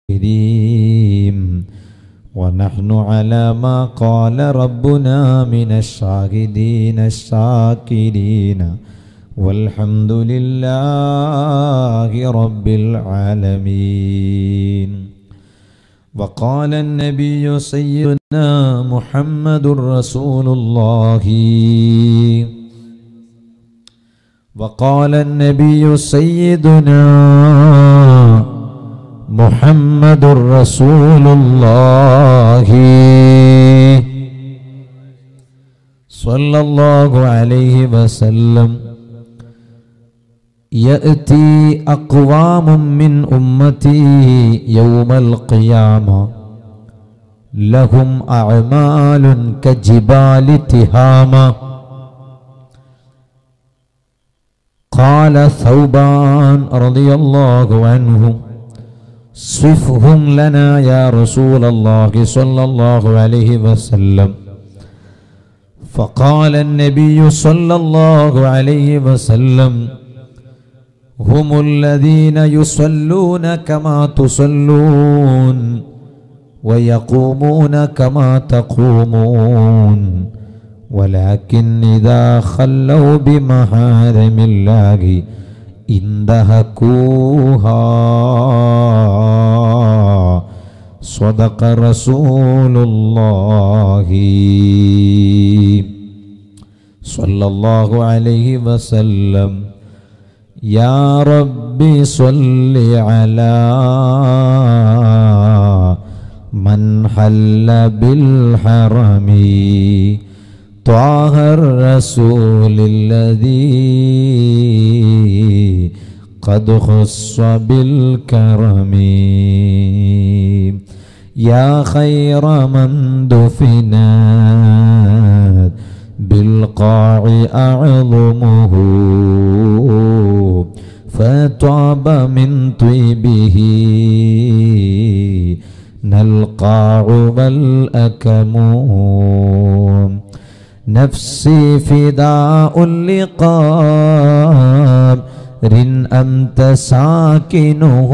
الكريم ونحن على ما قال ربنا من الشاهدين الشاكرين والحمد لله رب العالمين وقال النبي سيدنا محمد رسول الله وقال النبي سيدنا محمد رسول الله صلى الله عليه وسلم يأتي أقوام من أمتي يوم القيامة لهم أعمال كجبال تهامة قال ثوبان رضي الله عنه صفهم لنا يا رسول الله صلى الله عليه وسلم فقال النبي صلى الله عليه وسلم هم الذين يصلون كما تصلون ويقومون كما تقومون ولكن إذا خلوا بمحارم الله انتهكوها صدق رسول الله صلى الله عليه وسلم يا رب صل على من حل بالحرم طه الرسول الذي قد خص بالكرم يا خير من دفنات بالقاع أعظمه فطاب من طيبه نلقاع والأكم نفسي فداء لقاب رن أنت ساكنه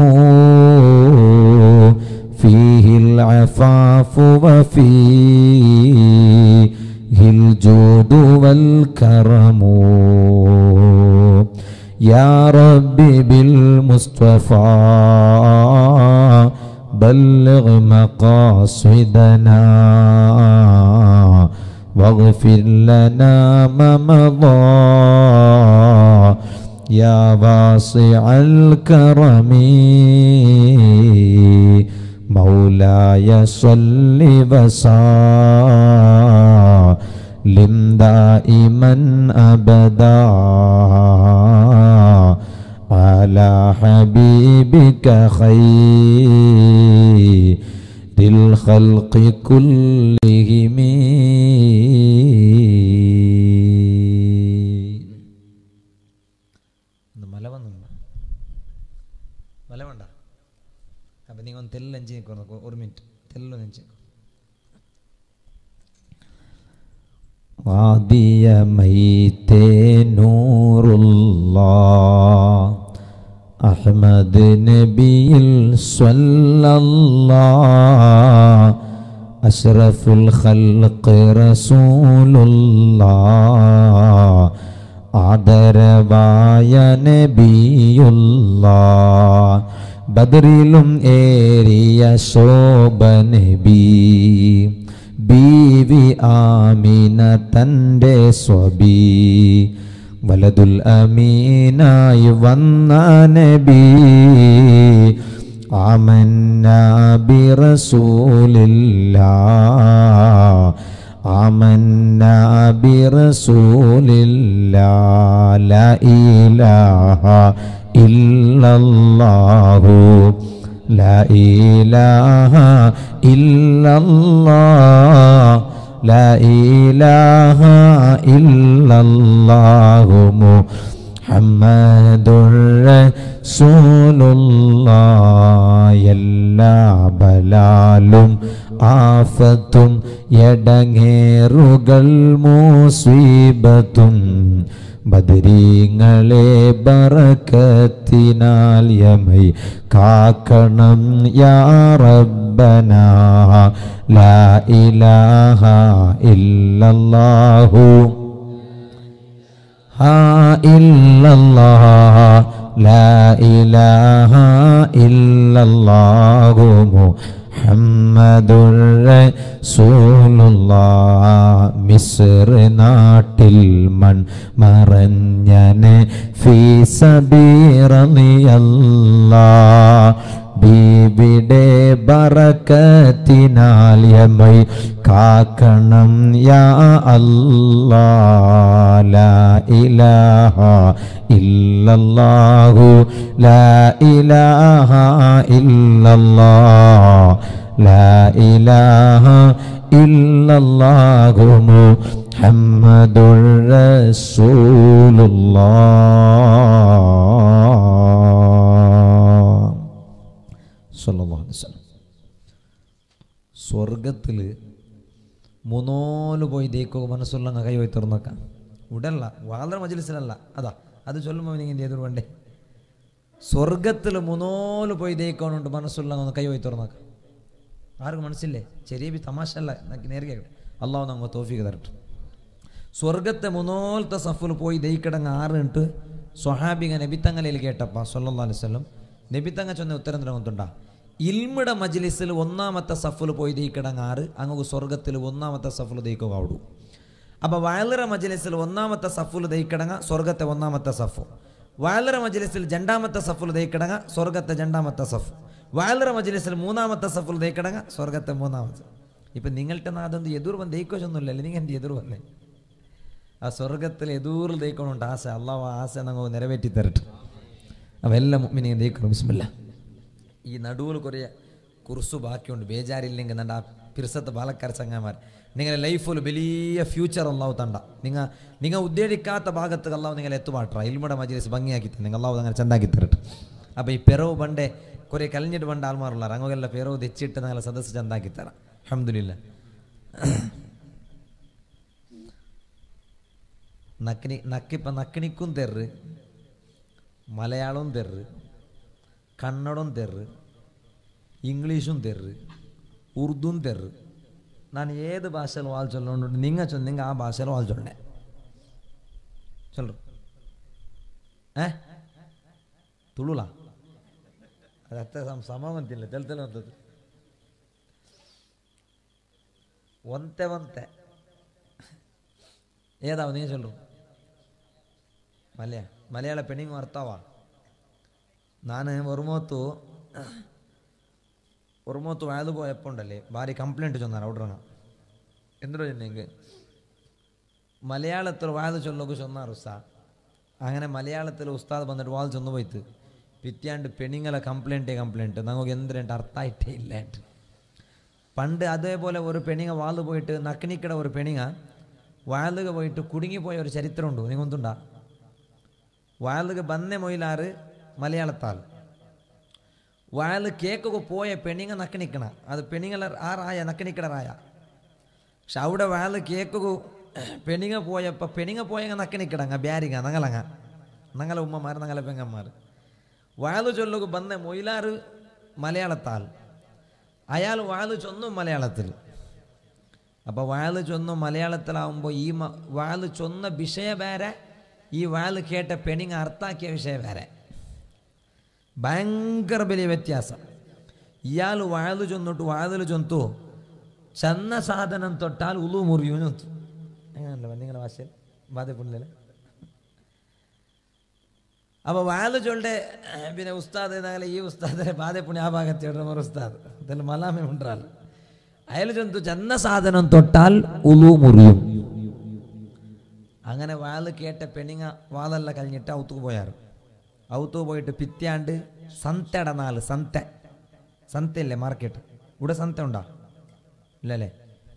فيه العفاف وفيه الجود والكرم يا ربي بالمصطفى بلغ مقاصدنا واغفر لنا ما مضى يا واسع الكرم مولاي صل وسلم دائما ابدا على حبيبك خير الخلق كلهم മല വന്നു മല വേണ്ട അപ്പം നിങ്ങൾ ഒന്ന് തെല്ലഞ്ച് നിൽക്കുന്നു ഒരു മിനിറ്റ് തെല്ലൊന്ന് അഞ്ച് ആദിയമൈത്തേ നൂറുല്ലാ അഹ്മദ് നബിയിൽ സ്വല്ലല്ലാ അഷ്റഫുൽ ഖൽഖ് റസൂലുല്ലാ ആദരവായ നബിയുല്ലാ ബദറിലും ഏറിയ ശോഭ നബി ബീവി ആമിന തൻ്റെ സ്വബി വലതുൽ അമീനായി വന്ന നബി ആമന്ന ബിറസൂലില്ലാ آمنا برسول الله لا إله إلا الله لا إله إلا الله لا إله إلا الله محمد رسول الله എല്ലാ ബലാലും ആഫത്തും എടങ്ങേറുകൾ മൂസീബത്തും ബദരീങ്ങളെ ബറക്കത്തിനാൽ യമൈ കാക്കണം യാ റബ്ബന ലാ ഇലാഹ ഇല്ലല്ലാഹു ഹാ ഇല്ലല്ലാഹ് ലാ ഇലാഹ ഇല്ലല്ലാഹു മുഹമ്മദുർ റസൂലുള്ളാഹ് മിസ്ർ നാട്ടിൽ മൺ മറഞ്ഞനെ ഫീ സബീറളിയല്ലാഹ് ബീബിടെ ബറക്കത്തിനാൽ യമൈ കാക്കണം യാ അല്ലാ ലാ ഇലാഹ ഇല്ലല്ലാഹു ലാ ഇലാഹ ഇല്ലല്ലാഹ് ലാ ഇലാഹ ഇല്ലല്ലാഹു മുഹമ്മദുർ റസൂലുള്ളാഹ് സല്ലല്ലാഹു അലൈഹി വസല്ലം സ്വർഗത്തിൽ മൂന്നോല് പോയി ദൈക്കോ മനസ്സുള്ള കൈ പോയി തുറന്നേക്കാം ഉടല്ല വളരെ മജിലിസിലല്ല അതാ അത് ചൊല്ലുമ്പോൾ നിങ്ങൾ എന്ത് ചെയ്തു വേണ്ടേ സ്വർഗത്തിൽ മൂന്നോല് പോയി ദൈക്കോണുണ്ട് മനസ്സുള്ള ഒന്ന് കൈ പോയി തുറന്നേക്കാം ആർക്കും മനസ്സില്ലേ ചെറിയ ബി തമാശ അല്ല എനിക്ക് നേരെ കേൾക്കട്ടെ അള്ളാഹു നമ്മ തോഫിക്ക് തരട്ടെ സ്വർഗത്തെ മൂന്നോലത്തെ സഫിൽ പോയി ദയിക്കിടങ്ങ് ആറിട്ട് സ്വഹാബിക നബിത്തങ്ങലയിൽ കേട്ടപ്പ സല്ലല്ലാഹു അലൈഹി വസല്ലം നബിത്തങ്ങ ചൊന്ന ഉത്തരം തരങ്ങുത്തുണ്ടാ ഇൽമിട മജ്ലിസിൽ ഒന്നാമത്തെ സഫിൽ പോയി ദയിക്കിടങ്ങ് ആറ് അങ്ങ് സ്വർഗത്തിൽ ഒന്നാമത്തെ സഫിൽ ദയിക്കുക ആവിടു അപ്പോൾ വയലിറ മജ്ലിസിൽ ഒന്നാമത്തെ സഫുൽ ദയിക്കിടങ്ങ സ്വർഗത്തെ ഒന്നാമത്തെ സഫു വയലിറ മജ്ലിസിൽ രണ്ടാമത്തെ സഫുൽ ദയിക്കിടങ്ങ സ്വർഗത്തെ രണ്ടാമത്തെ സഫ് വയലിറ മജ്ലിസിൽ മൂന്നാമത്തെ സഫുൽ ദയിക്കിടങ്ങ സ്വർഗത്തെ മൂന്നാമത്തെ ഇപ്പം നിങ്ങളുടെ അതൊന്നും എതിർ വന്ന് ദയിക്കൊച്ചൊന്നുമില്ലല്ലേ നിങ്ങൾ എൻ്റെ എതിർ വന്നേ ആ സ്വർഗത്തിൽ എതൂറിൽ ദയിക്കണുണ്ട് ആശ അള്ളാഹ് ആ ആശ ഞങ്ങൾ നിറവേറ്റി തരട്ടെ അപ്പം എല്ലാ മുമ്പിനെയും ദയിക്കണം ബിസ്മില്ല ഈ നടുവിൽ കുറേ കുർസു ബാക്കിയുണ്ട് ബേജാരില്ലെങ്കിൽ നണ്ട ആ പിർസത്തെ പാലക്കാർ ചങ്ങാമാർ നിങ്ങളുടെ ലൈഫിൽ വലിയ ഫ്യൂച്ചർ അള്ളാഹു തണ്ട നിങ്ങൾ നിങ്ങൾ ഉദ്ദേശിക്കാത്ത ഭാഗത്ത് അള്ളാഹു നിങ്ങൾ എത്തുപാട്ട ഇൽമുടെ മജ്ലിസ് ഭംഗിയാക്കി തന്നെ നിങ്ങൾ അള്ളാഹു അങ്ങനെ ചെണ്ടാക്കി തരട്ടെ അപ്പോൾ ഈ പെറവ് പണ്ടേ കുറേ കലിഞ്ഞിട്ട് പണ്ട് ആൾമാറുള്ള അങ്ങനെല്ലാം പെറവ് തെച്ചിട്ട് നിങ്ങളെ സദസ്സ് ചെന്താക്കി തരാം അഹമ്മദില്ല നക്കിനി നക്കിപ്പം നക്കിണിക്കും തെറ് മലയാളവും തെറ് കന്നഡം തെറ് ഇംഗ്ലീഷും തെറ് ഉറുദും തെറ് ನಾನು ಏದು ಭಾಷೆಯಲ್ಲಿ ವಾಲ್ ಚೊಲ್ಲೋண்டு ನಿಂಗ ಚೊಂದು ನಿಂಗೆ ಆ ಭಾಷೆಯಲ್ಲಿ ವಾಲ್ ಚೊಲ್ಲೆ ಚೊಲ್ರು ಏ ತುಳುಲ ಅದು ಅತ್ತ ಸಮ ಸಮ ಅಂತಿಲ್ಲ ತೆಲ್ ತೆಲ್ ಅಂತದ್ದು ಒಂತೆ ಒಂತೆ ഏതാവും നീ ചൊല്ലു മലയാ മലയാള പെണ്ണിങ് അർത്ഥവാ ನಾನು ഒരുമോത്തു ഒരുമോത്തു വയത് പോയപ്പോണ്ടല്ലേ ഭാര്യ കംപ്ലൈൻറ്റ് ചൊന്നാർ ഔഡറാണ് എന്തിനോ ചെന്നെങ്കിൽ മലയാളത്തിൽ വാത് ചൊല്ലൊക്കെ ചൊന്നാർ ഉസ്താ അങ്ങനെ മലയാളത്തിൽ ഉസ്താദ് വന്നിട്ട് വാത് ചൊന്നു പോയിത്ത് പിറ്റാണ്ട് പെണ്ണുങ്ങളെ കംപ്ലൈൻറ്റേ കംപ്ലൈൻറ്റ് നമുക്ക് എന്തിനായിട്ട് അർത്ഥമായിട്ടേ ഇല്ലായിട്ട് പണ്ട് അതേപോലെ ഒരു പെണിങ്ങ വാള് പോയിട്ട് നക്കിനിക്കട ഒരു പെണിങ്ങ വാളുക പോയിട്ട് കുടുങ്ങിപ്പോയ ഒരു ചരിത്രമുണ്ട് നിങ്ങൊന്നുണ്ടാ വാളുക ബന്നെ മൊയിലാറ് മലയാളത്താൽ വാള് കേക്കൊക്കെ പോയ പെണിങ്ങ നക്കിനിക്കണ അത് പെണിങ്ങള ആ റായ നക്കിനിക്കട റായ പക്ഷെ അവിടെ വാള് കേക്കൊക്കെ പെണിങ്ങ പോയപ്പോൾ പെണിങ്ങ പോയങ്ങ നക്കിനിക്കടങ്ങ ബ്യാരിങ്ങ നങ്ങളങ്ങ നങ്ങളെ ഉമ്മമാർ നങ്ങളെ പെങ്ങന്മാർ വാള് ചൊല്ലുക ബന്നെ മൊയിലാറ് മലയാളത്താൽ അയാൾ വാള് ചൊന്നും മലയാളത്തിൽ അപ്പോൾ വാള് ചൊന്നും മലയാളത്തിലാവുമ്പോൾ ഈ മ വാള് ചൊന്ന വിഷയ വേറെ ഈ വാള് കേട്ട പെണിങ്ങ അർത്ഥാക്കിയ വിഷയം വേറെ ഭയങ്കര വലിയ വ്യത്യാസം ഇയാൾ വാഴ് ചൊന്നിട്ട് വാതിൽ ചൊന്തു ചന്ന സാധനം തൊട്ടാൽ ഉളു മുറിയൂ ചൊന്തു അങ്ങനല്ല നിങ്ങളുടെ ഭാഷയിൽ ബാധപ്പെടില്ല അപ്പോൾ വാഴ് ചൊല്ലെ പിന്നെ ഉസ്താദ് എന്നാലെ ഈ ഉസ്താദിനെ ബാധപ്പുണി ആ ഭാഗത്തെ ഒരു ഉസ്താദ് ഇതിൽ മലാമേ ഉണ്ടാൽ അയാൾ ചൊന്തു ചന്ന സാധനം തൊട്ടാൽ ഉളു മുറിയും അങ്ങനെ വാള് കേട്ട പെണ്ണിങ്ങ വാളെല്ലാം കഴിഞ്ഞിട്ട് ഔത്തുക്ക് പോയാറ് ഔത്തു പോയിട്ട് പിറ്റാണ്ട് സന്തയുടെ നാള് സന്ത സന്തയല്ലേ മാർക്കറ്റ് ഇവിടെ സന്ത ഉണ്ടോ ഇല്ലല്ലേ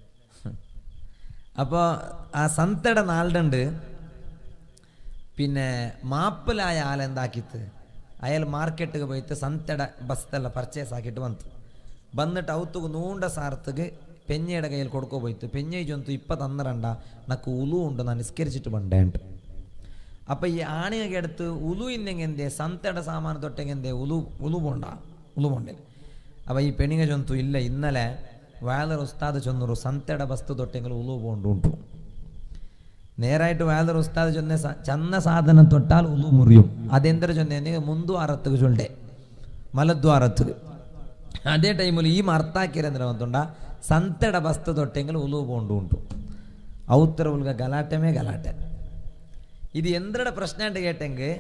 അപ്പോൾ ആ സന്തയുടെ നാളുണ്ട് പിന്നെ മാപ്പിലായ ആളെന്താക്കിത്ത് അയാൾ മാർക്കറ്റിಗೆ പോയിട്ട് സന്തയുടെ ബസ്തെಲ್ಲ പർച്ചേസ് ആക്കിയിട്ട് വന്നു വന്നിട്ട് ഔത്തുക്ക് നൂണ്ട സാർത്തുക്ക് പെഞ്ഞയുടെ കയ്യിൽ കൊടുക്കോ പോയിട്ട് പെഞ്ഞ ചൊന്തു ഇപ്പം തന്നിരണ്ട നക്ക് ഉലു ഉണ്ട് ഞാൻ നിസ്കരിച്ചിട്ട് പണ്ടേണ്ട് അപ്പം ಈ ಆಣಿಗೆ എടുത്ത് ಉಲು ಇನ್ನೆಂಗೆಂದೆ ಸಂತೆಡ ಸಾಮಾನು ತೊಟ್ಟೆಗೆಂದೆ ಉಲು ಉಲು ಬೋಂಡ ಉಲು ಬೋಂಡೆ അപ്പം ഈ പെണ്ണിങ്ങ ചൊന്തു ഇല്ല ഇന്നലെ വേലർ ഉസ്താദ് ചൊന്നൂರು ಸಂತೆಡ ಬಸ್ತು ತೊಟ್ಟೆಗಳು ಉಲು ಬೋಂಡು ಉಂಟು നേരായിട്ട് വേലർ ഉസ്താദ് ചൊന്ന സ- ചന്ന സാധനം തൊട്ടാൽ ഉളു മുറിയും അതെന്തര ചൊന്നെ മുന്തു അറത്തുക ചൊല്ലെ മലദ്വാരത്തുക ಅದೇ ಟೈಮಲ್ಲಿ ಈ ಅರ್ಥಾಕಿರಂದ್ರೆ ಅಂತುಂಡ ಸಂತೆಡ ಬಸ್ತು ತೊಟ್ಟೆಂಗಳು ಉಲು ಬೋಂಡು ಉಂಟು ಔತ್ತರ ಉಲ್ಗ ಗಲಾಟೆಮೇ ಗಲಾಟೆ ഇത് എന്തിനുടെ പ്രശ്നമായിട്ട് കേട്ടെങ്കിൽ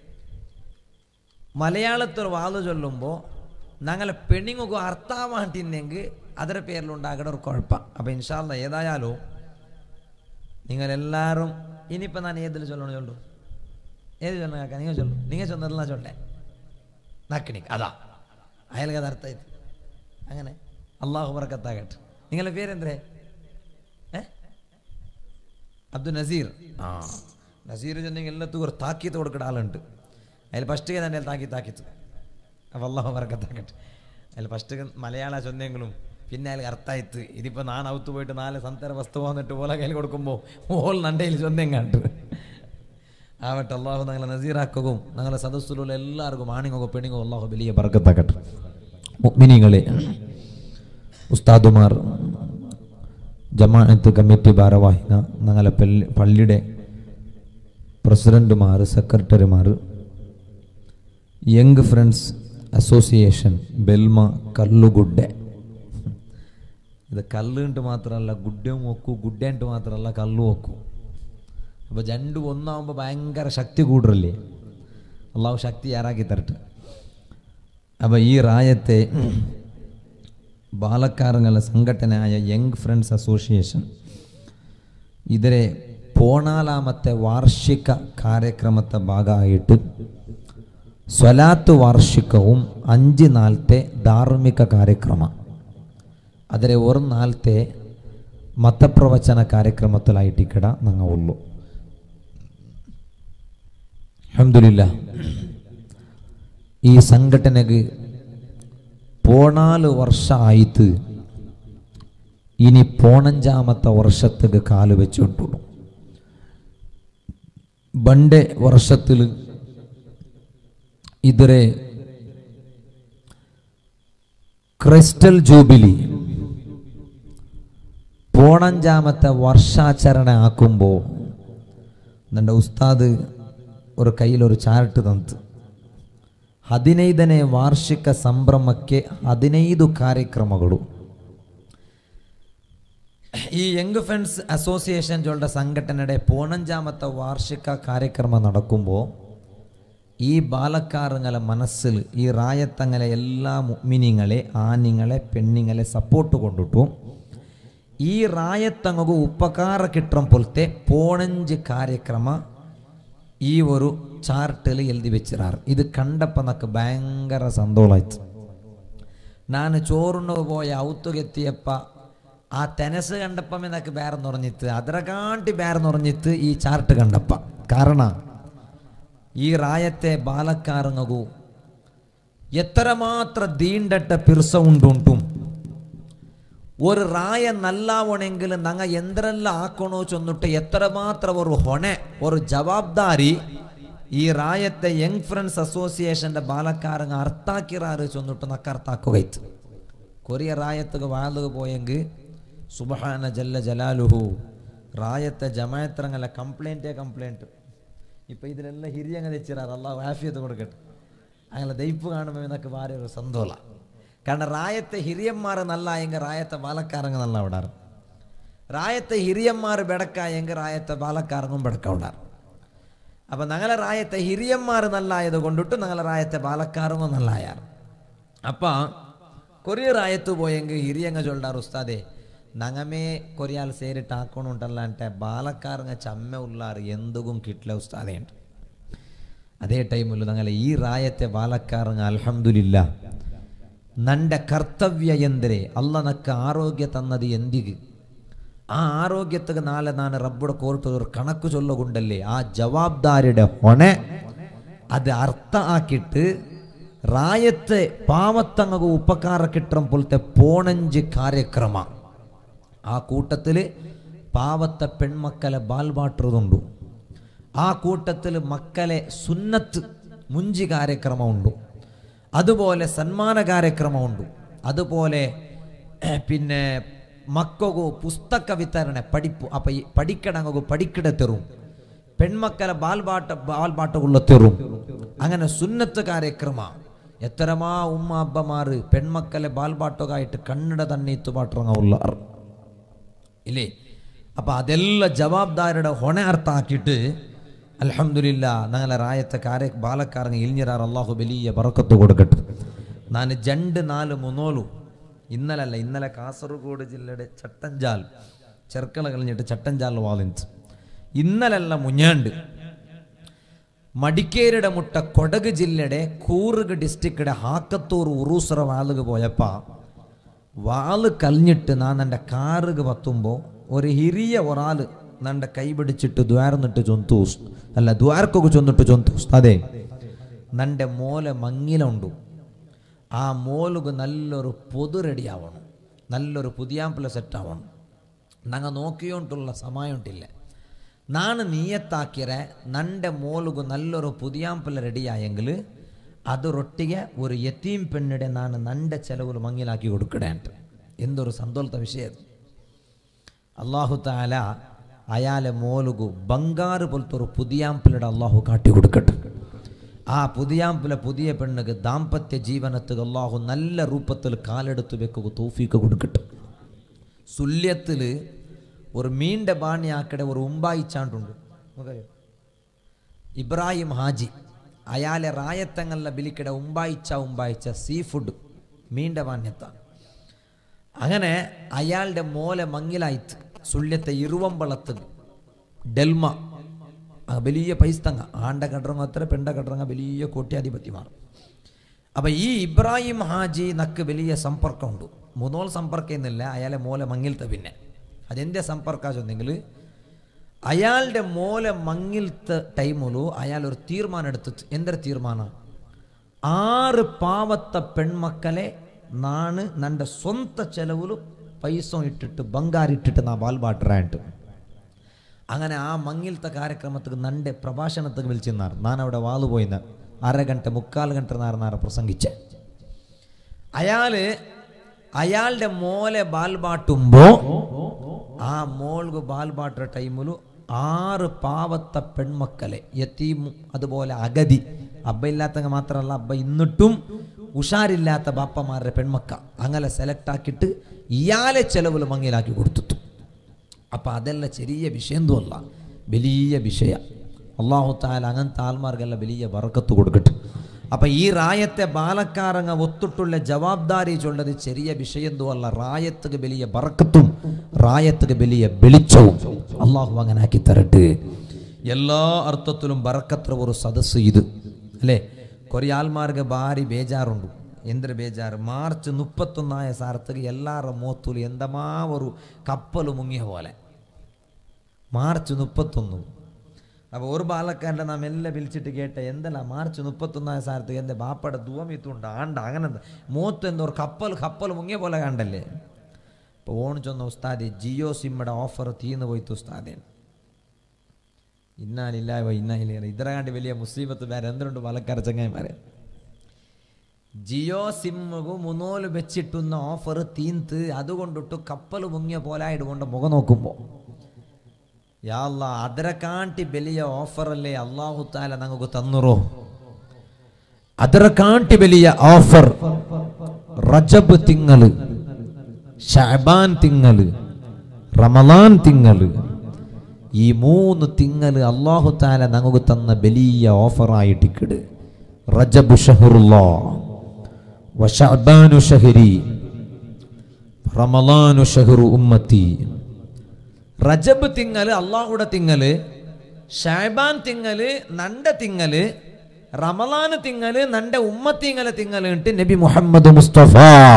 മലയാളത്തിൽ വാള് ചൊല്ലുമ്പോൾ ഞങ്ങളെ പെണ്ണിങ്ങൊക്കെ അർത്ഥമാട്ടിന്നെങ്കിൽ അതിൻ്റെ പേരിലുണ്ടാകുന്ന ഒരു കുഴപ്പം അപ്പം ഇൻഷാല്ല ഏതായാലും നിങ്ങളെല്ലാവരും ഇനിയിപ്പോൾ ഞാൻ ഏതിൽ ചൊല്ലണം ചൊല്ലു ഏത് ചൊല്ലണം കാക്ക നിങ്ങൾ ചൊല്ലു നിങ്ങൾ ചൊന്നതെല്ലാം ചൊല്ലേ നക്കിണിക്ക് അതാ അയാൾക്ക് അത് അർത്ഥമായിട്ട് അങ്ങനെ അള്ളാഹു ബർക്കത്താകട്ടെ നിങ്ങളുടെ പേരെന്തേ ഏ അബ്ദുൽ നസീർ ആ നസീർ ചെന്നെങ്കിൽ എല്ലാത്തും ഒരു താക്കീത്ത് കൊടുക്കുന്ന ആളുണ്ട് അതിൽ ഫസ്റ്റ് തന്നെ താക്കി താക്കിത്ത് അപ്പം അള്ളാഹു വർക്കത്താക്കട്ടെ അതിൽ ഫസ്റ്റ് മലയാള ചൊന്നെങ്കിലും പിന്നെ അയാൾക്ക് അർത്ഥായിത്ത് ഇതിപ്പോൾ നാൻ ഔത്ത് പോയിട്ട് നാല് സന്തര വസ്തു വന്നിട്ട് ഓല കയ്യിൽ കൊടുക്കുമ്പോൾ ഓൾ നണ്ടയിൽ ചൊന്നേം കണ്ടു ആവട്ടെ അള്ളാഹു ഞങ്ങളെ നസീറാക്കുകയും ഞങ്ങളെ സദസ്സിലുള്ള എല്ലാവർക്കും ആണിങ്ങോ പെണ്ണിങ്ങോ അള്ളാഹു വലിയ ബർക്കത്താക്കട്ടെ മുഅ്മിനീങ്ങളെ ഉസ്താദുമാർ ജമാഅത്ത് കമ്മിറ്റി ഭാരവാഹിക ഞങ്ങളെ പള്ളി പള്ളിയുടെ പ്രസിഡന്റുമാർ സെക്രട്ടറിമാർ young friends association Belma Kallugudde ഇത് കല്ലുണ്ട് മാത്രമല്ല ഗുഡ്ഡയും വെക്കൂ ഗുഡ്ഡേണ്ട് മാത്രമല്ല കല്ലു വെക്കൂ അപ്പോൾ രണ്ടും ഒന്നാകുമ്പോൾ ഭയങ്കര ശക്തി കൂടറല്ലേ അള്ളാഹു ശക്തി ആറാക്കി തരട്ടെ അപ്പോൾ ഈ റായത്തെ ബാലക്കാരങ്ങളുടെ സംഘടനയായ യങ് ഫ്രണ്ട്സ് അസോസിയേഷൻ ഇതിലെ പോണാലാമത്തെ വാർഷിക ಕಾರ್ಯಕ್ರಮത്തെ ഭാഗമായിട്ട് സ്വലാത്ത് വാർഷികവും അഞ്ച് നാളത്തെ ധാർമ്മിക ಕಾರ್ಯಕ್ರಮ അതിലെ ഒരു നാളത്തെ മതപ്രവചന ಕಾರ್ಯಕ್ರಮത്തിലായിട്ട് ഇക്കട ഞങ്ങൾ ഉള്ളു അഹമ്മദില്ല ഈ സംഘടനക്ക് പോണാല് വർഷ ആയിട്ട് ഇനി പോണഞ്ചാമത്തെ വർഷത്തേക്ക് കാല് വെച്ചിട്ടുള്ളൂ ബണ്ട് വർഷത്തിൽ ഇതിരെ ക്രിസ്റ്റൽ ജൂബിലി പോണഞ്ചാമത്തെ വർഷാചരണ ആക്കുമ്പോൾ ನನ್ನ ಉಸ್ತಾದ್ ഒരു ಕೈಲೊರು ಚಾರ್ಟ್ ತಂತು ಹದಿನೈದನೇ ವಾರ್ಷಿಕ ಸಂಭ್ರಮಕ್ಕೆ ಹದಿನೈದು ಕಾರ್ಯಕ್ರಮಗಳು ഈ യങ് ഫ്രണ്ട്സ് അസോസിയേഷൻ ചൊല്ലുന്ന സംഘടനയുടെ പോണഞ്ചാമത്തെ വാർഷിക ಕಾರ್ಯಕ್ರಮ നടക്കുമ്പോൾ ഈ ബാലക്കാറുങ്ങളെ മനസ്സിൽ ഈ റായത്തങ്ങളെ എല്ലാ മുഗ്മിനിങ്ങളെ ആനിങ്ങളെ പെണ്ണിങ്ങളെ സപ്പോർട്ട് കൊണ്ടിട്ടു ഈ റായത്തങ്ങಗೂ ಉಪಕಾರ കിട്ടും പോലത്തെ പോണഞ്ച് ಕಾರ್ಯಕ್ರಮ ഈ ഒരു ചാർട്ടിൽ എഴുതി വെച്ചിറാറ് ഇത് കണ്ടപ്പോൾ നമുക്ക് ഭയങ്കര സന്തോഷമായിട്ട് ನಾನು ചോറുണ്ണു പോയ ഔത്തുകെത്തിയപ്പ ആ തെനസ് കണ്ടപ്പം എന്നൊക്കെ ಬೇರೆ നുറഞ്ഞിത്ത് അതിരകാണ്ടി ಬೇರೆ നുറഞ്ഞിത്ത് ഈ ചാർട്ട് കണ്ടപ്പ കാരണം ഈ റായത്തെ ബാലക്കാരങ്ങകു എത്രമാത്ര ദീണ്ടട്ട പിർസ ഉണ്ടുണ്ടും ഒരു റായ നല്ലാവണെങ്കിൽ നങ്ങ എന്തെല്ലാം ആക്കണോ ചൊന്നിട്ട് എത്രമാത്രം ഒരു ഹൊണെ ഒരു ജവാബ്ദാരി ഈ റായത്തെ യങ് ഫ്രണ്ട്സ് അസോസിയേഷന്റെ ബാലക്കാരങ്ങ അർത്ഥാക്കിറാറ് ചൊന്നിട്ട് നക്ക അർത്ഥാക്കുകയിത്ത് കൊറിയ റായത്തുക വാളുക പോയെങ്കിൽ സുബഹാന ജല്ല ജലാലുഹു റായത്തെ ജമായത്രങ്ങല്ല കംപ്ലൈൻറ്റേ കംപ്ലൈൻറ്റ് ഇപ്പം ഇതിലെല്ലാം ഹിരിയങ്ങ തെച്ചിറാറ് അള്ളാഹു ഹാഫിയത്ത് കൊടുക്കട്ടെ അങ്ങനെ ദയിപ്പ് കാണുമ്പോൾ എന്നൊക്കെ ഭാര്യ ഒരു സന്തോല കാരണം റായത്തെ ഹിരിയന്മാർ നല്ലായെങ്കിൽ റായത്തെ ബാലക്കാരങ്ങ നല്ല വിടാറ് റായത്തെ ഹിരിയന്മാർ ബെടക്കായെങ്കിൽ റായത്തെ ബാലക്കാരങ്ങും ബെടക്ക വിടാറ് അപ്പം ഞങ്ങളെ റായത്തെ ഹിരിയന്മാർ നല്ലായത് കൊണ്ടിട്ട് ഞങ്ങളെ റായത്തെ ബാലക്കാരങ്ങും നല്ലായാറ് അപ്പം കൊറിയ റായത്ത് പോയെങ്കിൽ ഹിരിയങ്ങ ചൊല്ലാറ് ഉസ്താദേ നങ്ങമേ കൊറിയാൽ സേരിട്ട് ആക്കണുണ്ടല്ല అంటే బాలకారంగా చమ్మె ఉల్లారు ఎందుకు కిట్ల ఉస్తాదే అంట ಅದೇ ಟೈಮಲ್ಲಿ ನಂಗಲ್ಲ ಈ ರಾಯತೆ ಬಾಲಕಾರಂಗ ಅಲ್ಹಮ್ದುಲಿಲ್ಲ ನಂಡ ಕರ್ತವ್ಯ ಎಂದರೆ ಅಲ್ಲ ನಕ್ಕ ಆರೋಗ್ಯ ತನ್ನದು ಎಂದಿಗೆ ആ ആരോഗ്യത്തിന് നാളെ നാണ് റബ്ബുടെ കോർട്ട് ഒരു കണക്ക് ചൊല്ലുകൊണ്ടല്ലേ ആ ജവാബ്ദാരിയുടെ ഹൊണെ അത് അർത്ഥ ആക്കിയിട്ട് റായത്തെ പാവത്തങ്ങക ഉപಕಾರ കിട്ടും പോലത്തെ പോണഞ്ച് കാര്യക്രമ ആ കൂട്ടത്തിൽ പാവത്തെ പെൺമക്കളെ ബാൽബാട്ടുന്നുണ്ട് ആ കൂട്ടത്തിൽ മക്കളെ സുന്നത്ത് മുഞ്ചി കാര്യക്രമമുണ്ട് അതുപോലെ സന്മാന കാര്യക്രമമുണ്ട് അതുപോലെ ഏഹ്, പിന്നെ മക്കಗೂ ಪುಸ್ತಕ ವಿತರಣೆ ಪಡಿಪು ಅಪ್ಪ ಈ ಪಡಿಕಡಂಗು ಪಡಿಕಿಡ ತೆರು പെൺമക്കളെ ബാൽപാട്ട ബാൽപാട്ടുള്ള തെറും അങ്ങനെ സുന്നത്ത് കാര്യക്രമ എത്രമാ ഉമ്മ അബ്ബമാറ് പെൺമക്കളെ ബാൽപാട്ടുകായിട്ട് കണ്ണട തണ്ണീത്തു പാട്ടുറങ്ങുള്ള ഇല്ലേ അപ്പൊ ಅದೆಲ್ಲ ಜವಾಬ್ದಾರಿയുടെ ಹೊಣೆ ಅರ್ಥ ಹಾಕಿಟ್ಟು ಅಲ್ಹಮ್ದುಲಿಲ್ಲ ഞങ്ങളെ റായത്തെ ಕಾರ್ಯ ಬಾಲಕಾರಂಗ ಇಲ್ഞ്ഞിರಾർ അള്ളാഹു വലിയ ബറക്കത്ത് കൊടുക്കട്ടെ ನಾನು ജണ്ട് നാല് മുന്നോലു ഇന്നലല്ല ഇന്നലെ കാസർഗോഡ് ജില്ലയുടെ ചട്ടഞ്ചാൽ ചെർക്കള കഴിഞ്ഞിട്ട് ചട്ടഞ്ചാൽ വാലിന്ത് ഇന്നലല്ല മുഞ്ഞാണ്ട് മടിക്കേരുടെ മുട്ട കൊടക് ജില്ലയുടെ കൂറുഗ് ഡിസ്ട്രിക്റ്റിയുടെ ഹാക്കത്തൂർ ഉറൂസറ വാളുക പോയപ്പ വാള് കലിഞ്ഞിട്ട് ഞാൻ എൻ്റെ കാറുക പത്തുമ്പോൾ ഒരു ഹിരിയ ഒരാള് നന്റെ കൈ പിടിച്ചിട്ട് ദ്വാരന്നിട്ട് ചൊന്തു അല്ല ദ്വാരക്കൊക്കെ ചൊന്നിട്ട് ചൊന്തു അതെ നന്റെ മോലെ മങ്ങിലുണ്ടു ആ മോലുക്ക് നല്ലൊരു പൊതു റെഡി ആവണം നല്ലൊരു പുതിയാമ്പിള സെറ്റ് ആവണം ഞങ്ങൾ നോക്കിയോണ്ടുള്ള സമയമുണ്ടില്ല ನಾನು ನಿಯತ್ತಾಕಿರೆ ನಂಡೆ ಮೋಲುಗು ನಲ್ಲೊರು ಪುದಿಯಾಂಪಲ ರೆಡಿಯಾಯೆങ്കിൽ ಅದರೊಟ್ಟಿಗೆ ഒരു യത്തീം പെണ്ണിടെ ನಾನು ನಂಡೆ ചെലവുలు മങ്ങിലാക്കി കൊടുക്കടേ ಅಂತ എന്തൊരു സന്തോഷത്തെ വിഷയം അള്ളാഹു താല അയാളെ മോലുകു ബംഗാറ് പോലത്തെ ഒരു പുതിയാമ്പിലയുടെ അള്ളാഹു കാട്ടി കൊടുക്കട്ടെ ആ പുതിയാമ്പിലെ പുതിയ പെണ്ണുക്ക് ദാമ്പത്യ ജീവനത്തിൽ അള്ളാഹു നല്ല രൂപത്തിൽ കാലെടുത്ത് വെക്കുക തൗഫീക്ക് കൊടുക്കട്ടെ സുല്യത്തിൽ ഒരു മീൻ്റെ ബാണിയാക്കടെ ഒരു ഉമ്പായിച്ചാണ്ടുണ്ട് നമുക്കറിയോ ഇബ്രാഹിം ഹാജി അയാളെ റായത്തങ്ങളുടെ ബിലിക്കടെ ഉമ്പായിച്ച ഉമ്പായിച്ച സീ ഫുഡ് മീൻ്റെ മാന്യത്ത അങ്ങനെ അയാളുടെ മോലെ മങ്ങിലായിത്ത് സുള്യത്തെ ഇരുവമ്പളത്ത് ഡെൽമ ആ വലിയ പൈസ്തങ്ങ ആണ്ട കടറങ്ങ അത്ര പെണ്ട കടറങ്ങ വലിയ കോട്യാധിപത്യമാർ അപ്പൊ ഈ ഇബ്രാഹിം ഹാജി നക്ക് വലിയ സമ്പർക്കമുണ്ട് മൂന്നോൾ സമ്പർക്കം എന്നില്ല അയാളെ മോലെ മങ്ങിലത്തെ പിന്നെ അതെന്താ സമ്പർക്ക ചൊന്നെങ്കിൽ അയാളുടെ മോലെ മങ്ങിലത്തെ ടൈമിലു അയാൾ ഒരു തീരുമാനം എടുത്തു എന്തൊരു തീരുമാനം ആറ് പാവത്തെ പെൺമക്കളെ നാണ് നന്റെ സ്വന്ത ചെലവില് പൈസ ഇട്ടിട്ട് ബംഗാരിട്ടിട്ട് നാ ബാൽബാട്ടറായിട്ട് അങ്ങനെ ആ മങ്ങിലത്തെ കാര്യക്രമത്തിൽ നന്റെ പ്രഭാഷണത്തിൽ വിളിച്ചെന്നാർ ഞാൻ അവിടെ വാള് പോയിന്ന അര ഗಂಟೆ മുക്കാൽ ഗಂಟೆ നാരനാര പ്രസംഗിച്ച് അയാള് അയാളുടെ മോലെ ബാൽബാട്ടുമ്പോ ആ മോൾക്ക് ബാൽബാട്ടുന്ന ടൈമില് ആറ് പാവത്ത പെൺമക്കളെ യത്തീമും അതുപോലെ അഗതി അബ്ബ ഇല്ലാത്തങ്ങ മാത്രമല്ല അബ്ബ ഇന്നിട്ടും ഉഷാരില്ലാത്ത ബാപ്പമാരുടെ പെൺമക്ക അങ്ങനെ സെലക്ട് ആക്കിയിട്ട് ഇയാളെ ചെലവിൽ മങ്ങിലാക്കി കൊടുത്തു അപ്പം ಅದೆಲ್ಲ ചെറിയ വിഷയമൊന്നുമല്ല വലിയ വിഷയ അള്ളാഹു താല അങ്ങനത്തെ ആൾമാർക്കെല്ലാം വലിയ വറക്കത്ത് കൊടുക്കട്ടെ അപ്പം ഈ റായത്തെ ബാലക്കാരങ്ങ ഒത്തിട്ടുള്ള ജവാബ്ദാരി ചൊല്ലത് ചെറിയ വിഷയമൊന്നും അല്ല റായത്തുക്ക് വലിയ ബറക്കത്തും റായത്തുക്ക് വലിയ വെളിച്ചവും അള്ളാഹു അങ്ങനെ ആക്കി തരട്ടെ എല്ലാ അർത്ഥത്തിലും ബറക്കത്ര ഒരു സദസ്സ് ഇത് അല്ലേ കുറേ ആൾമാർക്ക് ഭാരി ബേജാറുണ്ട് എന്തൊരു ബേജാറ് മാർച്ച് മുപ്പത്തൊന്നായ സാരത്തേക്ക് എല്ലാവരുടെ മോത്തുലും എന്തമാ ഒരു കപ്പൽ മുങ്ങിയ പോലെ മാർച്ച് മുപ്പത്തൊന്ന് അപ്പോൾ ഒരു ബാലക്കാരൻ്റെ നാം എല്ലാം വിളിച്ചിട്ട് കേട്ട എന്തല്ല മാർച്ച് മുപ്പത്തൊന്നായ സാരത്തേക്ക് എൻ്റെ ബാപ്പയുടെ ദുവമിത്തുണ്ട് ആണ്ട അങ്ങനെ മൂത്ത് എന്തോ ഒരു കപ്പൽ കപ്പൽ മുങ്ങിയ പോലെ കണ്ടല്ലേ ഇപ്പോൾ ഓണ് ചൊന്ന ഉസ്താദെ ജിയോ സിമ്മയുടെ ഓഫർ തീർന്നു പോയിത്ത് ഉസ്താദെ ഇന്നാലില്ല ഇന്നാലില്ല ഇതരകാണ്ടി വലിയ മുസീബത്ത് വേറെ എന്തുണ്ട് പാലക്കാര ചങ്ങായിമാരെ ജിയോ സിമ്മുകു മുന്നോല് വെച്ചിട്ടുന്ന ഓഫർ തീന്ത് അതുകൊണ്ടിട്ട് കപ്പൽ മുങ്ങിയ പോലെ ആയിടുകൊണ്ട് മുഖം നോക്കുമ്പോൾ യാ അല്ലാ ಅದರಕಾಂಟಿ ಬೆಲೆಯ ಆಫರ್ ಅಲ್ಲೇ ಅಲ್ಲಾಹು ತಾಲ ನನಗೂ ತನ್ನರೋ ಅದರಕಾಂಟಿ ಬೆಲೆಯ ಆಫರ್ ರಜಬ್ ತಿಂಗಳು ഷാബാൻ തിങ്ങല് റമലാൻ തിങ്ങല് ഈ മൂന്ന് തിങ്ങല് അള്ളാഹു താല നമുക്ക് തന്ന വലിയ ഓഫറായിട്ടിക്കട് റജബ് ഷഹറുല്ലാ വഷഅബാനു ഷഹരി റമലാനു ഷഹറു ഉമ്മത്തി റജബ് തിങ്ങല് അള്ളാഹുടെ തിങ്ങല് ഷാബാൻ തിങ്ങല് നണ്ട തിങ്ങല് റമലാന് തിങ്ങല് നണ്ട ഉമ്മത്തിങ്ങല് തിങ്ങല് ഇട്ട് നബി മുഹമ്മദ് മുസ്തഫ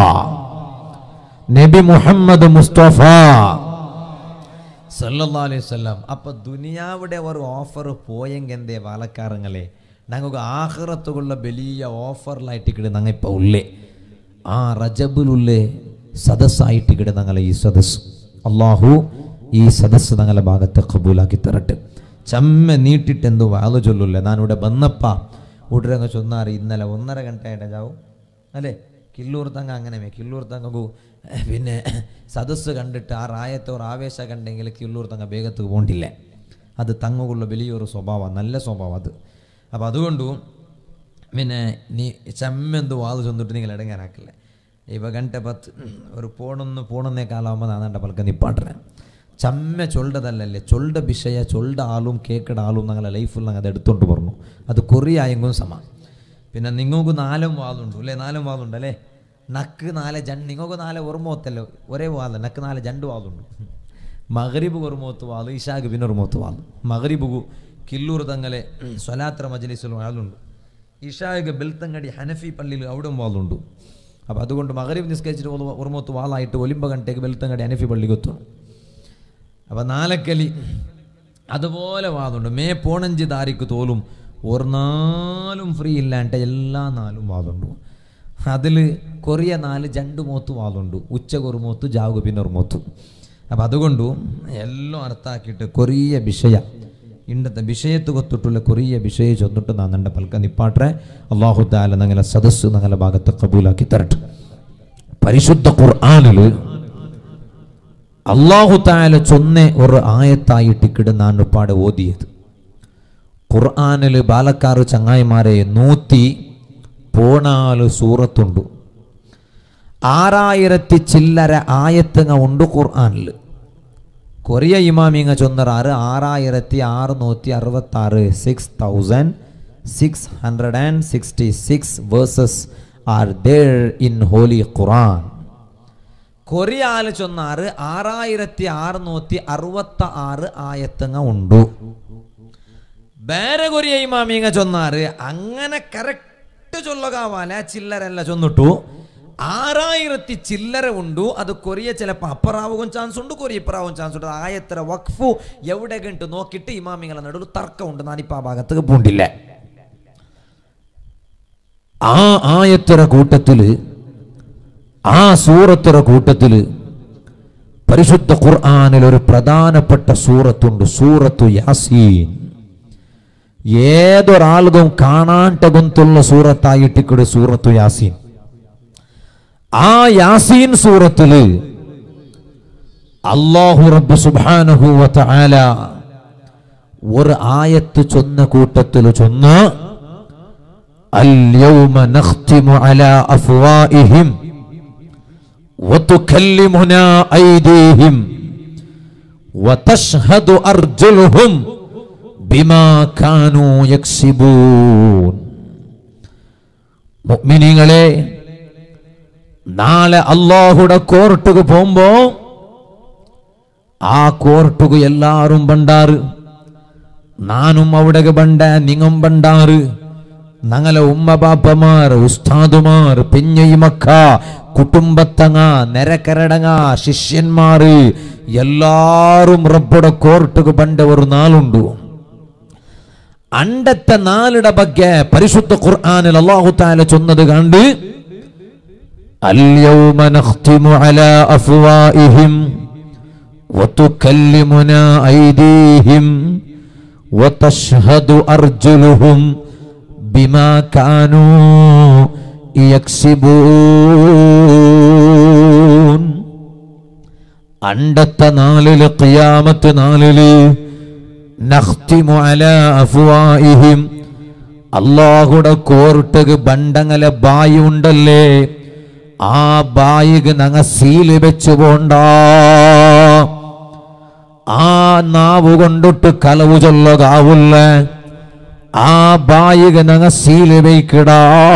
നബി മുഹമ്മദ് മുസ്തഫ സല്ലല്ലാഹു അലൈഹി വസല്ലം അപ്പൊ ദുനിയാവിടെ ഒരു ഓഫർ പോയെങ്കിൽ എന്തേ വാലക്കാരങ്ങളെ ഞങ്ങൾക്ക് ആഹ്റത്തുള്ള വലിയ ഓഫറിലായിട്ട് ഞങ്ങൾ ഇപ്പൊ ഉള്ളേ ആ റജബിലുള്ളേ സദസ്സായിട്ട് കിട ഞങ്ങളെ ഈ സദസ് അള്ളാഹു ഈ സദസ് ഞങ്ങളുടെ ഭാഗത്ത് കബൂലാക്കി തരട്ടെ ചമ്മ നീട്ടിട്ടെന്തോ വാത് ചൊല്ലില്ല ഞാനിവിടെ വന്നപ്പ ഉടരങ്ങ് ചൊന്നാറ് ഇന്നലെ ഒന്നര ഗಂಟೆ ജാവും അല്ലേ കില്ലൂർ തങ്ക അങ്ങനെ കില്ലൂർ തങ്കു പിന്നെ സദസ്സ് കണ്ടിട്ട് ആ റായത്തെ ഒരു ആവേശ കണ്ടെങ്കിൽ കില്ലൂർ തങ്ക വേഗത്ത് പോണ്ടില്ല അത് തങ്ങുള്ള വലിയൊരു സ്വഭാവം നല്ല സ്വഭാവം അത് അപ്പോൾ അതുകൊണ്ടു പിന്നെ നീ ചെമ്മെന്ത് വാത് ചൊന്നിട്ട് നിങ്ങൾ ഇടങ്ങാനാക്കില്ല ഇവ ಗಂಟೆ പത്ത് ഒരു പോണൊന്ന് പോണെന്നേ കാലാവുമ്പോൾ നാന്നെൻ്റെ പലക്ക നിപ്പാട്ടനെ ചമ്മ ചൊല്ലതല്ലല്ലേ ചൊല്ല വിഷയ ചൊല്ല ആളും കേക്കട ആളും ഞങ്ങളെ ലൈഫിൽ ഞങ്ങൾ അത് എടുത്തോണ്ട് പറഞ്ഞു അത് കൊറിയായെങ്കും സമ പിന്നെ നിങ്ങൾക്ക് നാലും വാതുണ്ട് അല്ലേ നാലും വാതുണ്ട് അല്ലേ നക്ക് നാല് ജണ്ട് നിങ്ങൾക്ക് നാല് ഓർമ്മത്തല്ലോ ഒരേ വാദം നക്ക് നാല് ജണ്ട് വാതുണ്ട് മഗരിബ് ഒരു മൂത്ത് വാല് ഇഷാഗ് പിന്നെ ഒരു മൂത്ത് വാല് മഗരിബുഗു കില്ലൂർ തങ്ങളെ സ്വലാത്ര മജലിസിലും ആളുണ്ട് ഇഷാഗ് ബെൽത്തങ്ങടി ഹനഫി പള്ളിയിൽ അവിടെയും വാളുണ്ട് അപ്പോൾ അതുകൊണ്ട് മകരീബ് നിസ്കരിച്ചിട്ട് ഒരു- ഒരു മൂത്ത് വാളായിട്ട് ഒലിമ്പ ഗಂಟೆಗೆ ബെൽത്തങ്ങടി ഹനഫി പള്ളിക്ക് എത്തും അപ്പോൾ നാലക്കലി അതുപോലെ വാദമുണ്ട് മേ പോണഞ്ച് താരിക്ക് തോലും ഒരു നാലും ഫ്രീ ഇല്ലാണ്ട് എല്ലാ നാലും വാദമുണ്ട് അതിൽ കൊറിയ നാല് ജണ്ട് മൂത്ത് വാദമുണ്ട് ഉച്ചക്ക് ഒരു മൂത്ത് ജാവുക പിന്നെ ഒരു മൂത്ത് അപ്പം അതുകൊണ്ട് എല്ലാം അർത്ഥാക്കിയിട്ട് കൊറിയ വിഷയ ഇണ്ടത്തെ വിഷയത്ത് കൊത്തിട്ടുള്ള കൊറിയ വിഷയ ചൊന്നിട്ട് നാ നണ്ട പൽക്ക നിപ്പാട്ടെ അള്ളാഹു താല ഞങ്ങളെ സദസ്സ് ഞങ്ങളെ ഭാഗത്ത് കബൂലാക്കി തരട്ടെ പരിശുദ്ധ ഖുർആാനിൽ അള്ളാഹു താല ചൊന്നെ ഒരു ആയത്തായിട്ടിക്കിട് നാൻ പാടെ ഓതിയത് ഖുർആാനിൽ ബാലക്കാറ് ചങ്ങായിമാരെ നൂറ്റി പോണാല് സൂറത്തുണ്ട് ആറായിരത്തി ചില്ലര ആയത്തുങ്ങ ഉണ്ട് ഖുർആാനിൽ കൊറിയ ഇമാമിങ്ങ ചൊന്നറാറ് ആറായിരത്തി അറുന്നൂറ്റി അറുപത്തി ആറ് six thousand six hundred and sixty six verses are there in holy Quran കൊറിയാല് ചൊന്നാറ് ആറായിരത്തി അറുന്നൂറ്റി അറുപത്തി ആറ് ആയത്തങ്ങ ഉണ്ട് ಬೇರೆ ಕೊರಿಯ ಇಮಾಮಿಂಗ ಚೊನ್ನಾರು അങ്ങനെ കറക്റ്റ് ചൊല്ലുകാവാല ചില്ലരല്ല ചൊന്നിട്ടു ആറായിരത്തി ചില്ലര ഉണ്ടു അത് കൊറിയ ചിലപ്പോൾ അപ്പറാവും ചാൻസ് ഉണ്ട് കൊറിയ ഇപ്പറാവും ചാൻസ് ഉണ്ട് ആയത്ര വഖഫു എവിടെ ഗಂಟು നോക്കിയിട്ട് ഇമാമിങ്ങളെ നടുവിൽ തർക്കമുണ്ട് ഞാനിപ്പോൾ ആ ഭാഗത്തേക്ക് പോണ്ടില്ല ആ ആയത്തര കൂട്ടത്തില് ആ സൂറത്തര കൂട്ടത്തില് പരിശുദ്ധ ഖുർആാനിൽ ഒരു പ്രധാനപ്പെട്ട സൂറത്തുണ്ട് സൂറത്തു യാസീൻ ഏതൊരാൾക്കും കാണാണ്ട ഗൊന്തുള്ള സൂറത്തായിട്ടിക്കട് സൂറത്തു യാസീൻ ആ യാസീൻ സൂറത്തില് അള്ളാഹു റബ്ബ് സുബ്ഹാനഹു വതആല ഒരു ആയത്ത് ചൊന്ന കൂട്ടത്തിൽ ചൊന്ന് اليوم نختم على أفوائهم وتكلمنا أيديهم وتشهد أرجلهم بما كانوا يكسبون മുഅ്മിനീങ്ങളെ നാളെ അള്ളാഹുടെ കോർട്ടുക്ക് പോകുമ്പോ ആ കോർട്ടുക്ക് എല്ലാരും ബണ്ടാറ് നാനും അവിടെ ബണ്ട നിങ്ങും ബണ്ടാറ് ഞങ്ങളെ ഉമ്മ ബാപ്പമാർ ഉസ്താദുമാർ പെഞ്ഞയിമക്ക കുടുംബത്തങ്ങ നിരക്കരടങ്ങ ശിഷ്യന്മാര് എല്ലാരും റബ്ബുടെ കോർട്ടുക്ക് പണ്ട ഒരു നാളുണ്ടു അണ്ടത്തെ നാളുടെ ಬಗ್ಗೆ പരിശുദ്ധ ഖുർആനിൽ അല്ലാഹു തആല ചൊന്നത് കണ്ട് اليوم نختم على أفوائهم وتكلمنا أيديهم وتشهد أرجلهم بما كانوا يكسبون അണ്ടത്തെ നാളില് ഖിയാമത്ത് നാളില് നഖ്തിമു അലാ അഫ്വാഇഹിം അള്ളാഹുടെ കോർട്ടക്ക് ബണ്ടങ്ങലെ ബായി ഉണ്ടല്ലേ ആ ബായിക്ക് നങ്ങ സീല് വെച്ചു പോണ്ട ആ നാവ് കൊണ്ടിട്ട് കലവു ചൊല്ലകാവില്ല ആ ബായിക്ക് നങ്ങ സീല് വയ്ക്കിടാ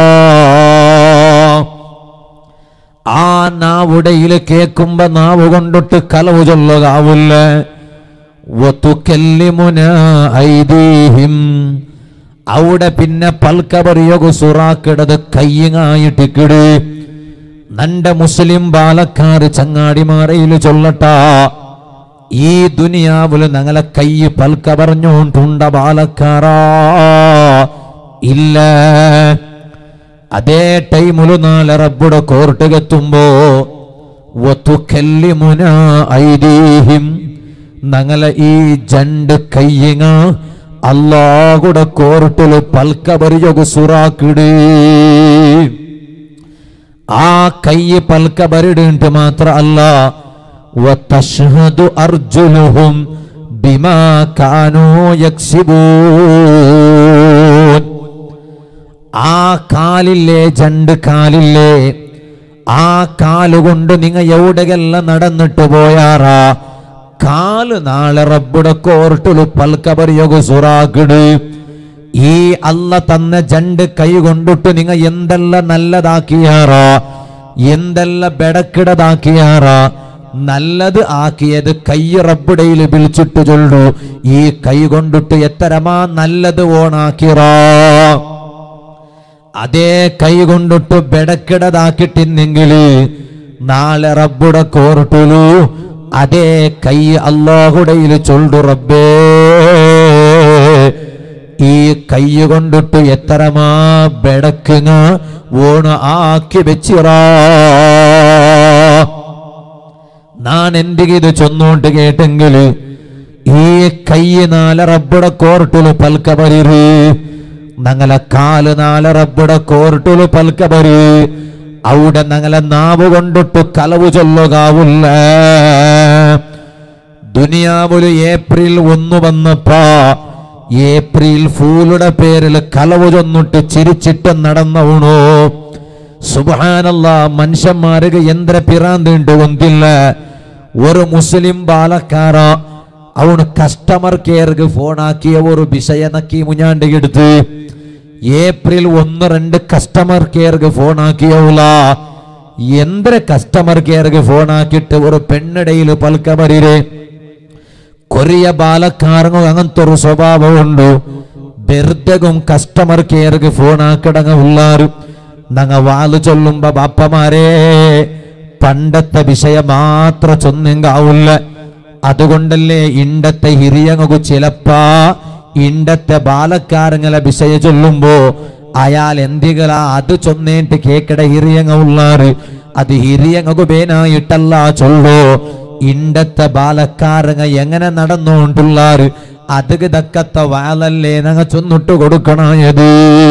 ആ നാവുടയില് കേക്കുമ്പോ നാവ് കൊണ്ടിട്ട് കലവു ചൊല്ലകാവില്ല വതുക്കല്ലിമുന ഐദീഹിം അവിടെ പിന്നെ പൽക്കബറിയൊക്കെ സുറാക്കിടത് കയ്യങ്ങായിട്ടിക്കിട് നന്റെ മുസ്ലിം ബാലക്കാര് ചങ്ങാടിമാരയില് ചൊല്ലട്ട ഈ ദുനിയാവില് ഞങ്ങളെ കയ്യ് പൽക്ക പറഞ്ഞോണ്ടുണ്ട ബാലക്കാരാ ഇല്ല അതേ ടൈമില് നാളെ റബ്ബുടെ കോർട്ടുകെത്തുമ്പോ വതുക്കല്ലിമുന ഐദീഹിം ഞങ്ങളെ ഈ ജണ്ട് കയ്യങ്ങ അല്ലാഹുടെ കോർട്ടില് പൽക്കബറിയൊരു സുറാക്കിട് ആ കയ്യ് പൽക്കബറിടുണ്ട് മാത്ര അല്ല വതഷ്ഹദു അർജുലുഹും ബിമാ കാനൂ യക്സിബൂൻ ആ കാലില്ലേ ജണ്ട് കാലില്ലേ ആ കാലുകൊണ്ട് നിങ്ങ എവിടെയെല്ലാം നടന്നിട്ട് പോയാറാ കാല് നാളെ റബ്ബുടെ കോർട്ടില് പൽക്കബറിയൊക്കെ സുറാക്കിട് ഈ അല്ല തന്ന ജണ്ട് കൈ കൊണ്ടിട്ട് നിങ്ങ എന്തെല്ലാം നല്ലതാക്കിയാറാ എന്തെല്ലാം ബെടക്കിടതാക്കിയാറാ നല്ലത് ആക്കിയത് കൈ റബ്ബുടയിൽ വിളിച്ചിട്ട് ചൊല്ലു ഈ കൈ കൊണ്ടിട്ട് എത്തരമാ നല്ലത് ഓണാക്കിറാ അതേ കൈ കൊണ്ടിട്ട് ബെടക്കിടതാക്കിട്ടിന്നെങ്കിൽ നാളെ റബ്ബുടെ കോർട്ടിലു അതേ കൈ അള്ളാഹുടയിൽ ചൊല്ലു റബ്ബേ ഈ കൈ കൊണ്ടിട്ട് എത്തരമാ ബെടക്കുങ്ങ ഓണ് ആക്കി വെച്ചിറാ ഞാൻ എന്തിಗೆ ഇത് ചൊന്നോണ്ട് കേട്ടെങ്കിൽ ഈ കൈ നാല റബ്ബുടെ കോർട്ടില് പൽക്കബരിറ് ഞങ്ങളെ കാല് നാല റബ്ബുടെ കോർട്ടില് പൽക്കബരി അവിടെ ഞങ്ങളെ നാവ് കൊണ്ടിട്ട് കലവ് ചൊല്ലുകാവില്ല ദുനിയാവില് ഏപ്രിൽ ഒന്ന് വന്നപ്പോ ഏപ്രിൽ ഫൂലുടെ പേരിൽ കലവ് ചൊന്നിട്ട് ചിരിച്ചിട്ട് നടന്നവണോ സുബാനല്ല മനുഷ്യന്മാർക്ക് യന്ത്ര പിറാന്തുണ്ട് ഒന്നില്ല ഒരു മുസ്ലിം ബാലക്കാര അവന് കസ്റ്റമർ കെയർക്ക് ഫോണാക്കിയ ഒരു വിഷയനക്കി മുഞ്ഞാണ്ട് എടുത്ത് ഏപ്രിൽ ഒന്ന് രണ്ട് കസ്റ്റമർ കെയർക്ക് ഫോണാക്കിയവുല യന്ത്ര കസ്റ്റമർ കെയർക്ക് ഫോണാക്കിയിട്ട് ഒരു പെണ്ണിടയിൽ പൽക്കമരിരെ കൊറിയ ബാലക്കാരനും അങ്ങനത്തെ ഒരു സ്വഭാവമുണ്ട് വെറുതെകും കസ്റ്റമർ കെയർക്ക് ഫോണാക്കിടങ്ങ ഉള്ളാരും നങ്ങ വാല് ചൊല്ലുമ്പോ ബാപ്പമാരെ പണ്ടത്തെ വിഷയം മാത്ര ചൊന്നെങ്കാവില്ല അതുകൊണ്ടല്ലേ ഇണ്ടത്തെ ഹിരിയങ്ങു ചിലപ്പാ ഇണ്ടത്തെ ബാലക്കാരങ്ങളെ വിഷയ ചൊല്ലുമ്പോ അയാൾ എന്തികളാ അത് ചൊന്നേട്ട് കേക്കട ഹിരിയങ്ങ ഉള്ളാറ് അത് ഹിരിയങ്ങു ബേനായിട്ടല്ല ചൊല്ലോ ഇണ്ടത്തെ ബാലക്കാരങ്ങ എങ്ങനെ നടന്നുകൊണ്ടുള്ളാറ് അത് തക്കത്ത വാലല്ലേ നങ്ങ ചൊന്നിട്ട് കൊടുക്കണായത്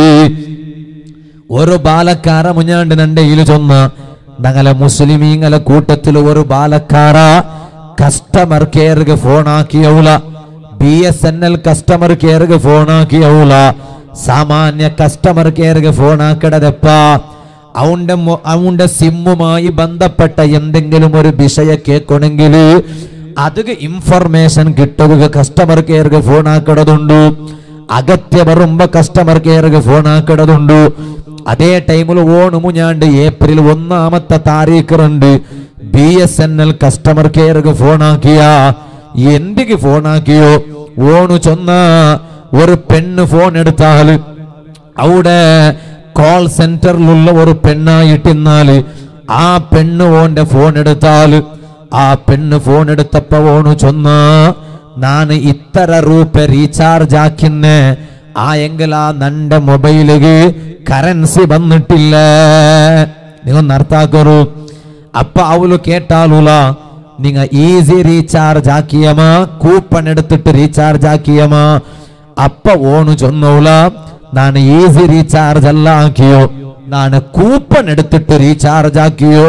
ഒരു ബാലക്കാര മുഞ്ഞാണ്ട് നണ്ടയിൽ ചൊന്ന ഞങ്ങളെ മുസ്ലിമീങ്ങളെ കൂട്ടത്തിൽ ഒരു ബാലക്കാര കസ്റ്റമർ കെയർക്ക് ഫോണാക്കിയവുല B S N L customer കെയർക്ക് ഫോണാക്കിയവുല സാമാന്യ കസ്റ്റമർ കെയർക്ക് ഫോണാക്കിടതെപ്പ അവന്റെ മൊ- അവന്റെ സിമ്മുമായി ബന്ധപ്പെട്ട എന്തെങ്കിലും ഒരു വിഷയ കേൾക്കണമെങ്കിൽ അത് ഇൻഫർമേഷൻ കിട്ടുക കസ്റ്റമർ കെയർക്ക് ഫോണാക്കിടതുണ്ട് അഗത്യ വരുമ്പോ കസ്റ്റമർ കെയർക്ക് ഫോണാക്കിടതുണ്ട് അതേ ടൈമിൽ ഓണ് മുഞ്ഞാണ്ട് ഏപ്രിൽ ഒന്നാമത്തെ താരീഖുണ്ട് B S N L customer കെയർക്ക് ഫോണാക്കിയ എന്തിക്ക് ഫോണാക്കിയോ ഓണു ചൊന്ന ഒരു പെണ്ണ് ഫോൺ എടുത്താൽ അവിടെ കോൾ സെന്ററിലുള്ള ഒരു പെണ്ണായിട്ടിന്നാല് ആ പെണ്ണ് ഓന്റെ ഫോൺ എടുത്താല് ആ പെണ്ണ് ഫോൺ എടുത്തപ്പോ ഓണു ചൊന്ന ನಾನು ಇತ್ತರ ರೂಪೆ ರೀಚಾರ್ಜ್ ಹಾಕಿನ್ನೆ ಆ ಎಂಗಲ ನಂಡ ಮೊಬೈಲಿಗೆ ಕರೆನ್ಸಿ ಬಂದಿಟ್ಟಿಲ್ಲ ನೀವೊಂದು ಅರ್ಥ ಹಾಕೋರು ಅಪ್ಪ ಅವಳು ಕೇಟಾಲುಲ ನಿಂಗ ಈಸಿ ರೀಚಾರ್ಜ್ ಹಾಕಿಯಮ ಕೂಪನ್ ಎಡುತ್ತಿಟ್ಟು ರೀಚಾರ್ಜ್ ಹಾಕಿಯಮ ಅಪ್ಪ ಓಣು ಚೊನ್ನವುಲ ನಾನು ಈಸಿ ರೀಚಾರ್ಜ್ ಅಲ್ಲ ಹಾಕಿಯೋ ನಾನು ಕೂಪನ್ എടുത്തിട്ട് റീചാർജ് ആക്കിയോ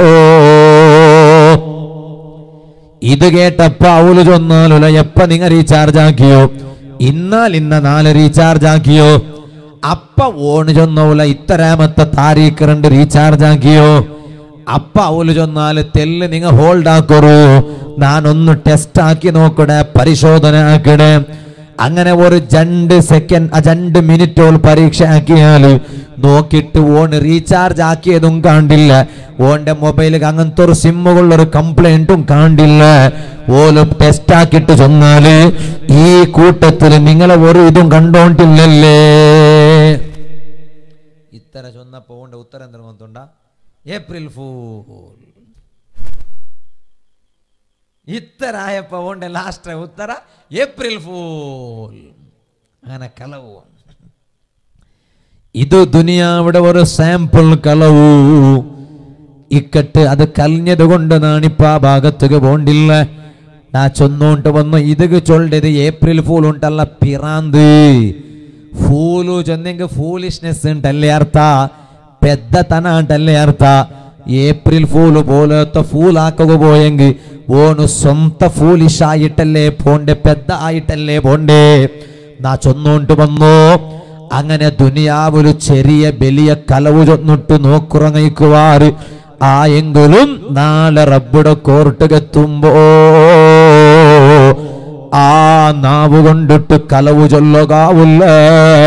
ഇത് കേട്ടപ്പ അവള് ചൊന്നാലുല എപ്പ നിങ്ങ റീചാർജ് ആക്കിയോ ഇന്നാൽ ഇന്ന നാല് റീചാർജ് ആക്കിയോ അപ്പ ഓണ് ചൊന്നവുല ഇത്തരാമത്തെ താരീഖ് രണ്ട് റീചാർജ് ആക്കിയോ അപ്പ അവല് ചൊന്നാല് തെല്ല് നിങ്ങ ഹോൾഡ് ആക്കൊറു നാനൊന്ന് ടെസ്റ്റ് ആക്കി നോക്കടെ പരിശോധന ആക്കടെ അങ്ങനെ ഒരു രണ്ട് സെക്കൻഡ് ആ രണ്ട് മിനിറ്റോൾ പരീക്ഷ ആക്കിയാല് നോക്കിയിട്ട് ഓൺ റീചാർജ് ആക്കിയതും കാണില്ല ഓന്റെ മൊബൈലിൽ അങ്ങനത്തെ ഒരു സിമ്മുകളുള്ള ഒരു കംപ്ലൈന്റും കാണില്ല ഓലും ടെസ്റ്റ് ആക്കിയിട്ട് ചെന്നാല് ഈ കൂട്ടത്തിൽ നിങ്ങളെ ഒരു ഇതും കണ്ടോണ്ടില്ലല്ലേ ഇത്തര ചൊന്നപ്പോ ഓന്റെ ഉത്തരം എന്തെങ്കിലും ഏപ്രിൽ ഫൂൾ ഇത്തരായപ്പോ ഓന്റെ ലാസ്റ്റ് ഉത്തര ഏപ്രിൽ ഫൂൾ അങ്ങനെ കലവു ഇത് ദുനിയാവിടെ ഒരു സാമ്പിൾ കളവു ഇക്കട്ട് അത് കലിഞ്ഞത് കൊണ്ട് നാണിപ്പ ആ ഭാഗത്തേക്ക് പോണ്ടില്ല ನಾ ಚೊನ್ನೋಂಟು ಬಂದು ಇದಕ್ಕೆ ಚೊಲ್ಡೆದು ಏಪ್ರಿಲ್ ಫೂಲ್ ಉಂಟಲ್ಲ ಪಿರಾಂದು ಫೂಲು ಚೊಂದೆಂಗೆ ಫೂಲಿಶ್ನೆಸ್ ಉಂಟಲ್ಲೇ ಅರ್ಥ పెద్దతన అంటల్లే అర్థ ఏప్రిల్ ఫూలు పోలేత ఫూల్ ఆకగోబోయంగి ఓను సొంత ఫూలిష్ ആയിട്ടല്ലേ പോണ്ടേ പെദ്ద ആയിട്ടല്ലേ പോണ്ടേ നാ ചൊന്നോണ്ട് വന്നു അങ്ങനെ ദുനിയാവില് ചെറിയ വലിയ കലവ് ചൊന്നിട്ട് നോക്കുറങ്ങയിക്കുവാറ് ആ എങ്കിലും നാളെ റബ്ബുടെ കോർട്ടുകെത്തുമ്പോ ആ നാവ് കൊണ്ടിട്ട് കലവ് ചൊല്ലുകാവില്ലേ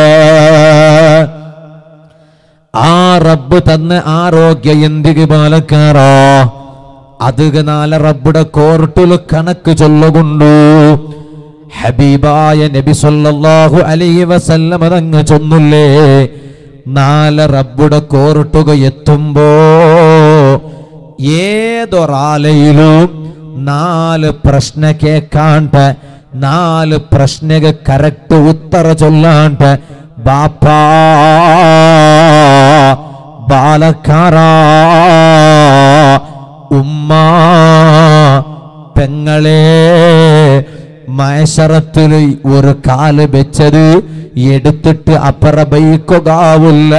ആ റബ്ബ് തന്ന ആരോഗ്യ എന്തിക്ക് പാലക്കാറോ അത് നാളെ റബ്ബുടെ കോർട്ടില് കണക്ക് ചൊല്ലുകൊണ്ടു ഹബീബായ നബി സല്ലല്ലാഹു അലൈഹി വസല്ലമ തങ്ങ് ചൊന്നില്ലേ നാളെ റബ്ബുടെ കോർട്ടുക എത്തുമ്പോ ഏതൊരാലയിലും നാല് പ്രശ്ന കേക്കാണ്ട് നാല് പ്രശ്നക്ക് കറക്റ്റ് ഉത്തര ചൊല്ലാണ്ട് ബാപ്പാ ബാലക്കാര ഉമ്മ പെങ്ങളെ മയശറത്തിൽ ഒരു കാല് വെച്ചത് എടുത്തിട്ട് അപ്പറ ബൈക്കുകാവില്ല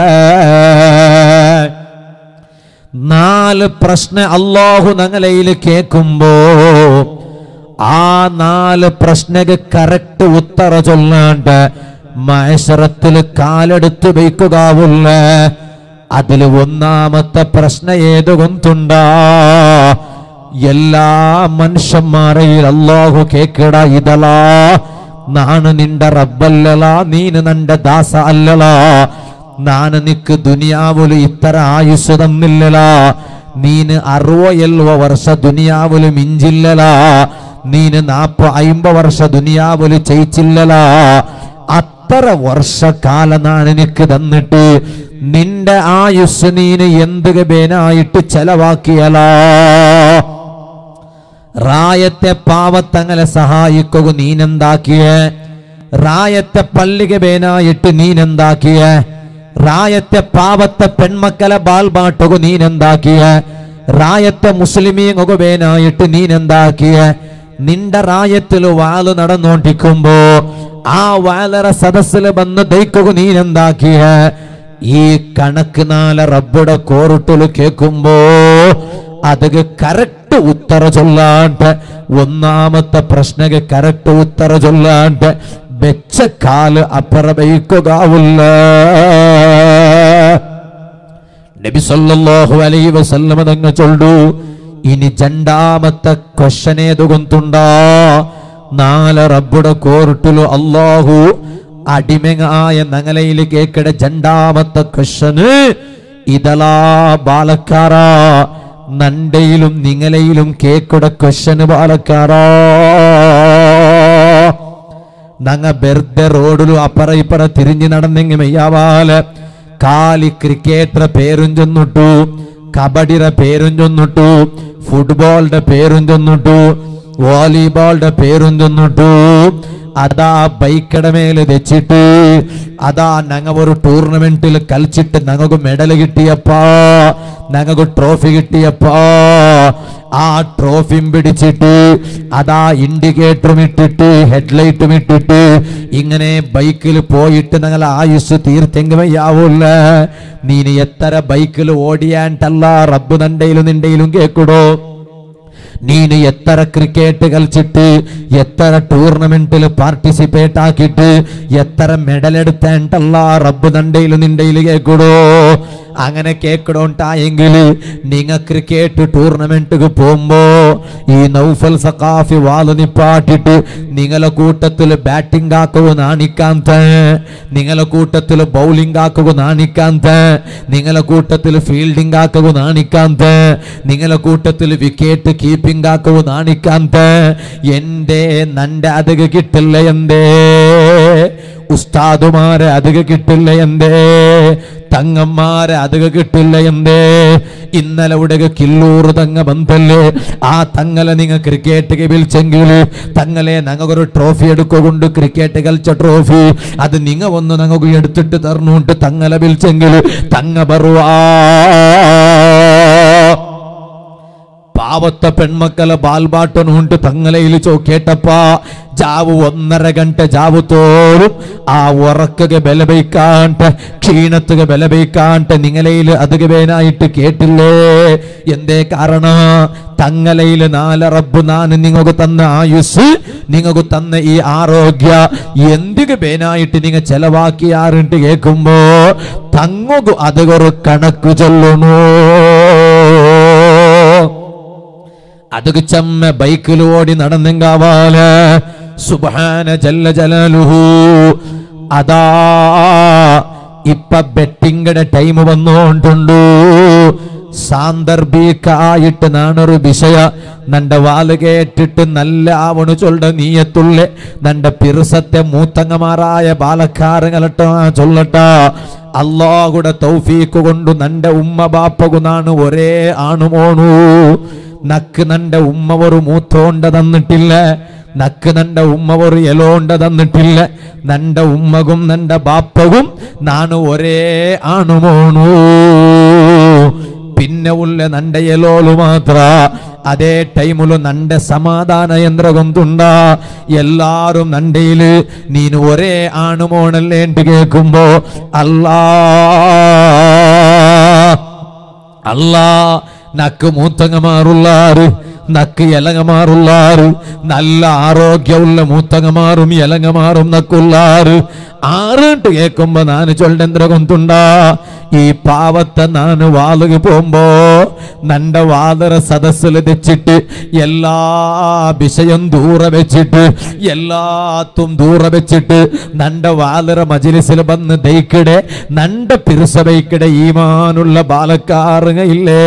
നാല് പ്രശ്ന അള്ളാഹു ഞങ്ങളയിൽ കേൾക്കുമ്പോ ആ നാല് പ്രശ്നക്ക് കറക്റ്റ് ഉത്തര ചൊല്ലാണ്ട് മഹശറത്തിൽ കാലെടുത്ത് വയ്ക്കുകാവുള്ള അതിൽ ഒന്നാമത്തെ പ്രശ്ന ഏത് കൊണ്ടുണ്ടാ എല്ലാ മനുഷ്യന്മാരെയും അള്ളാഹു കേക്കട ഇതലാ നാണ് നിന്റെ റബ്ബല്ലലാ നീന് നിന്റെ ദാസ അല്ലലാ ನಾನು ನಿಕ್ ದುನಿಯಾವುಲು ಇತ್ತರ ಆಯುಷ್ ತನ್ನಿಲ್ಲಲ ನೀನು ಅರುವ ಎಲ್ವ ವರ್ಷ ದುನಿಯಾವುಲು ಮಿಂಜಿಲ್ಲಲ ನೀನು ನಾಪ ಐಂಬ ವರ್ಷ ದುನಿಯಾವುಲು ಚೈಚಿಲ್ಲಲ അത്ര വർഷക്കാല നാണ് നിക്ക് തന്നിട്ട് നിന്റെ ആയുസ് നീന് എന്തുക ബേനായിട്ട് ചെലവാക്കിയലാ റായത്തെ പാവത്തങ്ങളെ സഹായിക്കുക നീനെന്താക്കിയ റായത്തെ പള്ളിക ബേനായിട്ട് നീനെന്താക്കിയ റായത്തെ പാവത്തെ പെൺമക്കളെ ബാൽബാട്ടുക നീനെന്താക്കിയ റായത്തെ മുസ്ലിമീങ്ങുക ബേനായിട്ട് നീനെന്താക്കിയ നിന്റെ റായത്തിൽ വാല് നടന്നോണ്ടിരിക്കുമ്പോ ആ വാലറ സദസ്സിൽ വന്ന് ദയിക്കുക നീനെന്താക്കിയ ഈ കണക്ക് നാളെ റബ്ബുടെ കോറിട്ടിൽ കേൾക്കുമ്പോ ಅದಕ್ಕೆ ಕರೆಕ್ಟ್ ಉತ್ತರ ಚೊಲ್ಲಾಂಟ ഒന്നാമത്തെ പ്രശ്നക്ക് കറക്റ്റ് ഉത്തര ചൊല്ലാണ്ട് വെച്ച കാല് അപ്പറ ബൈക്കുകാവില്ല നബി സല്ലല്ലാഹു അലൈഹി വസല്ലമ തങ്ങ ചൊല്ലു ഇനി രണ്ടാമത്തെ ക്വസ്റ്റൻ ഏത് കൊണ്ടുണ്ടാ നാല് റബ്ബുടെ കോർട്ടിലു അള്ളാഹു അടിമയായ നങ്ങലയിൽ കേക്കട രണ്ടാമത്തെ ക്വസ്റ്റന് ഇതലാ ബാലക്കാരാ നണ്ടയിലും നിങ്ങലയിലും കേക്കുട ക്വസ്റ്റന് ബാലക്കാരാ നങ്ങ ബെർദെ റോഡിലും അപ്പറ ഇപ്പറ തിരിഞ്ഞു നടന്നെങ്കി മെയ്യാവാല് കാലി ക്രിക്കറ്ററെ പേരും ചൊന്നിട്ടു കബഡിയുടെ പേരും ചൊന്നിട്ടു ഫുട്ബോളിന്റെ പേരും ചൊന്നിട്ടു വോളിബോളിന്റെ പേരും ചൊന്നിട്ടു അതാ ബൈക്കടെ മേല് വെച്ചിട്ട് അതാ ഞങ്ങ ഒരു ടൂർണമെന്റിൽ കളിച്ചിട്ട് ഞങ്ങൾക്ക് മെഡൽ കിട്ടിയപ്പാ ഞങ്ങൾക്ക് ട്രോഫി കിട്ടിയപ്പാ ആ ട്രോഫിയും പിടിച്ചിട്ട് അതാ ഇൻഡിക്കേറ്ററും ഇട്ടിട്ട് ഹെഡ്ലൈറ്റും ഇട്ടിട്ട് ഇങ്ങനെ ബൈക്കിൽ പോയിട്ട് ഞങ്ങൾ ആയുസ് തീർത്തെങ്കിമയ്യാവൂല്ല നീന് എത്ര ബൈക്കിൽ ഓടിയാണ്ടല്ല റബ്ബ് നണ്ടയിലും നിണ്ടയിലും കേക്കുടോ നീന് എത്ര ക്രിക്കറ്റ് കളിച്ചിട്ട് എത്ര ടൂർണമെന്റിൽ പാർട്ടിസിപ്പേറ്റ് ആക്കിയിട്ട് എത്ര മെഡൽ എടുത്തേണ്ടല്ല റബ്ബ് നണ്ടയിൽ നിണ്ടയിൽ കേൾക്കടോ അങ്ങനെ കേൾക്കണോണ്ടായെങ്കിൽ നിങ്ങ ക്രിക്കറ്റ് ടൂർണമെന്റിക്ക് പോകുമ്പോ ഈ നൗഫൽ സഖാഫി വാല് നിപ്പാട്ടിട്ട് നിങ്ങളെ കൂട്ടത്തിൽ ബാറ്റിംഗ് ആക്കുക നാണിക്കാന്ത നിങ്ങളെ കൂട്ടത്തിൽ ബൗളിംഗ് ആക്കുക നാണിക്കാന്ത നിങ്ങളെ കൂട്ടത്തിൽ ഫീൽഡിംഗ് ആക്കുക നാണിക്കാന്ത നിങ്ങളെ കൂട്ടത്തിൽ വിക്കറ്റ് കീപ്പിംഗ് ആക്കുക നാണിക്കാന്ത എന്റെ നന്റെ അതക കിട്ടില്ല എന്തേ ഉസ്താദുമാരെ അധിക കിട്ടില്ല എന്തേ തങ്ങന്മാരെ അധിക കിട്ടില്ല എന്തേ ഇന്നലെ ഇവിടെ കില്ലൂർ തങ്ങ ബന്ധല്ലേ ആ തങ്ങളെ നിങ്ങ ക്രിക്കറ്റ് വിളിച്ചെങ്കിൽ തങ്ങളെ ഞങ്ങൾക്കൊരു ട്രോഫി എടുക്കൊണ്ട് ക്രിക്കറ്റ് കളിച്ച ട്രോഫി അത് നിങ്ങ ഒന്ന് ഞങ്ങൾക്ക് എടുത്തിട്ട് തരണുണ്ട് തങ്ങളെ വിളിച്ചെങ്കിൽ തങ്ങ ബറുവാ പാവത്ത പെൺമക്കളെ ബാൽബാട്ടനുണ്ട് തങ്ങലയിൽ ചോക്കേട്ടപ്പ ജാവ് ഒന്നര ഗಂಟೆ ജാവ് തോറും ആ ഉറക്കുക ബലബൈക്കാണ്ട് ക്ഷീണത്തുക ബലബൈക്കാണ്ട് നിങ്ങളയിൽ അതുക വേനായിട്ട് കേട്ടില്ലേ എന്തേ കാരണം തങ്ങലയിൽ നാല് റബ്ബ് നാന് നിങ്ങൾക്ക് തന്ന ആയുസ് നിങ്ങൾക്ക് തന്ന ഈ ആരോഗ്യ എന്തിക ബേനായിട്ട് നിങ്ങൾ ചെലവാക്കിയാറുണ്ട് കേൾക്കുമ്പോ തങ്ങുക അതുകൊരു കണക്ക് ചൊല്ലണോ അതുക്ക് ചെമ്മ ബൈക്കിൽ ഓടി നടന്നെങ്കാവാല സുബാന ജല്ല ജലാലുഹു അതാ ഇപ്പൊ ബെറ്റിംഗയുടെ ടൈം വന്നോണ്ടുണ്ടു സാന്ദർഭികായിട്ട് നാണൊരു വിഷയ നന്റെ വാല് കേട്ടിട്ട് നല്ല ആവണു ചൊല്ല നീയത്തുള്ളെ നന്റെ പിറുസത്തെ മൂത്തങ്ങമാറായ ബാലക്കാരങ്ങളട്ട ചൊല്ലട്ട അള്ളാഹുടെ തൗഫീക്ക് കൊണ്ടു നന്റെ ഉമ്മ ബാപ്പകുന്നാണ് ഒരേ ആണുമോണു നക്ക് നന്റെ ഉമ്മ ഒരു മൂത്തോണ്ട തന്നിട്ടില്ല നക്ക് നന്റെ ഉമ്മ ഒരു എലോണ്ട തന്നിട്ടില്ല നന്റെ ഉമ്മകും നന്റെ ബാപ്പകും നാണ് ഒരേ ആണുമോണു പിന്നെ ഉള്ള നന്റെ എലോളു മാത്ര അതേ ടൈമില് നന്റെ സമാധാന യന്ത്രകം തുണ്ട എല്ലാരും നണ്ടയില് നീನು ഒരേ ആണുമോണല്ലേണ്ട് കേൾക്കുമ്പോ അല്ലാ അല്ലാ നക്ക് മൂത്തങ്ങമാറുള്ളാറ് നക്ക് എലങ്ങമാറുള്ളാറ് നല്ല ആരോഗ്യമുള്ള മൂത്തങ്ങമാറും എലങ്ങമാറും നക്കുള്ളാറ് ആറിട്ട് കേൾക്കുമ്പോ നാന് ചൊല്ലെന്ത്ര കൊന്തുണ്ടാ ഈ പാവത്തെ നാന് വാളുക പോകുമ്പോ നന്റെ വാതറ സദസ്സിൽ തെച്ചിട്ട് എല്ലാ വിഷയം ദൂരെ വെച്ചിട്ട് എല്ലാത്തും ദൂരെ വെച്ചിട്ട് നന്റെ വാതറ മജിലിസിൽ വന്ന് ദയിക്കടെ നന്റെ പിറുസഭയ്ക്കിടെ ഈമാനുള്ള ബാലക്കാറുക ഇല്ലേ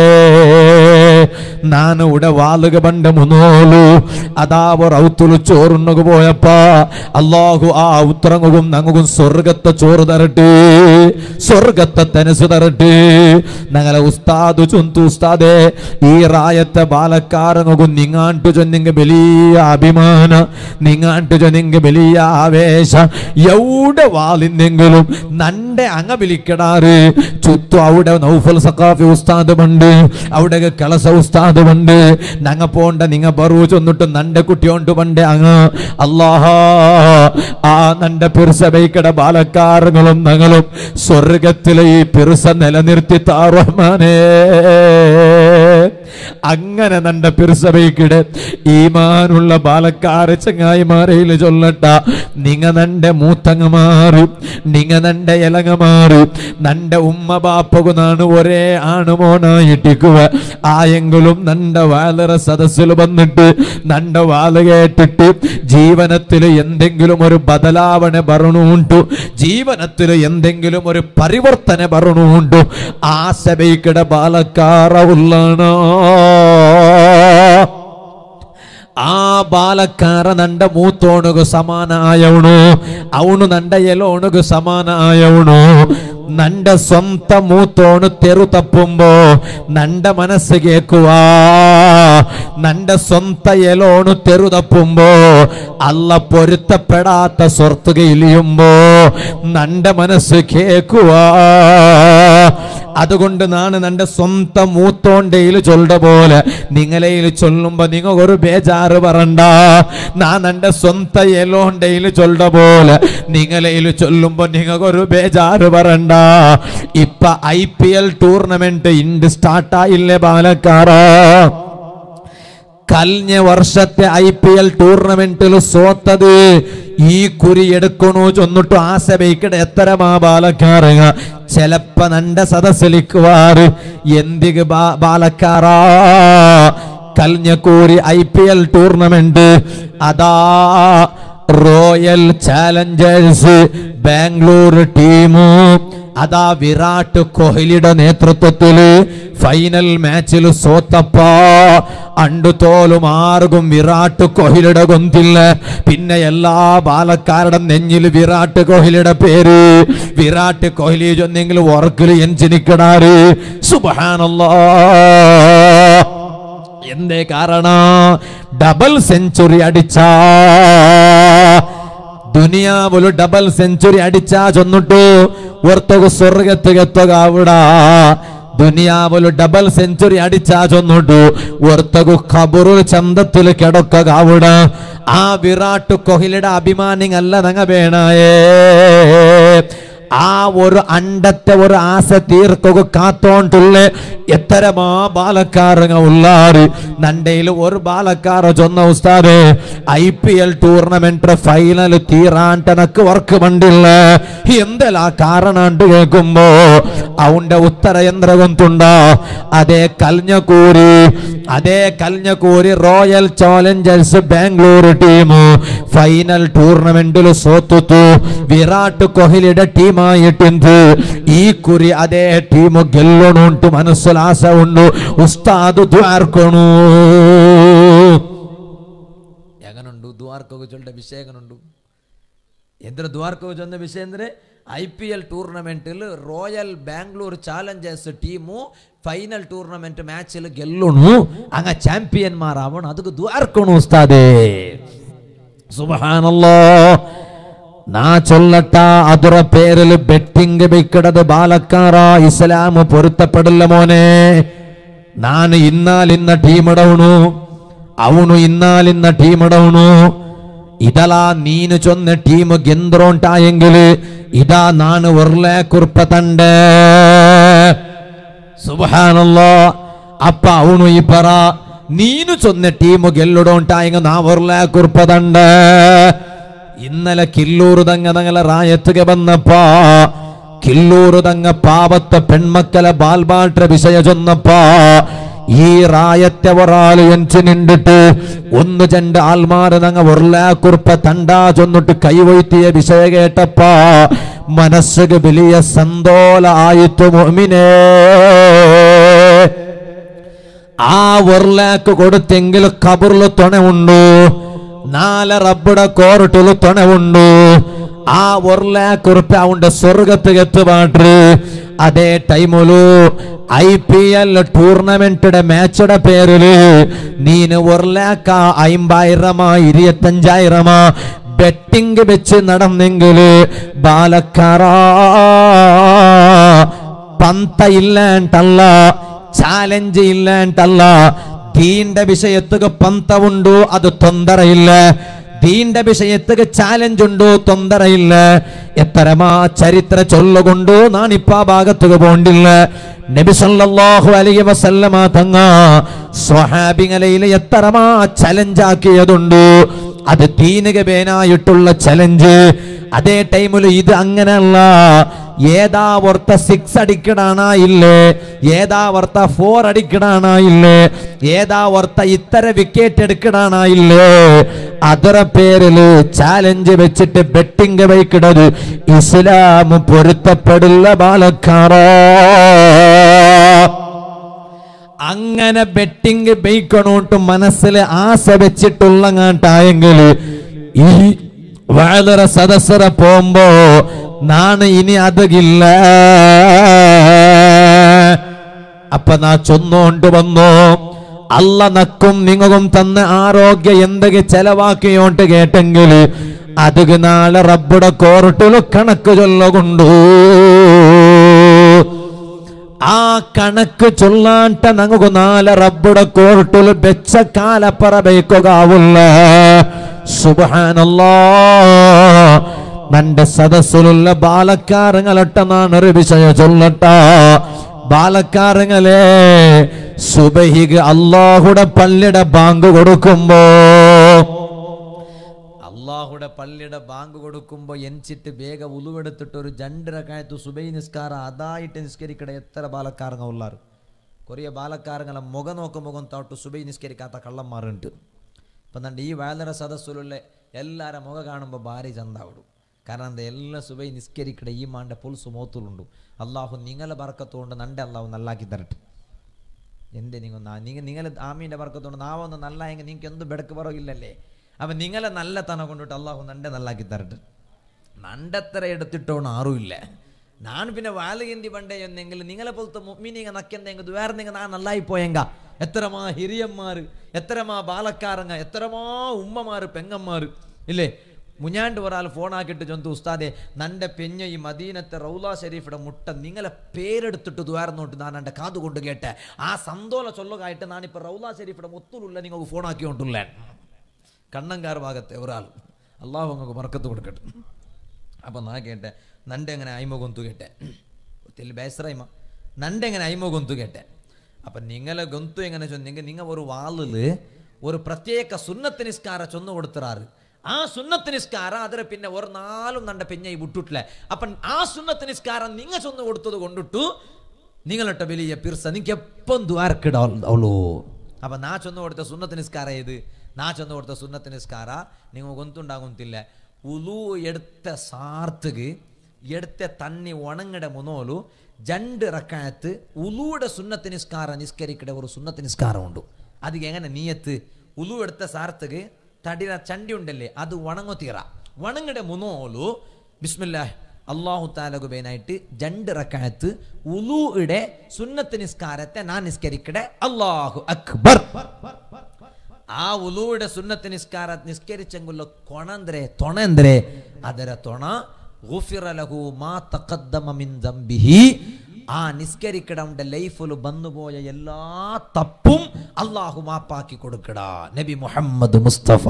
ನಾನು ಉಡ ವಾಲುಗ ಬಂಡ ಮುನೋಲು ಅದಾವ ರೌತುಲು ಚೋರುನ್ನಗು പോയപ്പ അള്ളാഹു ആ ഉത്തരങ്ങും നങ്ങും സ്വർഗത്തെ ചോറ് തരട്ടെ സ്വർഗത്തെ തെനസ് തരട്ടെ ഞങ്ങളെ ഉസ്താദ് ചൊന്തു ഉസ്താദെ ഈ റായത്തെ ബാലക്കാരങ്ങും നിങ്ങാണ്ടു ചൊന്നിങ്ക വലിയ അഭിമാന നിങ്ങാണ്ടു ചൊന്നിങ്ക വലിയ ആവേശ എവിടെ വാലിന്തെങ്കിലും നന്റെ അങ്ങ വിളിക്കടാറ് ചുറ്റും അവിടെ നൗഫൽ സഖാഫി ഉസ്താദ് ഉണ്ട് അവിടെ കളസ ഉസ്താദ് ഉണ്ട് ഞങ്ങ പോണ്ട നിങ്ങ ബറു ചൊന്നിട്ട് നന്റെ കുട്ടിയോണ്ട് പണ്ട് അങ്ങ് അല്ലാഹാ ആ നന്റെ പിറുസബൈക്കട ബാലക്കാരങ്ങളും ഞങ്ങളും സ്വർഗത്തിലെ ഈ പിറുസ നിലനിർത്തി താറഹ്മാനേ അങ്ങനെ നന്റെ പിറുസബൈക്കിടെ ഈമാനുള്ള ബാലക്കാര ചങ്ങായിമാരയിൽ ചൊല്ലട്ട നിങ്ങ നന്റെ മൂത്തങ്ങമാറ് നിങ്ങ നന്റെ ഇലങ്ങമാറ് നന്റെ ഉമ്മ ബാപ്പകുന്നാണ് ഒരേ ആണുമോനായിട്ടിക്കുക ആയെങ്കിലും നന്റെ വാലറ സദസ്സിൽ വന്നിട്ട് നന്റെ വാല് കേട്ടിട്ട് ജീവനത്തിൽ എന്തെങ്കിലും ഒരു ബദലാവണ ഭരണുണ്ടു ജീവനത്തിൽ എന്തെങ്കിലും ഒരു പരിവർത്തന ഭരണുണ്ടു ആ സഭയ്ക്കിട ബാലക്കാറ ഉള്ളാണോ ಆ ಬಾಲಕಾರ ನಂಡ ಮೂತೋಣಗು ಸಮಾನ ಆಯವನು ಅವನು ನಂಡ ಎಲೋಣಗು ಸಮಾನ ಆಯವನು ನಂಡ ಸ್ವಂತ ಮೂತೋಣು ತೆರು ತಪ್ಪುಂಬೋ ನಂಡ ಮನಸ್ಸಿಗೆ ಕುವಾ ನಂಡ ಸ್ವಂತ ಎಲೋಣು ತೆರು ತಪ್ಪುಂಬೋ ಅಲ್ಲ പൊരുത്തപ്പെടാത്ത സ്വർത്തുക ഇലിയുമ്പോ നന്റെ മനസ്സ് കേക്കുവാ അതുകൊണ്ട് നാണ് നന്റെ സ്വന്തം മൂത്തോണ്ടയിൽ ചൊല്ല പോലെ നിങ്ങളയിൽ ചൊല്ലുമ്പോ നിങ്ങൾ ഒരു ബേജാറ് പറണ്ട നാ നന്റെ സ്വന്തം എലോണ്ടയിൽ ചൊല്ല പോലെ നിങ്ങളയിൽ ചൊല്ലുമ്പോ നിങ്ങൾക്കൊരു ബേജാറ് പറണ്ട ഇപ്പൊ ഐ പി എൽ ടൂർണമെന്റ് ഇണ്ട് സ്റ്റാർട്ടായില്ലേ പാലക്കാറ കഴിഞ്ഞ വർഷത്തെ ഐ പി എൽ ടൂർണമെന്റിൽ സോത്തത് ഈ കുരി എടുക്കണു ചൊന്നിട്ടു ആസബയ്ക്കിടെ എത്തരമാ ബാലക്കാരങ്ങ ചെലപ്പ നന്റെ സദസ്സിലിക്കുവാറ് എന്തിക ബാലക്കാറാ കഴിഞ്ഞ കൂരി ഐ പി എൽ ടൂർണമെന്റ് അതാ റോയൽ ചാലഞ്ചേഴ്സ് ബാംഗ്ലൂർ ടീമു അതാ വിരാട് കോഹ്ലിയുടെ നേതൃത്വത്തില് ഫൈനൽ മാച്ചിൽ സോത്തപ്പ അണ്ടുതോലും ആർക്കും വിരാട് കോഹ്ലിയുടെ കൊന്തില്ല പിന്നെ എല്ലാ ബാലക്കാരുടെ നെഞ്ഞിൽ വിരാട് കോഹ്ലിയുടെ പേര് വിരാട് കോഹ്ലി ചൊന്നെങ്കിൽ ഉറക്കിൽ എഞ്ചിനിക്കടാറ് സുബാനല്ലോ എന്തേ കാരണം ഡബിൾ സെഞ്ചുറി അടിച്ച ദുനിയാവുല് ഡബിൾ സെഞ്ചുറി അടിച്ചാ ചൊന്നിട്ടു ഓർത്തക സ്വർഗത്തുക എത്തുക അവിടെ ದುನಿಯಾವಲು ಡಬಲ್ ಸೆಂಚುರಿ ಅಡಿಚಾ ಚೊನ್ನೊಟ್ಟು ಒರ್ತಗು ಖಬರು ಚಂದത്തിൽ ಕೆಡೊಕ್ಕ ಕಾವುಡ ആ വിരാട് കൊഹ്ലിയുടെ അഭിമാനിങ്ങല്ല നങ്ങ വേണായേ ആ ഒരു അണ്ടത്തെ ഒരു ആശ തീർക്കുക കാത്തോണ്ടുള്ള എത്തരമാ ബാലക്കാരങ്ങ ഉള്ളാറ് നണ്ടയിൽ ഒരു ബാലക്കാര ചൊന്ന ഉസ്താദ് I P L tournament final തീരാണ്ടനക്ക് വർക്ക് പണ്ടില്ല എന്തെല്ലാ കാരണാണ്ട് കേൾക്കുമ്പോ അവന്റെ ഉത്തര യന്ത്ര ഗൊന്തുണ്ട അതേ കൽഞ്ഞക്കൂരി അതേ കൽഞ്ഞക്കൂരി Royal Challengers Bangalore team final ടൂർണമെന്റിൽ സോത്തുത്തു വിരാട് കൊഹ്ലിയുടെ ടീമായിട്ടുണ്ട് ഈ കുറി അതേ ടീം ಗೆಲ್ಲುಣುಂಟು ಮನಸ್ಸಲ್ಲಿ ಆಸೆ ಉಂಡು ಉಸ್ತಾದು ದ್ವಾರ್ಕೊಣು ಎಗನುಂಡು ದ್ವಾರಕೋಗ ಚೊಲ್ಡ ವಿಷಯ ಎಗನುಂಡು ಎದ್ರ ದ್ವಾರಕೋಗ ಚೊಂದ ವಿಷಯ ಅಂದರೆ ಐ ಪಿ ಎಲ್ ಟೂರ್ನಮೆಂಟಲ್ಲಿ Royal Bangalore Challengers team final tournament ಮ್ಯಾಚಲ್ಲಿ ಗೆಲ್ಲುಣು അങ്ങ ചാമ്പ്യന്മാരാവണം അതുക്ക് ദ്വാർക്കൊണു ഉസ്താദേ സുബ്ഹാനല്ലാ നാ ചൊല്ലട്ട അതുറ പേരിൽ ബെറ്റിംഗ് ബിക്കടത് ബാലക്കാര ഇസ്ലാം പൊരുത്തപ്പെടില്ല മോനെ ನಾನು ಇನ್ನಾಲಿನ್ನ ಟೀಮ್ ಇಡವನು ಅವನು ಇನ್ನಾಲಿನ್ನ ಟೀಮ್ ಇಡವನು ಇದಲ ನೀನು ಚೊನ್ನ ಟೀಮ್ ಗೆಂದ್ರೋಂಟಾಯೆಂಗಿಲ್ ಇದ ನಾನು ಒರ್ಲೆ ಕುರ್ಪ ತಂಡೆ ಸುಬಹಾನಲ್ಲೋ ಅಪ್ಪ ಅವನು ಈ ಪರ ನೀನು ಚೊನ್ನ ಟೀಮ್ ಗೆಲ್ಲುಡೋಂಟಾಯಂಗ ನಾ ಒರ್ಲೆ ಕುರ್ಪ ತಂಡೆ ഇന്നലെ കില്ലൂർ തങ്ങ തങ്ങളെ റായത്തുക വന്നപ്പ കില്ലൂർ തങ്ങ പാപത്തെ പെൺമക്കളെ ബാൽബാട്ട വിഷയ ചൊന്നപ്പ ഈ റായത്തെ ഒരാൾ എഞ്ചു നിണ്ടിട്ട് ഒന്ന് രണ്ട് ആൽമാര് തങ്ങ ഉരുളാക്കുറുപ്പ തണ്ടാ ചൊന്നിട്ട് കൈവയ്ത്തിയ വിഷയ കേട്ടപ്പ മനസ്സുക വലിയ സന്തോല ആയിത്തു മോമിനേ ആ ഉരുളാക്ക് കൊടുത്തെങ്കിൽ കബറില് തുണ ഉണ്ടു നാല് റബ്ബുടെ കോറിട്ടില് തുണ ഉണ്ടു ആ ഉരുളാക്ക് ഉറുപ്പ അവന്റെ സ്വർഗത്ത് എത്തുപാട്ട് അതേ ടൈമിലു ഐ പി എൽ ടൂർണമെന്റിന്റെ മാച്ചുടെ പേരില് നീന് ഉരുളാക്ക അമ്പതിരമാ ഇരുപത്തഞ്ചായിരമാ ബെറ്റിംഗ് വെച്ച് നടന്നെങ്കില് ബാലക്കാരാ പന്ത ഇല്ലാണ്ടല്ല ಚಾಲೆಂಜ್ ಇಲ್ಲ ಅಂತಲ್ಲ ದೀಂಡ ವಿಷಯತ್ತಿಗೆ ಪಂತ ಉಂಡು ಅದು ತೊಂದರೆ ಇಲ್ಲ ದೀಂಡ ವಿಷಯತ್ತಿಗೆ ಚಾಲೆಂಜ್ ಉಂಡು ತೊಂದರೆ ಇಲ್ಲ എത്തരമാ ചരിത്ര ചൊല്ലുകൊണ്ടു നാണിപ്പ ഭാഗത്തുക പോണ്ടില്ല നബി സല്ലല്ലാഹു അലൈഹി വസല്ലമ തങ്ങ സ്വഹാബിങ്ങലയിൽ എത്തരമാ ചലഞ്ച് ആക്കിയതുണ്ട് അത് ദീനിക ബേനായിട്ടുള്ള ചലഞ്ച് അതേ ടൈമിൽ ഇത് അങ്ങനെയല്ല ഏതാ വർത്ത സിക്സ് അടിക്കണാണാ ഇല്ലേ ഏതാ വർത്ത ഫോർ അടിക്കണാണാ ഇല്ലേ ഏതാ വർത്ത ഇത്തര വിക്കറ്റ് എടുക്കണാണാ ഇല്ലേ ಅದರ പേരില് ചാലഞ്ച് വെച്ചിട്ട് ബെറ്റിംഗ് വയ്ക്കിടത് ഇസ്ലാം പൊരുത്തപ്പെടില്ല ബാലക്കാറോ അങ്ങനെ ബെറ്റിംഗ് ബെയ്ക്കണോട്ട് മനസ്സിൽ ആശ വെച്ചിട്ടുള്ള കാട്ടായെങ്കിൽ ഈ വളരെ സദസ്സറ പോകുമ്പോ നാണ് ഇനി അതകില്ല അപ്പൊ നാ ചൊന്നോണ്ട് വന്നു അല്ല നക്കും നിങ്ങും തന്ന ആരോഗ്യ എന്തൊക്കെ ചെലവാക്കിയോണ്ട് കേട്ടെങ്കിൽ അതുക നാളെ റബ്ബുടെ കോർട്ടില് കണക്ക് ചൊല്ലുകൊണ്ടു ആ കണക്ക് ചൊല്ലാണ്ട നങ്ങു നാല റബ്ബുടെ കോർട്ടിൽ വെച്ച കാലപ്പറ ബേക്കുകാവുള്ള സുബാനല്ലോ നന്റെ സദസ്സിലുള്ള ബാലക്കാരങ്ങളട്ട നാണൊരു വിഷയ ചൊല്ലട്ട ബാലക്കാരങ്ങളെ സുബഹിക്ക് അള്ളാഹുടെ പള്ളിയുടെ ബാങ്ക് കൊടുക്കുമ്പോ അള്ളാഹുടെ പള്ളിയുടെ ബാങ്ക് കൊടുക്കുമ്പോൾ എൻച്ചിട്ട് വേഗ ഉളുവെടുത്തിട്ട് ഒരു ജണ്ടര കായത്ത് സുബൈ നിസ്കാര അതായിട്ട് നിസ്കരിക്കട എത്ര ബാലക്കാരങ്ങ ഉള്ളാറ് കുറേ ബാലക്കാരങ്ങളെ മുഖം നോക്കും മുഖം തോട്ട് സുബൈ നിസ്കരിക്കാത്ത കള്ളന്മാരുണ്ട് ഇപ്പം തണ്ട് ഈ വേലര സദസ്സിലുള്ള എല്ലാവരും മുഖം കാണുമ്പോൾ ഭാര്യ ചന്താവിടും കാരണം എന്താ എല്ലാ സുബൈ നിസ്കരിക്കട ഈ മാൻ്റെ പുൽസ് മോത്തുലുണ്ട് അള്ളാഹു നിങ്ങളെ ബർക്കത്തുകൊണ്ട് നന്റെ അള്ളാഹു നല്ലാക്കി തരട്ടെ എന്തേ നിങ്ങൾ നിങ്ങൾ നിങ്ങൾ ആമീൻ്റെ വർക്കത്തോണ്ട് നാവൊന്ന് നല്ലായെങ്കിൽ നിങ്ങൾക്ക് എന്ത് ബെടക്ക് പറയില്ലല്ലേ അപ്പം നിങ്ങളെ നല്ല തന കൊണ്ടിട്ട് അള്ളാഹു നന്റെ നല്ലാക്കി തരട്ടെ നണ്ടത്ര എടുത്തിട്ടോണ് ആറുമില്ല ನಾನು പിന്നെ വാലുകന്തി പണ്ടേ എന്നെങ്കിൽ നിങ്ങളെ പോലത്തെ മുമ്മിനിങ്ങ നക്കെന്തെങ്കിൽ വേറെ നിങ്ങൾ നാ നല്ലായി പോയെങ്ക എത്രമാ ഹിരിയന്മാർ എത്രമാ ബാലക്കാരങ്ങ എത്രമാ ഉമ്മമാർ പെങ്ങന്മാർ ഇല്ലേ മുഞ്ഞാണ്ട് ഒരാൾ ഫോണാക്കിയിട്ട് ചൊന്തു ഉസ്താദെ നന്റെ പെഞ്ഞ ഈ മദീനത്തെ റൗല ഷരീഫിയുടെ മുട്ട നിങ്ങളെ പേരെടുത്തിട്ട് ദ്വാരന്നോട്ട് ഞാൻ എൻ്റെ കാതു കൊണ്ട് കേട്ടെ ആ സന്തോല ചൊല്ലുകായിട്ട് ഞാനിപ്പോൾ റൗല ഷരീഫിയുടെ മുത്തുലുള്ള നിങ്ങൾക്ക് ഫോണാക്കിക്കൊണ്ടുള്ള കണ്ണങ്കാർ ഭാഗത്തെ ഒരാൾ അള്ളാഹു അങ്ങക്ക് മറക്കത്ത് കൊടുക്കട്ടെ അപ്പം നാ കേട്ടെ നന്റെ എങ്ങനെ അയിമ ഗൊന്തു കേട്ടെ തെല്ല് ബേസറൈമ നന്റെ എങ്ങനെ അയിമ ഗൊന്തു കേട്ടെ അപ്പം നിങ്ങളെ ഗൊന്തു എങ്ങനെ ചൊന്നെങ്കിൽ നിങ്ങൾ ഒരു വാളില് ഒരു പ്രത്യേക സുന്നത്ത് നിസ്കാര ചൊന്നു കൊടുത്തിറാറ് ആ സുന്നത്ത് നിസ്കാരം അതിന് പിന്നെ ഒരു നാലും നണ്ട പെഞ്ഞ ഈ വിട്ടിട്ടില്ല അപ്പം ആ സുന്നത്ത് നിസ്കാരം നിങ്ങൾ ചൊന്നു കൊടുത്തത് കൊണ്ടിട്ടു നിങ്ങളിട്ട വലിയ പിർസ നിങ്ങൾക്ക് എപ്പം ദ്വാരക്കിടാവുള്ളൂ അപ്പം നാ ചൊന്നു കൊടുത്ത സുന്നത്ത് നിസ്കാര ഏത് നാ ചൊന്നു കൊടുത്ത സുന്നത്ത് നിസ്കാര നിങ്ങൾ ഗൊന്തുണ്ടാകുന്നില്ല ഉലു എടുത്ത സാർത്തുക്ക് എടുത്ത തണ്ണി ഉണങ്ങടെ മുന്നോലു ജണ്ട് റക്കായത്ത് ഉലുയുടെ സുന്നത്ത് നിസ്കാര നിസ്കരിക്കട ഒരു സുന്നത്ത് നിസ്കാരം ഉണ്ട് അതിಗೆ എങ്ങനെ നീയത്ത് ഉലു എടുത്ത സാർത്തുക്ക് തടിര ചണ്ടി ഉണ്ടല്ലേ അത് ഉണങ്ങുതീറ ഉണങ്ങടെ മുന്നോലു ബിസ്മില്ലാഹ് അള്ളാഹു താലകു ബേനായിട്ട് രണ്ട് റക്കായത്ത് ഉലുയുടെ സുന്നത്ത് നിസ്കാരത്തെ ഞാൻ നിസ്കരിക്കടെ അള്ളാഹു അക്ബർ ആ ഉലുവിടെ സുന്നത്ത് നിസ്കാര നിസ്കരിച്ചെങ്കുള്ള കൊണಂದ್ರೆ ತೊಣಂದ್ರೆ ಅದರ ತೊಣ ഗുഫിറ ലഹു മാ തഖദ്ദമ മിൻ ദംബിഹി ആ നിസ്കരിക്കടവന്റെ ലൈഫിൽ വന്നുപോയ എല്ലാ തപ്പും അള്ളാഹു മാപ്പാക്കി കൊടുക്കട നബി മുഹമ്മദ് മുസ്തഫ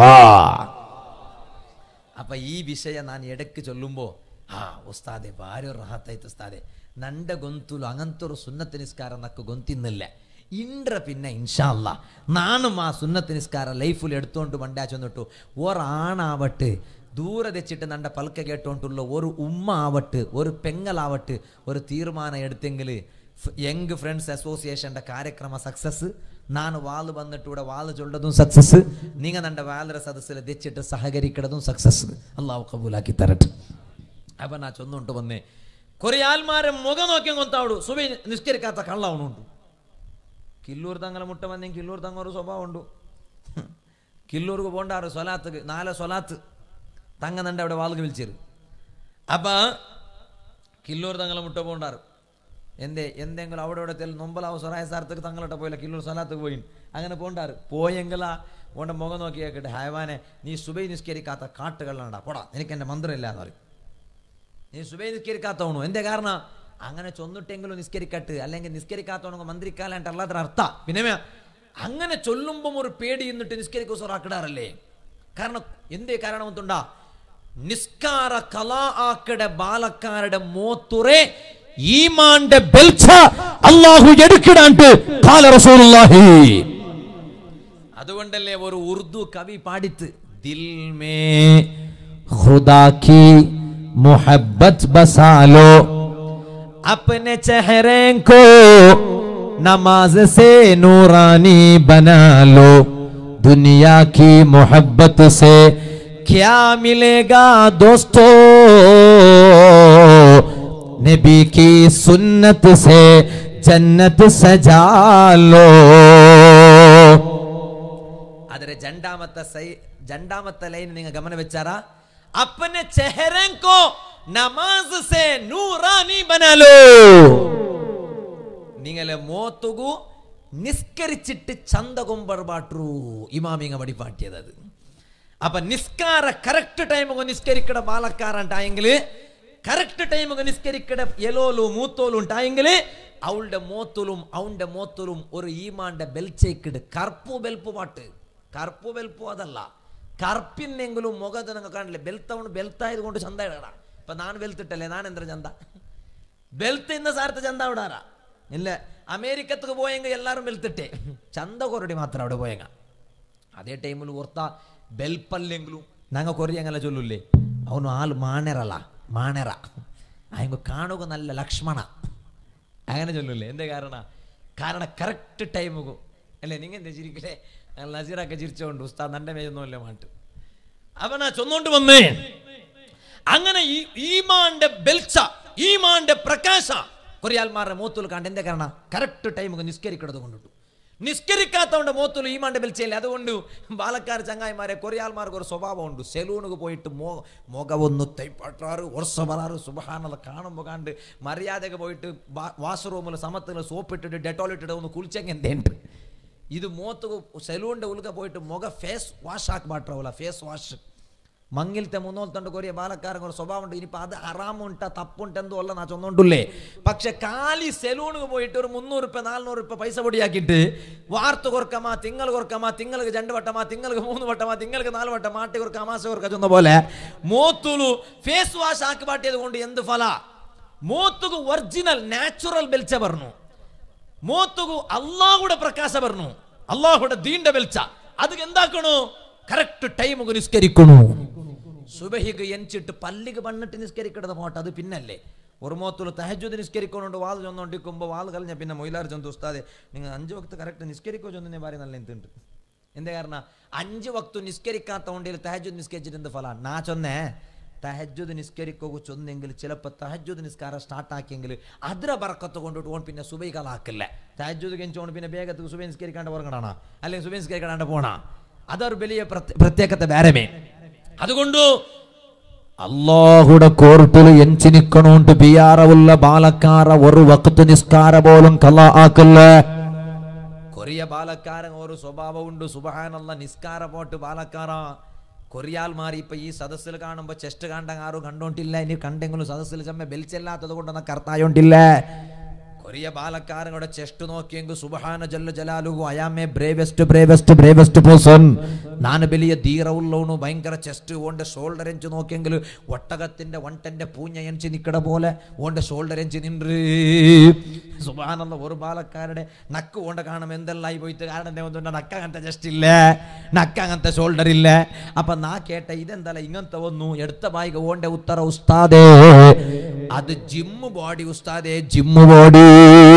അപ്പൊ ഈ വിഷയം ഞാൻ ഇടയ്ക്ക് ചൊല്ലുമ്പോ ആ ഉസ്താദെ ഭാര്യ റഹത്തായിട്ട് ഉസ്താദെ നണ്ട ഗൊಂತುಲು അങ്ങനത്തൊരു സുന്നത്ത് നിസ്കാരം നക്ക് ഗൊಂತಿന്നില്ല ഇൻട്ര പിന്നെ ഇൻഷാല്ല നാണും ആ സുന്നത്ത് നിസ്കാരം ലൈഫിൽ എടുത്തോണ്ട് മണ്ടാ ചെന്നിട്ടു ഒരാണാവട്ട് ദൂരെ തെച്ചിട്ട് നണ്ട പൽക്ക കേട്ടോണ്ടുള്ള ഒരു ഉമ്മ ആവട്ട് ഒരു പെങ്ങലാവട്ട് ഒരു തീരുമാനം എടുത്തെങ്കിൽ യങ് ഫ്രണ്ട്സ് അസോസിയേഷൻ്റെ കാര്യക്രമ സക്സസ് ನಾನು ವಾಲ್ ಬಂದಿಟ್ಟು ಕೂಡ ವಾಲ್ ಚೊಲ್ಲೋದು ಸಕ್ಸಸ್ ನೀಗ ನಂಡ ವಾಲರ ಸದಸ್ಯರ ದೆಚ್ಚಿಟ್ಟು ಸಹಕರಿಕ್ಕಡದು ಸಕ್ಸಸ್ ಅಲ್ಲಾವು ಕಬೂಲಾಕಿ ತರಟ್ ಅಪ್ಪ ನಾ ಚೊಂದುಂಟು ಬಂದೆ ಕೊರಿಯಾಲ್ಮಾರ ಮೊಗ ನೋക്കി ಗೊಂತಾವಡು ಸುಬಿ ನಿಷ್ಕರಿಕಾತ ಕಳ್ಳ ಅವನುಂಟು ಕಿಲ್ಲೂರು ತಂಗಲ ಮುಟ್ಟ ಬಂದೆ ಕಿಲ್ಲೂರು ತಂಗೋರು ಸ್ವಭಾವ ಉಂಟು ಕಿಲ್ಲೂರ್ಗೆ പോണ്ടാറ് സ്വലാത്ത് നാല് സ്വലാത്ത് തങ്ങ നണ്ട അവിടെ വാളുക വിളിച്ചത് അപ്പ കില്ലൂർ തങ്ങളെ മുട്ട പോണ്ടാറ് എന്തേ എന്തെങ്കിലും അവിടെ ഇവിടെ തെൽ നൊമ്പലാവ് സ്വറായ സ്ഥലത്തേക്ക് തങ്ങളിട്ട പോയില്ല കില്ലൂർ സ്ഥലത്തേക്ക് പോയി അങ്ങനെ പോണ്ടാറ് പോയെങ്കിലാ ഓണ്ട മുഖം നോക്കി കേട്ടെ ഹയവാനെ നീ സുബൈ നിസ്കരിക്കാത്ത കാട്ടുകളാണ്ടാ പോടാ നിനക്ക് എൻ്റെ മന്ത്രമില്ല എന്ന് പറയും നീ സുബൈ നിസ്കരിക്കാത്തവണു എന്തേ കാരണം അങ്ങനെ ചൊന്നിട്ടെങ്കിലും നിസ്കരിക്കട്ട് അല്ലെങ്കിൽ നിസ്കരിക്കാത്തവണു മന്ത്രിക്കാലായിട്ട് അല്ലാത്ത അർത്ഥ പിന്നെ അങ്ങനെ ചൊല്ലുമ്പം ഒരു പേടി എന്നിട്ട് നിസ്കരിക്കു സൊറാക്കിടാറല്ലേ കാരണം എന്തേ കാരണം എന്തുണ്ടാ നിസ്കാര കലാ ആക്കടെ ബാലക്കാരുടെ മോത്തുറെ ഈമാന്റെ ബെൽച്ച അള്ളാഹു എടുക്കിടാണ്ട് കാല റസൂലുള്ളാഹി അതുകൊണ്ടല്ലേ ഒരു ഉറുദു കവി പാടിത്ത് ദിൽ മേ खुदा की मोहब्बत बसा लो अपने चेहरे को नमाज से नूरानी बना लो दुनिया की मोहब्बत से क्या मिलेगा दोस्तों नबी की सुन्नत से जन्नत सजा लो ಅದರ ಜಂಡಾಮತ್ತ ಸೈ ಜಂಡಾಮತ್ತ ಲೈನ್ ನಿಂಗ ಗಮನ വെച്ചാರ अपने चेहरे को नमाज से नूरानी बना लो നിങ്ങളെ മോത്തുകു നിസ്കരിച്ചിട്ട് ചന്തകൊമ്പർബാട്രു ഇമാമിങ്ങ വടിപാട്ടിയത് അത് അപ്പൊ നിസ്കാര കറക്റ്റ് ടൈമുക നിസ്കരിക്കട ബാലക്കാരണ്ടായെങ്കിൽ കറക്റ്റ് ടൈമുക നിസ്കരിക്കട എലോലും മൂത്തോലും ഉണ്ടായെങ്കിൽ അവളുടെ മോത്തലും അവന്റെ മോത്തലും ഒരു ഈമാന്റെ ബെൽച്ചേക്കിട് കറുപ്പു ബെൽപ്പ് പാട്ട് കറുപ്പു ബെൽപ്പു അതല്ല കറുപ്പിനെങ്കിലും മുഖത്ത് നിങ്ങൾ കാണില്ലേ ബെൽത്തവണ് ബെൽത്തായത് കൊണ്ട് ചന്ത ഇടടാ ഇപ്പൊ നാൻ ബെൽത്തിട്ടല്ലേ നാൻ എന്താ ചന്ത ബെൽത്ത് ഇന്ന സാരത്ത് ചന്ത വിടാറാ ഇല്ല അമേരിക്കത്തേക്ക് പോയെങ്കിൽ എല്ലാവരും ബെൽത്തിട്ടേ ചന്ത കൊറടി മാത്രം അവിടെ പോയെങ്ക ಅದೇ ಟೈಮಲ್ಲಿ ಓರ್ತಾ ಬೆಲ್ಪಲ್ಲೆಂಗ್ಲು ನಂಗೆ ಕೊರಿ ಹಂಗಲ್ಲ ಚೊಲ್ಲುಲ್ಲೇ ಅವನು ಹಾಲು ಮಾಣೆರಲ್ಲ ಮಾಣೆರ ಹಂಗ ಕಾಣೋಗ നല്ല ലക്ഷ്മണ അങ്ങനെ ചൊല്ലില്ലേ എന്തേ കാരണ കാരണം കറക്റ്റ് ടൈമുകു അല്ലേ നിങ്ങൾ എന്താ ചിരിക്കലേ നസീറൊക്കെ ചിരിച്ചോണ്ട് ഉസ്താദ് നന്റെ മേയൊന്നുമല്ലേ മാട്ട് അവനാ ചൊന്നോണ്ട് വന്നേ അങ്ങനെ ഈ ഈമാന്റെ ബെൽച്ച ഈമാന്റെ പ്രകാശ കൊറിയാൽമാരുടെ മൂത്തുൽ കണ്ട് എന്തേ കാരണം കറക്റ്റ് ടൈമുക്ക് നിസ്കരിക്കണത് കൊണ്ടിട്ടു നിസ്കരിക്കാത്തവന്റെ മൂത്തുൽ ഈമാന്റെ ബെൽച്ചയില്ല അതുകൊണ്ട് ബാലക്കാർ ചങ്ങായിമാരെ കൊറിയാൽമാർക്ക് ഒരു സ്വഭാവമുണ്ട് സെലൂണിക്ക് പോയിട്ട് മോ മുഖമൊന്ന് തൈപ്പാട്ടാറ് വർഷ പറയാറ് സുബഹാനല്ല കാണുമ്പോൾ കണ്ട് മര്യാദക്ക് പോയിട്ട് വാഷ്റൂമിൽ സമത്തിൽ സോപ്പിട്ടിട്ട് ഡെറ്റോൾ ഇട്ടിട്ട് ഒന്ന് കുളിച്ചെങ്കിൽ എന്തേണ്ട് ഇത് മൂത്ത് സെലൂണിന്റെ ഉള്ളിൽ പോയിട്ട് മുഖ ഫേസ് വാഷ് ആക്കി മാറ്റാവൂല ഫേസ് വാഷ് ಮಂಗಿಲ್ತೆ ಮುನ್ನೋಲ್ತಂಡು ಕೊರಿಯ ಬಾಲಕಾರಂಗ ಸ್ವಭಾವ ಉಂಟು ಇನಿಪ ಅದು ಹರಾಮ್ ಉಂಟ ತಪ್ಪುಂಟೆಂದು ಅಲ್ಲ ನಾ ಚೊಂದುಂಟುಲ್ಲೇ പക്ഷെ കാലി സെലൂണിന് പോയിട്ട് ഒരു മുന്നൂറ് രൂപ നാനൂറ് രൂപ പൈസ പൊടിയാക്കിയിട്ട് വാർത്ത കൊറക്കമാ തിങ്കൾ കൊറക്കമാ തിങ്ങൾക്ക് രണ്ട് വട്ടമാ തിങ്ങൾക്ക് മൂന്ന് വട്ടമാ തിങ്ങൾക്ക് നാല് വട്ടം മാട്ടി കൊറക്ക അമാസ കൊറക്ക ചൊന്ന പോലെ മൂത്തുലു ഫേസ് വാഷ് ആക്കി പാട്ടിയത് കൊണ്ട് എന്ത് ഫല മൂത്തുകു ഒറിജിനൽ നാച്ചുറൽ ಬೆಲ್ಚ ಬರ್ನು ಮೂತುಗು ಅಲ್ಲಾಹುಡ ಪ್ರಕಾಶ ಬರ್ನು ಅಲ್ಲಾಹುಡ ದೀಂಡ ಬೆಲ್ಚ ಅದಕ್ಕೆ ಎಂದಾಕಣು ಕರೆಕ್ಟ್ ಟೈಮ್ಗೆ ನಿಸ್ಕರಿക്കണു സുബഹിക്ക് എഞ്ചിട്ട് പല്ലിക്ക് പണ്ണിട്ട് നിസ്കരിക്കണത് പോട്ടെ അത് പിന്നല്ലേ ഒരു മോത്തുള്ള തഹജുദ് നിസ്കരിക്കൊണ്ട് വാൾ ചൊന്നോണ്ടിരിക്കുമ്പോൾ വാൾ കളഞ്ഞ പിന്നെ മൊയിലാർ ചൊന്തു ഉസ്താദെ നിങ്ങൾ അഞ്ച് വക്ത് കറക്റ്റ് നിസ്കരിക്കോ ചൊന്നെ ഭാര്യ നല്ല എന്തുണ്ട് എന്താ കാരണം അഞ്ച് വക്തു നിസ്കരിക്കാത്ത കൊണ്ടിൽ തഹജുദ് നിസ്കരിച്ചിട്ട് എന്ത് ഫല നാ ചൊന്നേ തഹജുദ് നിസ്കരിക്കോ ചൊന്നെങ്കിൽ ചിലപ്പോൾ തഹജുദ് നിസ്കാരം സ്റ്റാർട്ട് ആക്കിയെങ്കിൽ അതിര ബറക്കത്ത് കൊണ്ടിട്ട് ഓൺ പിന്നെ സുബൈ കാലാക്കില്ല തഹജുദ് കെഞ്ചോണ്ട് പിന്നെ വേഗത്തിൽ സുബൈ നിസ്കരിക്കാണ്ട് ഉറങ്ങണാ അല്ലെങ്കിൽ സുബൈ നിസ്കരിക്കാണ്ട് പോണാ അതൊരു വലിയ പ്രത്യ- പ്രത്യേകത വേറമേ അതുകൊണ്ട് അള്ളാഹുടെ കോർട്ടിൽ എഞ്ചി നിക്കണോണ്ട് ബിയാറവുള്ള ബാലക്കാര ഒരു വക്കത്ത് നിസ്കാര പോലും കല ആക്കല്ല കൊറിയ ബാലക്കാരൻ ഒരു സ്വഭാവമുണ്ട് സുബഹാനല്ല നിസ്കാര പോട്ട് ബാലക്കാര കൊറിയാൽ മാറി ഇപ്പൊ ഈ സദസ്സിൽ കാണുമ്പോ ചെസ്റ്റ് കണ്ട ആരും കണ്ടോണ്ടില്ല ഇനി കണ്ടെങ്കിലും സദസ്സിൽ ചമ്മ ബെൽച്ചല്ലാത്തത് കൊണ്ട് നമുക്ക് അർത്ഥായോണ്ടില്ല കൊറിയ ബാലക്കാരങ്ങളുടെ ചെസ്റ്റ് നോക്കിയെങ്കിൽ സുബഹാന ജല്ല ജലാലുഹു അയാമേ ബ്രേവെസ്റ്റ് ബ്രേവെസ്റ്റ് ബ്രേവെസ്റ്റ് പേഴ്സൺ ನಾನು വലിയ ധീരവുള്ളവನು ഭയങ്കര ചെസ്റ്റ് ഓന്റെ ഷോൾഡർ എഞ്ച് നോക്കിയെങ്കിൽ ഒട്ടകത്തിന്റെ വണ്ടന്റെ പൂഞ്ഞ എഞ്ച് നിക്കട പോലെ ഓന്റെ ഷോൾഡർ എഞ്ച് നിன்று സുബാനുള്ള ഒരു ബാലക്കാരുടെ നക്ക് ഓണ്ട കാണും എന്തെല്ലാം പോയിട്ട് കാരണം ഒന്നുണ്ട് നക്ക അങ്ങനത്തെ ജസ്റ്റ് ഇല്ല നക്ക അങ്ങനത്തെ ഷോൾഡർ ഇല്ല അപ്പൊ നാ കേട്ട ഇതെന്തല്ല ഇങ്ങനത്തെ ഒന്നു എടുത്ത ബായിക ഓന്റെ ഉത്തര ഉസ്താദേ അത് ജിമ്മ് ബോഡി ഉസ്താദേ ജിമ്മ് ബോഡി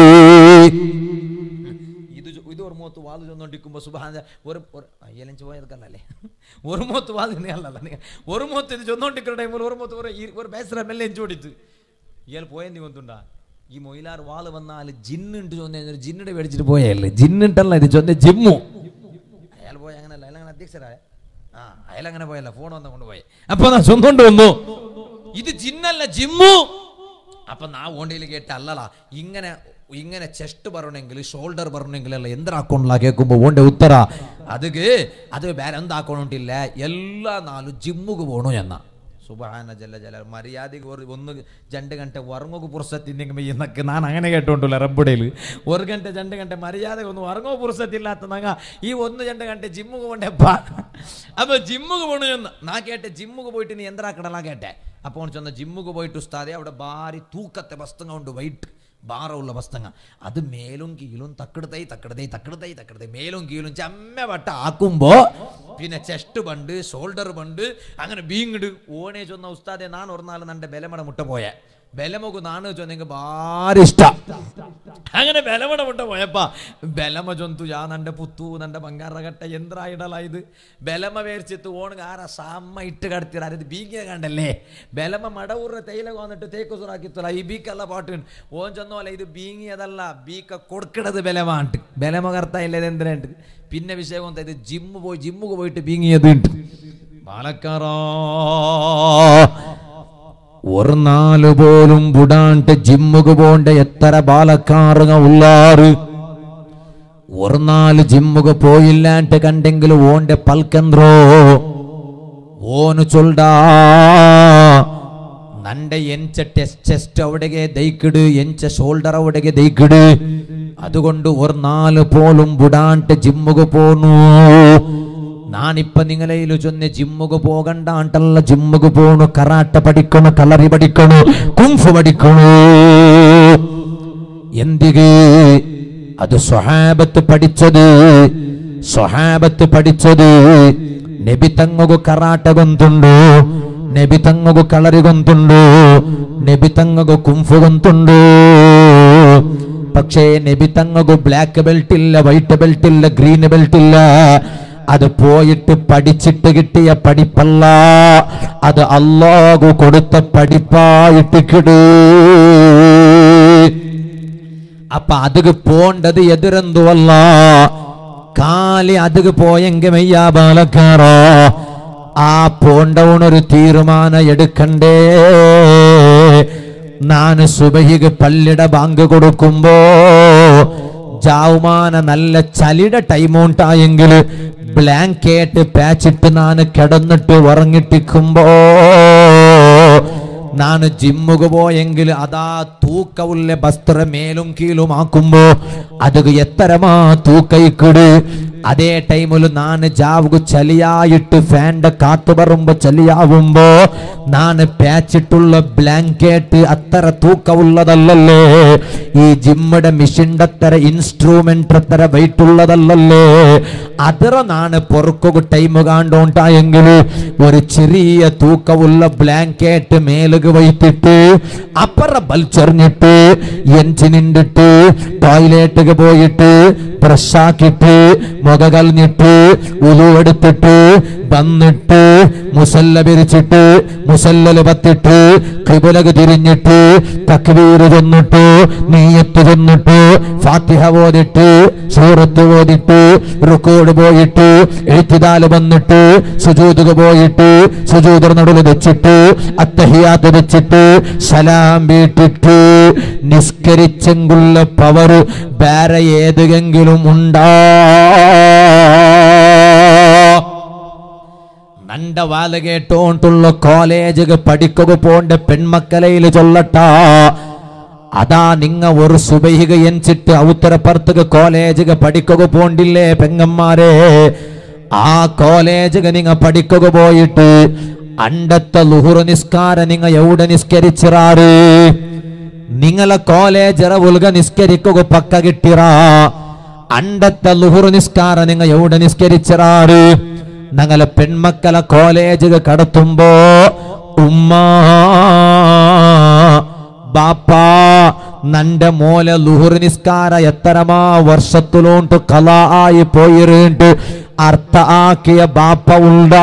ഇത് ചೊ- ഇത് ഒരു മൂത്ത് വാത് ചെന്നോണ്ടിരിക്കുമ്പോ സുബാന ഒരു ഒരു അയ്യലഞ്ച് പോയതൊക്കെ ഒരു മൂത്ത് വാത് അല്ലല്ല നിങ്ങൾ ഒരു മൂത്ത് ഇത് ചെന്നോണ്ടിരിക്കുന്ന ടൈമിൽ ഒരു മൂത്ത് ഒരു ഈ- ഒരു ബേസര മെല്ലെ എഞ്ചു കൊടുത്ത് ഇയാൾ പോയെന്ന് കൊണ്ടുണ്ടാ ഈ മൊയിലാർ വാള് വന്നാൽ ജിന്നുണ്ട് ചൊന്ന ഒരു ജിന്നിടെ മേടിച്ചിട്ട് പോയല്ലേ ജിന്നുണ്ടല്ല ഇത് ചൊന്ന ജിമ്മു അയാൾ പോയി അങ്ങനല്ല അയാൾ അങ്ങനെ അധ്യക്ഷരായ ആ അയാൾ അങ്ങനെ പോയല്ല ഫോൺ വന്ന കൊണ്ടുപോയി അപ്പൊ നാ ചൊന്നോണ്ട് വന്നു ഇത് ജിന്നല്ല ജിമ്മു അപ്പൊ നാ ഓണ്ടയിൽ കേട്ട അല്ലടാ ഇങ്ങനെ ഇങ്ങനെ ചെസ്റ്റ് പറയണമെങ്കിൽ ഷോൾഡർ പറയണമെങ്കിൽ അല്ല എന്തിനാക്കോണില്ല കേൾക്കുമ്പോ ഓന്റെ ഉത്തര അതുക്ക് അത് വേറെ എന്താക്കോണ്ടില്ല എല്ലാ നാളും ജിമ്മുക്ക് പോണു എന്നാ സുബഹാന ജല്ല ജല മര്യാദക്ക് ഒരു ഒന്ന് രണ്ട് ಗಂಟೆ ഉറങ്ങോക്ക് പുറസത്തിന്നെങ്കിൽ എന്നൊക്കെ ഞാൻ അങ്ങനെ കേട്ടോണ്ടല്ല റബ്ബുടയിൽ ഒരു ಗಂಟೆ രണ്ട് ಗಂಟೆ മര്യാദ ഒന്ന് ഉറങ്ങോ പുറസത്തില്ലാത്ത നങ്ങ ഈ ഒന്ന് രണ്ട് ಗಂಟೆ ജിമ്മുക്ക് പോണ്ടേപ്പ അപ്പൊ ജിമ്മുക്ക് പോണു എന്ന് നാ കേട്ടെ ജിമ്മുക്ക് പോയിട്ട് നീ എന്തരാക്കണലാ കേട്ടെ അപ്പോൾ ചെന്ന ജിമ്മുക്ക് പോയിട്ട് ഉസ്താദെ അവിടെ ഭാരി തൂക്കത്തെ വസ്തുങ്ങ ഉണ്ട് വൈറ്റ് ഭാരമുള്ള വസ്തുങ്ങ അത് മേലും കീഴും തക്കിടത്തൈ തക്കിടത്തൈ തക്കിടത്തൈ തക്കിടത്തൈ മേലും കീഴും ചെമ്മ വട്ട ആക്കുമ്പോ പിന്നെ ചെസ്റ്റ് ബണ്ട് ഷോൾഡർ ബണ്ട് അങ്ങനെ ബീങ്ങിട് ഓണേ ചൊന്ന ഉസ്താദെ നാൻ ഒറന്നാൾ നന്റെ ബലമട മുട്ട പോയ ബലമൊക്കെ നാണ് ചൊന്നെങ്കിൽ ഭാരി ഇഷ്ട അങ്ങനെ ബലമട മുട്ട പോയപ്പ ബലമ ചൊന്തു ಯಾ ನಂಡೆ ಪುತ್ತು ನಂಡೆ ಬಂಗಾರ ಗಟ್ಟ ಯಂತ್ರ ಇಡಲ್ಲ ಇದು ಬೆಲಮ വേർച്ചിത്ത് ഓണുക ആരാ സാമ്മ ഇട്ട് കടത്തിറ അത് ബീങ്ങിയ കണ്ടല്ലേ ബലമ മടവൂറിന് തേയില വന്നിട്ട് തേക്ക് സുറാക്കിത്തല ഈ ബീക്കല്ല പാട്ട് ഓൻ ചെന്നോല ഇത് ബീങ്ങിയതല്ല ബീക്ക കൊടുക്കണത് ബലമാണ്ട് ബലമ കർത്ത ഇല്ല ഇത് എന്തിനുണ്ട് പിന്നെ വിഷയം എന്താ ഇത് ജിമ്മ് പോയി ജിമ്മുക്ക് പോയിട്ട് ബീങ്ങിയത് ഉണ്ട് പാലക്കാറോ ഒരു നാല് പോലും ബുടാണ്ട് ജിമ്മുക്ക് പോണ്ട എത്ര ബാലക്കാറുക ഉള്ളാറ് ഒരു നാല് ജിമ്മുക്ക് പോയില്ലാണ്ട് കണ്ടെങ്കിൽ ഓന്റെ പൽക്കന്ത്രോ ഓന് ചൊല്ലാ നന്റെ എഞ്ച ടെസ്റ്റ് ചെസ്റ്റ് അവിടെಗೆ ദൈക്കിട് എഞ്ച ഷോൾഡർ അവിടെಗೆ ദൈക്കിട് അതുകൊണ്ട് ഒരു നാല് പോലും ബുടാണ്ട് ജിമ്മുക്ക് പോന്നു നാണിപ്പ നിങ്ങളയിൽ ചൊന്ന് ജിമ്മുക്ക് പോകണ്ടാണ്ടല്ല ജിമ്മുക്ക് പോണു കറാട്ട പഠിക്കണു കളറി പഠിക്കണു കുംഫു പഠിക്കണു എന്തികെ അത് സ്വഹാബത്ത് പഠിച്ചത് സ്വഹാബത്ത് പഠിച്ചത് നബി തങ്ങുകു കറാട്ട ಗೊಂತುಂಡು നബി തങ്ങുകു കളറി ಗೊಂತುಂಡು നബി തങ്ങുകു കുംഫു ಗೊಂತುಂಡು പക്ഷേ നബി തങ്ങുകു ബ്ലാക്ക് ബെൽറ്റ് ഇല്ല വൈറ്റ് ബെൽറ്റ് ഇല്ല ഗ്രീൻ ബെൽറ്റ് ഇല്ല അത് പോയിട്ട് പഠിച്ചിട്ട് കിട്ടിയ പഠിപ്പല്ല അത് അള്ളാഹു കൊടുത്ത പഠിപ്പായിട്ട് കിടൂ അപ്പൊ അതുക്ക് പോണ്ടത് എതിരെന്തുവല്ല കാലി അതുക്ക് പോയെങ്കിൽ മെയ്യാ ബാലക്കാറോ ആ പോണ്ടവണൊരു തീരുമാനം എടുക്കണ്ടേ നാന് സുബഹിക്ക് പള്ളിയുടെ ബാങ്ക് കൊടുക്കുമ്പോ ജാവുമാന നല്ല ചലിയുടെ ടൈം ഉണ്ടായെങ്കിൽ ബ്ലാങ്കറ്റ് പാച്ചിട്ട് ഞാൻ കിടന്നിട്ട് ഉറങ്ങിട്ടിക്കുമ്പോ ನಾನು ಜಿಮ್മുಗೆ പോയെങ്കിൽ അതാ തൂക്കവുള്ള വസ്ത്ര മേലും കീഴും ആക്കുമ്പോ അത് എത്തരമാ തൂക്കയിക്കിട് അതേ ടൈമിൽ നാന് ജാവുക ചലിയായിട്ട് ഫാൻ്റെ കാത്തു പറമ്പോ ചലിയാവുമ്പോ നാന് പാച്ചിട്ടുള്ള ബ്ലാങ്കറ്റ് അത്ര തൂക്കമുള്ളതല്ലല്ലേ ഈ ജിമ്മുടെ മിഷിൻ്റെ അത്ര ഇൻസ്ട്രുമെന്റ് അത്ര വെയിറ്റ് ഉള്ളതല്ലല്ലേ ಅದರ ನಾನು പൊറുക്കുക ടൈം കാണ്ടോണ്ടായെങ്കിൽ ഒരു ചെറിയ തൂക്കമുള്ള ബ്ലാങ്കറ്റ് മേലുക വൈത്തിട്ട് അപ്പറ ബൽച്ചെറിഞ്ഞിട്ട് എഞ്ചിനിണ്ടിട്ട് ടോയ്ലറ്റിക്ക് പോയിട്ട് ബ്രഷാക്കിട്ട് മുഖ കളഞ്ഞിട്ട് ഉലു എടുത്തിട്ട് വന്നിട്ട് മുസല്ല പിരിച്ചിട്ട് മുസല്ലല് പത്തിട്ട് കിബുലക തിരിഞ്ഞിട്ട് തക്വീര് ചെന്നിട്ട് നീയത്ത് ചെന്നിട്ട് ഫാത്തിഹ ഓതിട്ട് സൂറത്ത് ഓതിട്ട് റുക്കോട് പോയിട്ട് എഴുത്തിതാല് വന്നിട്ട് സുജൂതുക പോയിട്ട് സുജൂതർ നടുവിൽ വെച്ചിട്ട് അത്തഹിയാത്ത് വെച്ചിട്ട് സലാം വീട്ടിട്ട് നിസ്കരിച്ചെങ്കുള്ള പവർ വേറെ ഏതെങ്കിലും ഉണ്ടാ നണ്ട വാല കേട്ടോണ്ടുള്ള കോളേജ് പഠിക്കുക പോണ്ട പെൺമക്കളയിൽ ചൊല്ലട്ട അതാ നിങ്ങ ഒരു സുബൈഹിക എൻച്ചിട്ട് ഔത്തരപ്പുറത്തുക കോളേജ് പഠിക്കുക പോണ്ടില്ലേ പെങ്ങന്മാരെ ആ കോളേജ് നിങ്ങ പഠിക്കുക പോയിട്ട് അണ്ടത്തെ ലുഹുറ നിസ്കാര നിങ്ങ എവിടെ നിസ്കരിച്ചിറാറ് നിങ്ങളെ കോളേജ് ഉൽക നിസ്കരിക്കുക പക്ക കിട്ടിറ അണ്ടത്തെ ലുഹുറു നിസ്കാര നിങ്ങ എവിടെ നിസ്കരിച്ചിറാറ് ഞങ്ങളെ പെൺമക്കളെ കോളേജ് കടത്തുമ്പോ ഉമ്മ ബാപ്പാ നന്റെ മോലെ ലുഹുർ നിസ്കാര എത്തരമാ വർഷത്തിലോണ്ട് കല ആയി പോയിരുണ്ട് അർത്ഥ ആക്കിയ ബാപ്പ ഉണ്ടാ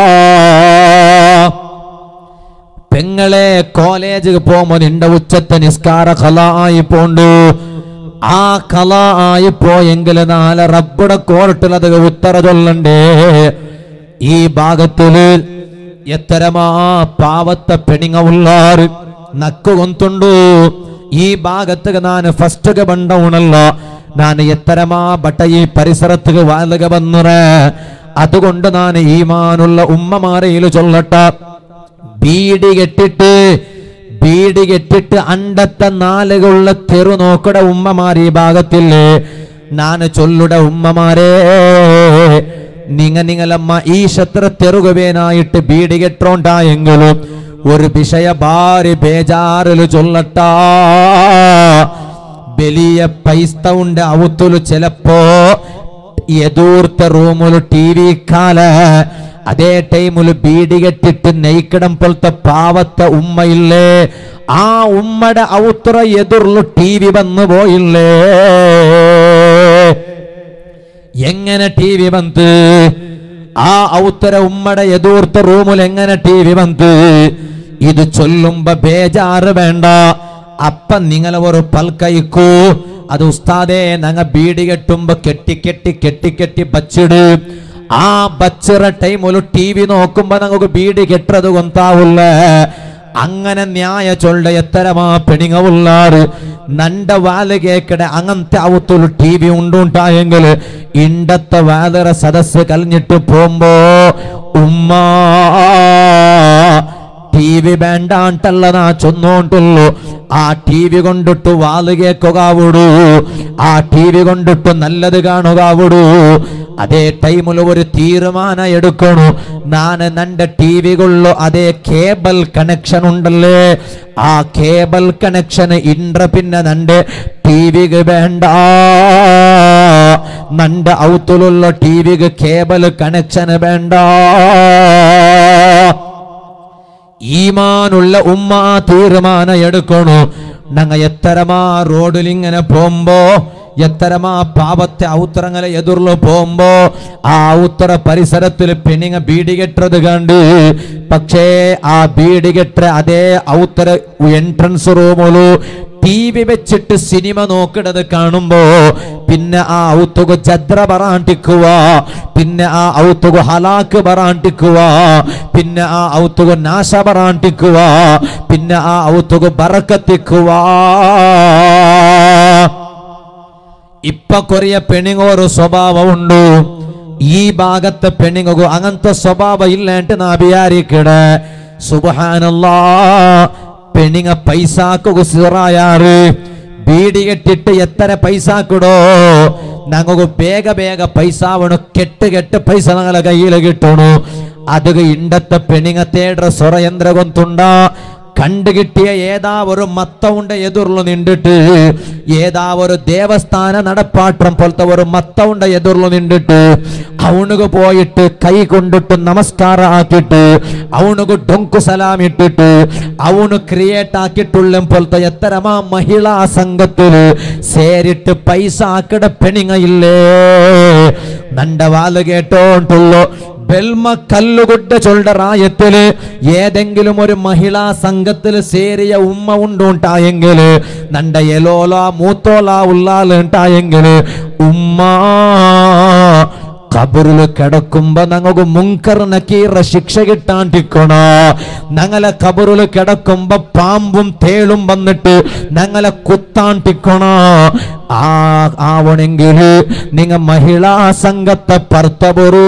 പെങ്ങളെ കോളേജ് പോകുമ്പോ നിന്റെ ഉച്ചത്തെ നിസ്കാര കല ആയി പോണ്ട് ആ കല ആയി പോയെങ്കിൽ നാളെ റബ്ബുടെ കോർട്ടിൽ അത് ഉത്തര ചൊല്ലണ്ടേ ഈ ഭാഗത്തില് എത്തരമാ പാവത്തെ പെണിങ്ങ ഉള്ളാറ് നക്കു കൊന്തുണ്ടു ഈ ഭാഗത്ത് ನಾನು ಫಸ್ಟ್ ಬಂಡ ಉಣಲ್ಲ ನಾನು ಎತ್ತರಮಾ ಬಟ ಈ ಪರಿಸರತ್ತಿಗೆ ವಾಲಗ ಬಂದರೆ അതുകൊണ്ട് ഞാൻ ഈമാനുള്ള ഉമ്മമാരയിൽ ചൊല്ലട്ട ബീഡി കെട്ടിട്ട് ബീഡി കെട്ടിട്ട് അണ്ടത്തെ നാലുകളുള്ള തെറു നോക്കട ഉമ്മമാർ ഈ ഭാഗത്തില്ലേ ನಾನು ചൊല്ലുട ഉമ്മമാരേ നിങ്ങ നിങ്ങളമ്മ ഈ ശത്ര തെറുകവേനായിട്ട് ബീഡി കെട്ടോണ്ടായെങ്കിലും ഒരു വിഷയ ഭാരി ബേജാറില് ചൊല്ലട്ടാ വലിയ പൈസ ഉണ്ട് അവത്തുല് ചിലപ്പോ എതൂർത്ത റൂമില് ടി വി കാല അതേ ടൈമില് ബീഡി കെട്ടിട്ട് നെയ്ക്കിടം പോലത്തെ പാവത്തെ ഉമ്മയില്ലേ ആ ഉമ്മയുടെ ഔത്തുറ എതിർലു ടി വി വന്നു പോയില്ലേ എങ്ങനെ ടി വി വന്ന് ആ ഔത്തര ഉമ്മയുടെ എതൂർത്ത റൂമിൽ എങ്ങനെ ടി വി വന്ന് ഇത് ചൊല്ലുമ്പോ ബേജാറ് വേണ്ട അപ്പ നിങ്ങളെ ഒരു പൽക്കയിക്കൂ അത് ഉസ്താദേ ഞങ്ങ ബീഡി കെട്ടുമ്പോ കെട്ടി കെട്ടി കെട്ടി കെട്ടി ബച്ചിട് ആ ബച്ചിറ ടൈം ഒരു ടി വി നോക്കുമ്പോ ഞങ്ങൾക്ക് ബീഡി കെട്ടത് കൊന്താവുള്ള അങ്ങനെ ന്യായ ചൊല്ല എത്തരമാ പെണിങ്ങ ഉള്ളാറ് നണ്ട വാല് കേക്കടെ അങ്ങനത്തെ അവത്തൊരു ടി വി ഉണ്ടുണ്ടായെങ്കിൽ ഇണ്ടത്തെ വാലറ സദസ് കലിഞ്ഞിട്ട് പോകുമ്പോ ഉമ്മ ടി വി വേണ്ടാണ്ടല്ല നാ ചൊന്നോണ്ടുള്ളൂ ആ ടി വി കൊണ്ടിട്ട് വാല് കേൾക്കുകാവിടൂ ആ ടി വി കൊണ്ടിട്ട് നല്ലത് കാണുകാവിടൂ അതേ ടൈമിൽ ഒരു തീരുമാനം എടുക്കണു ನಾನು നന്റെ ടി വികളിലോ അതേ കേബിൾ കണക്ഷൻ ഉണ്ടല്ലേ ആ കേബിൾ കണക്ഷൻ ഇൻട്ര പിന്നെ നന്റെ ടി വിക്ക് വേണ്ട നന്റെ ഔത്തുലുള്ള ടി വിക്ക് കേബിൾ കണക്ഷൻ വേണ്ട ഈമാനുള്ള ഉമ്മ തീരുമാനം എടുക്കണു ഞങ്ങ എത്തരമാ റോഡിൽ ഇങ്ങനെ പോകുമ്പോ എത്തരമാ പാപത്തെ ഔത്തറങ്ങളെ എതിർಲು പോകുമ്പോ ആ ഔത്തറ പരിസരത്തിൽ പെണ്ണിങ്ങ ബീഡി കെട്ടത് കണ്ട് പക്ഷേ ആ ബീഡി കെട്ട അതേ ഔത്തര എൻട്രൻസ് റൂമുള്ളൂ ടി വി വെച്ചിട്ട് സിനിമ നോക്കിടത് കാണുമ്പോ പിന്നെ ആ ഔത്തുക ചദ്ര പറാണ്ടിക്കുക പിന്നെ ആ ഔത്തുക ഹലാക്ക് പറാണ്ടിക്കുക പിന്നെ ആ ഔത്തുക നാശ പറാണ്ടിക്കുക പിന്നെ ആ ഔത്തുക ബറക്കത്തിക്കുക ഇപ്പൊ കൊറിയ പെണിങ്ങോരു സ്വഭാവമുണ്ട് ഈ ഭാഗത്തെ പെണിങ്ങു അങ്ങനത്തെ സ്വഭാവം ഇല്ലാണ്ട് നാ വിചാരിക്കടെ സുബഹാനല്ലാ പെണിങ്ങ പൈസാക്കു സിറായാറ് ബീഡി കെട്ടിട്ട് എത്ര പൈസാക്കിടോ ഞങ്ങൾക്ക് ಬೇಗ ಬೇಗ ಪೈಸಾ ಅವನು ಕೆಟ್ಟ ಕೆಟ್ಟ ಪೈಸ ഞങ്ങളെ കയ്യിൽ കിട്ടണു അത് ഇണ്ടത്തെ പെണിങ്ങ തേടുற സ്വര യന്ത്ര ഗൊന്തുണ്ട കണ്ടുകിട്ടിയ ഏതാ ഒരു മത്തവുണ്ട എതിർಲು നിണ്ടിട്ട് ഏതാ ഒരു ദേവസ്ഥാന നടപ്പാട്ടം പോലത്തെ ഒരു മത്തവുണ്ട എതിർಲು നിണ്ടിട്ട് അവനുക്ക് പോയിട്ട് കൈ കൊണ്ടിട്ട് നമസ്കാരം ആക്കിയിട്ട് അവനുക്ക് ഡൊങ്കു സലാം ഇട്ടിട്ട് അവನು ക്രിയേറ്റ് ആക്കിയിട്ടുള്ള പോലത്തെ എത്തരമാ മഹിളാ സംഘത്തില് സേരിട്ട് പൈസ ആക്കിട പെണിങ്ങ ഇല്ലേ നണ്ട വാല് കേട്ടോണ്ടുള്ളൂ ബെൽമ കല്ലുകൊട്ട ചൊണ്ട റായത്തില് ഏതെങ്കിലും ഒരു മഹിളാ സംഘത്തിൽ സേരിയ ഉമ്മ ഉണ്ടുണ്ടായെങ്കില് നണ്ട എലോല മൂത്തോല ഉള്ളാലുണ്ടായെങ്കില് ഉമ്മ കബറില് കിടക്കുമ്പോ ഞങ്ങൾക്ക് മുങ്കർ നക്കീറ ശിക്ഷ കിട്ടാണ്ടിക്കണോ ഞങ്ങളെ കബറില് കിടക്കുമ്പോ പാമ്പും തേളും വന്നിട്ട് ഞങ്ങളെ കുത്താണ്ടിക്കണോ ആ ആവണെങ്കിൽ നിങ്ങ മഹിളാ സംഘത്തെ പർത്തപൊറൂ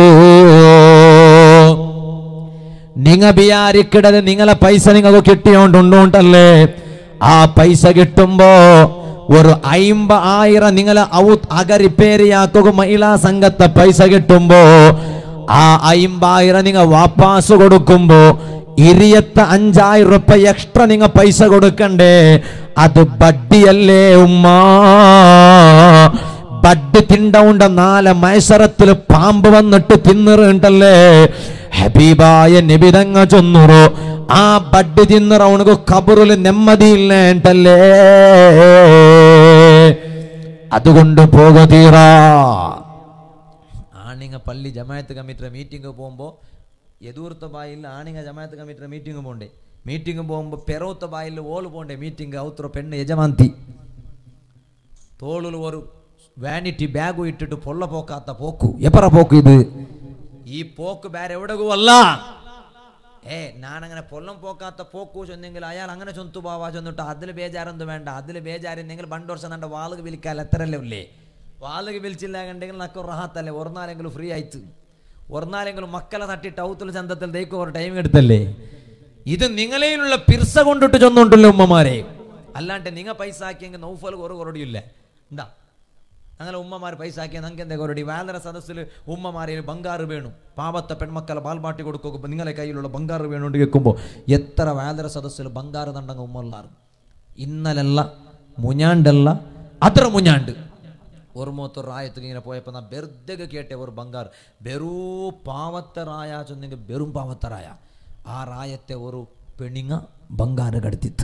നിങ്ങ വിചാരിക്കിടത് നിങ്ങളെ പൈസ നിങ്ങൾക്ക് കിട്ടിയോണ്ടുണ്ടല്ലേ ആ പൈസ കിട്ടുമ്പോ ഒരു അയിമ്പ ആയിരം നിങ്ങളെ ഔ അകരിപ്പേരിയാക്കുക മഹിളാ സംഘത്തെ പൈസ കിട്ടുമ്പോ ആ അയിമ്പായിരം നിങ്ങൾ വാപ്പാസ് കൊടുക്കുമ്പോ ഇരിയത്ത അഞ്ചായിരം റുപ്യ എക്സ്ട്രാ നിങ്ങ പൈസ കൊടുക്കണ്ടേ അത് ബഡ്ഡിയല്ലേ ഉമ്മ ബഡ് തിണ്ടൗണ്ട നാല് മത്സരത്തിൽ പാമ്പ് വന്നിട്ട് തിന്നിറുണ്ടല്ലേ ഹബീബായ നിബിതങ്ങ ചൊന്നുറു ആ ബഡ് തിന്നറ അവനക്ക് കബറിൽ നെമ്മതിയില്ലേണ്ടല്ലേ അതുകൊണ്ട് പോക തീറാ ആണിങ്ങ പള്ളി ജമായത്ത് കമ്മിറ്റിയുടെ മീറ്റിംഗ് പോകുമ്പോൾ എതൂർത്ത ബായിൽ ആണിങ്ങ ജമായത്ത് കമ്മിറ്റിയുടെ മീറ്റിംഗ് പോണ്ടേ മീറ്റിംഗ് പോകുമ്പോൾ പെറോത്ത ബായിൽ ഓള് പോണ്ടേ മീറ്റിംഗ് ഔത്ര പെണ്ണ് യജമാന്തി തോളിൽ ഒരു വാനിറ്റി ബാഗು ഇട്ടിട്ട് പൊള്ള പോക്കാത്ത പോക്കു എപ്പറ പോക്ക് ഇത് ഈ പോക്ക് ಬೇರೆ എവിടെಗೂ ಅಲ್ಲ ഏ ഞാനങ്ങനെ പൊല്ലം പോക്കാത്ത പോക്കു ചൊന്നെങ്കിൽ അയാൾ അങ്ങനെ ചൊന്തു പോവാ ചൊന്നിട്ട് അതിൽ ബേജാറൊന്നും വേണ്ട അതിൽ ബേജാരെന്നെങ്കിൽ പണ്ട് വർഷം നണ്ട വാളുക വിളിക്കാൻ എത്രല്ലേ ഉള്ളേ വാളുക വിളിച്ചില്ല കണ്ടെങ്കിൽ നക്ക റഹാത്തല്ലേ ഒറന്നാലെങ്കിലും ഫ്രീ ആയിത്ത് ഒറന്നാലെങ്കിലും മക്കളെ തട്ടിട്ട് ഔത്തുള്ള ചന്തത്തിൽ ദൈക്കും ഒരു ടൈം എടുത്തല്ലേ ഇത് നിങ്ങളേലുള്ള പിർസ കൊണ്ടിട്ട് ചൊന്നുണ്ടല്ലോ ഉമ്മമാരെ അല്ലാണ്ട് നിങ്ങ പൈസ ആക്കിയെങ്കിൽ നൗഫൽ കുറവ് കുറടിയില്ല എന്താ അങ്ങനെ ഉമ്മമാർ പൈസ ആക്കിയ ನಂಗೆ ಎಂದೇ ಕೊರಡಿ ವ್ಯಾಲರ ಸದಸ್ಯರು ഉമ്മമാരെ ಬಂಗಾರು വേണു പാവത്ത പെൺമക്കളെ പാൽമാട്ടി കൊടുക്കുമ്പോൾ നിങ്ങളെ കയ്യിലുള്ള ಬಂಗಾರು വേണുകൊണ്ട് കേൾക്കുമ്പോൾ എത്ര വ്യാലര സദസ്സിൽ ಬಂಗಾರು തണ്ടങ്ങ ഉമ്മല്ലാറ് ഇന്നലല്ല മുഞ്ഞാണ്ടല്ല അത്ര മുഞ്ഞാണ്ട് ഒരു മൂത്തൊരു റായത്തിൽ ഇങ്ങനെ പോയപ്പോൾ നാ ಬೆರ್ದೆಗೆ ಕೇಟೆ ഒരു ಬಂಗಾರು ಬೆರೂ ಪಾವತ್ತ ರಾಯ ಚೊಂದಿಗೆ ಬೆറും ಪಾವತ್ತ ರಾಯ ಆ ರಾಯത്തെ ഒരു പെണിങ്ങ ಬಂಗಾರು കടത്തിത്ത്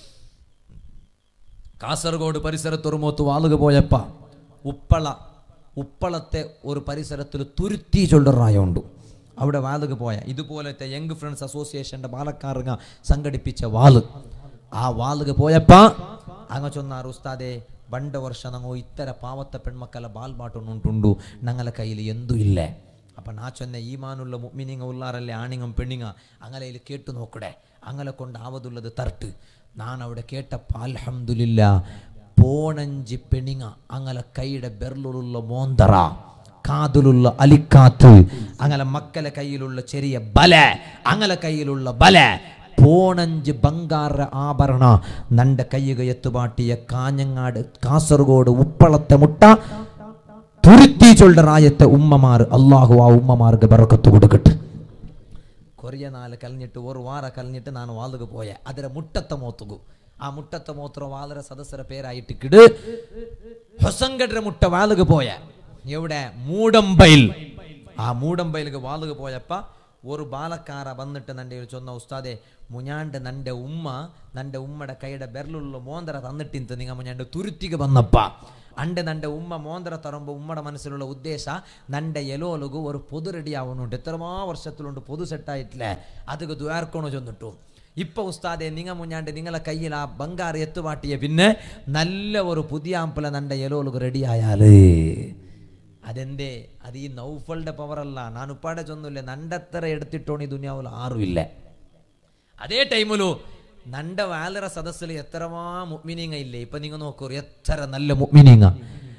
കാസർഗോഡ് പരിസരത്ത് ഒരു മൂത്ത് വാളുക പോയപ്പ ഉപ്പള ഉപ്പളത്തെ ഒരു പരിസരത്തിൽ തുരുത്തി ചൊല്ലറായുണ്ട് അവിടെ വാളുക പോയ ഇതുപോലത്തെ യങ് ഫ്രണ്ട്സ് അസോസിയേഷന്റെ പാലക്കാറുക സംഘടിപ്പിച്ച വാള് ആ വാളുക പോയപ്പ അങ്ങ ചൊന്നാർ ഉസ്താദെ പണ്ട് വർഷം ഞങ്ങൾ ഇത്തര പാവത്ത പെൺമക്കളെ ബാൽമാട്ടൊന്നുണ്ടുണ്ടു ഞങ്ങളെ കയ്യിൽ എന്തും ഇല്ലേ അപ്പം നാ ചൊന്ന ഈമാനുള്ള മുഗ്മിനിങ്ങ ഉള്ളാറല്ലേ ആണിങ്ങം പെണ്ണിങ്ങ അങ്ങലയിൽ കേട്ടു നോക്കടെ അങ്ങനെ കൊണ്ട് ആവതുള്ളത് തർട്ട് ഞാൻ അവിടെ കേട്ടപ്പ അൽഹംദുലില്ല പോണഞ്ചി പെണിങ്ങ അങ്ങനെ കൈയുടെ ബെർലുള്ള മോന്തറ കാതിലുള്ള അലിക്കാത്ത് അങ്ങനെ മക്കളെ കയ്യിലുള്ള ചെറിയ ബല അങ്ങനെ കയ്യിലുള്ള ബല പോണഞ്ച് ബംഗാറ ആഭരണ നന്റെ കയ്യുക എത്തുപാട്ടിയ കാഞ്ഞങ്ങാട് കാസർഗോഡ് ഉപ്പളത്തെ മുട്ട തുരുത്തി ചൊല്ല റായത്തെ ഉമ്മമാർ അള്ളാഹു ആ ഉമ്മമാർക്ക് ബറക്കത്ത് കൊടുക്കട്ടെ കൊറിയ നാല് കലഞ്ഞിട്ട് ഒരു വാര കലഞ്ഞിട്ട് ನಾನು ವಾಲ್ಗೆ പോയ ಅದರ ಮುಟ್ಟತ್ತ ಮೋತುಗು ಆ ಮುಟ್ಟತ್ತ ಮೋತ್ರ ವಾಲರ ಸದಸ್ಯರ പേരായിട്ട് കിട് ഹൊസങ്കടര മുട്ട വാലുക പോയ എവിടെ മൂടമ്പയിൽ ആ മൂടമ്പയിലേക്ക് വാലുക പോയപ്പ ഒരു ബാലക്കാര വന്നിട്ട് നന്റെ ചൊന്ന ഉസ്താദെ മുഞ്ഞാണ്ട് നന്റെ ഉമ്മ നന്റെ ഉമ്മയുടെ കൈയുടെ ബെരലുള്ള മോന്തര തന്നിട്ടിಂತ നിങ്ങ മുഞ്ഞാണ്ട് തുരുത്തിക്ക് വന്നപ്പ അണ്ട് നന്റെ ഉമ്മ മോന്തര തറുമ്പോൾ ഉമ്മയുടെ മനസ്സിലുള്ള ഉദ്ദേശ നന്റെ എലോലുകു ഒരു പൊതു റെഡി ആവണുണ്ട് എത്രമാ വർഷത്തിലുണ്ട് പൊതു സെറ്റായിട്ടില്ലേ അതുക്ക് ദ്വാർക്കണോ ചെന്നിട്ടു ഇപ്പൊ ഉസ്താദെ നിങ്ങ മുഞ്ഞാണ്ട് നിങ്ങളെ കയ്യിൽ ആ ബംഗാർ എത്തുപാട്ടിയ പിന്നെ നല്ല ഒരു പുതിയ ആമ്പല നന്റെ എലോലുകു റെഡി ആയാല് അതെന്തേ അത് ഈ നൗഫളുടെ പവറല്ല ನಾನು ഉപ്പാടെ ചൊന്നില്ല നണ്ടത്ര എടുത്തിട്ടോണി ദുനിയാവിൽ ആറുമില്ല അതേ ടൈമിലു നണ്ട വാലറ സദസ്സിൽ എത്രമാ മുഗ്മിനീങ്ങ ഇല്ലേ ഇപ്പൊ നിങ്ങൾ നോക്കൂ എത്ര നല്ല മുഗ്മിനീങ്ങ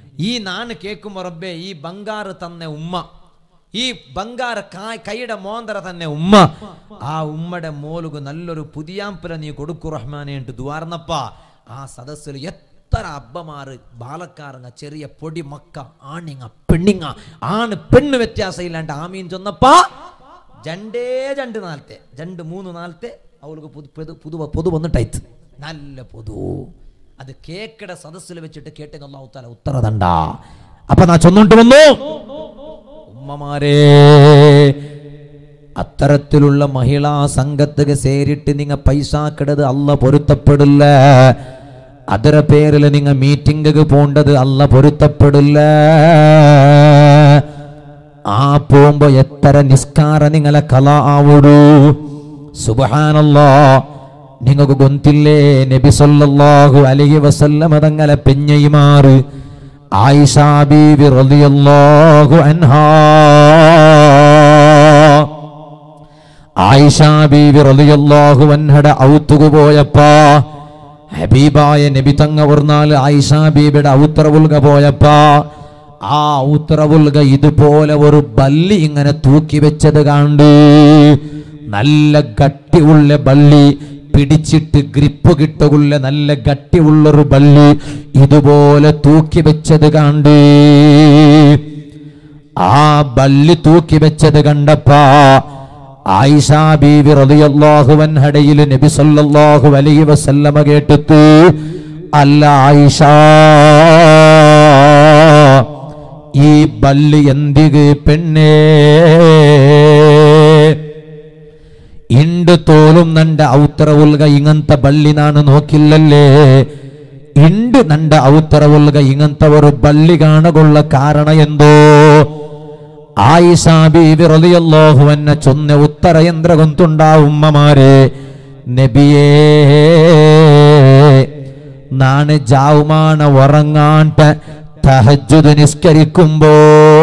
ഈ നാണ് കേൾക്കുമ്പോ റബ്ബേ ഈ ബംഗാറ് തന്നെ ഉമ്മ ഈ ബംഗാര കായ് കൈയുടെ മോന്തര തന്നെ ഉമ്മ ആ ഉമ്മയുടെ മോലുക്ക് നല്ലൊരു പുതിയാമ്പല നീ കൊടുക്കു റഹ്മാനെ എന്ന് ദ്വാർന്നപ്പ ആ സദസ്സിൽ എത്ര അബ്ബമാറ് ബാലക്കാരങ്ങ ചെറിയ പൊടി മക്ക ആണിങ്ങ പെണ്ണിങ്ങ ആണ് പെണ്ണ് വ്യത്യാസം ഇല്ലാണ്ട് ആമീൻ ചൊന്നപ്പാ ജണ്ടേ ജണ്ട് നാളത്തെ ജണ്ട് മൂന്ന് നാളത്തെ അവൾക്ക് പുതു പുതു പുതു പൊതു വന്നിട്ടായിത്ത് നല്ല പൊതു അത് കേക്കട സദസ്സിൽ വെച്ചിട്ട് കേട്ടെന്ന് അള്ളാഹു താല ഉത്തരതണ്ട അപ്പൊ നാ ചൊന്നോണ്ട് വന്നു ഉമ്മമാരെ അത്തരത്തിലുള്ള മഹിളാ സംഘത്തുക സേരിട്ട് നിങ്ങ പൈസ കിടത് അല്ല പൊരുത്തപ്പെടില്ല ಅದರ പേരിൽ നിങ്ങ മീറ്റിംഗ് പോണ്ടത് അല്ല പൊരുത്തപ്പെടില്ല ആ പോകുമ്പോ എത്ര നിസ്കാര നിങ്ങളെ കല ആവുടൂ സുബഹാനല്ലോ നിങ്ങൾക്ക് ഗൊന്തില്ലേ നബി സല്ലല്ലാഹു അലൈഹി വസല്ലമ തങ്ങളെ പെഞ്ഞയിമാറ് ആയിഷ ബീവി റളിയല്ലാഹു അൻഹാ ആയിഷ ബീവി റളിയല്ലാഹു അൻഹയുടെ ഔത്തുകു പോയപ്പാ ഹബീബായ നബി തങ്ങ പറഞ്ഞാൽ ആയിഷ ബീബിയുടെ ഔത്തറവുൽക പോയപ്പാ ആ ഔത്തറവുൽക ഇതുപോലെ ഒരു ബല്ലി ഇങ്ങനെ തൂക്കി വെച്ചത് കണ്ട് നല്ല ഗട്ടിയുള്ള ബള്ളി പിടിച്ചിട്ട് ഗ്രിപ്പ് കിട്ടുള്ള നല്ല ഗട്ടിയുള്ളൊരു ബള്ളി ഇതുപോലെ തൂക്കി വെച്ചത് കണ്ട് ആ ബള്ളി തൂക്കി വെച്ചത് കണ്ടപ്പാ ആയിഷ ബീവി റളിയല്ലാഹു അൻഹടയിൽ നബി സല്ലല്ലാഹു അലൈഹി വസല്ലമ കേട്ടിട്ട് അല്ല ആയിഷ ഈ ബള്ളി എന്തിക് പെണ്ണേ ಇಂಡು ತೋಲುಂ ನಂಡ ಔತರ ಉಲ್ಗ ಇಂಗಂತ ಬಳ್ಳಿ ನಾನು ನೋಕಿಲ್ಲಲ್ಲೇ ಇಂಡು ನಂಡ ಔತರ ಉಲ್ಗ ಇಂಗಂತವರು ಬಳ್ಳಿ ಕಾಣಗೊಳ್ಳ ಕಾರಣ ಎಂದೋ ആയിഷ ബീവി റളിയല്ലാഹു അൻഹ ചൊന്ന ഉത്തര യന്ത്ര കൊന്തുണ്ടാ ഉമ്മമാരെ നബിയേ നാണ് ജാവുമാണ് ഉറങ്ങാണ്ട് തഹജ്ജുദ് നിസ്കരിക്കുമ്പോ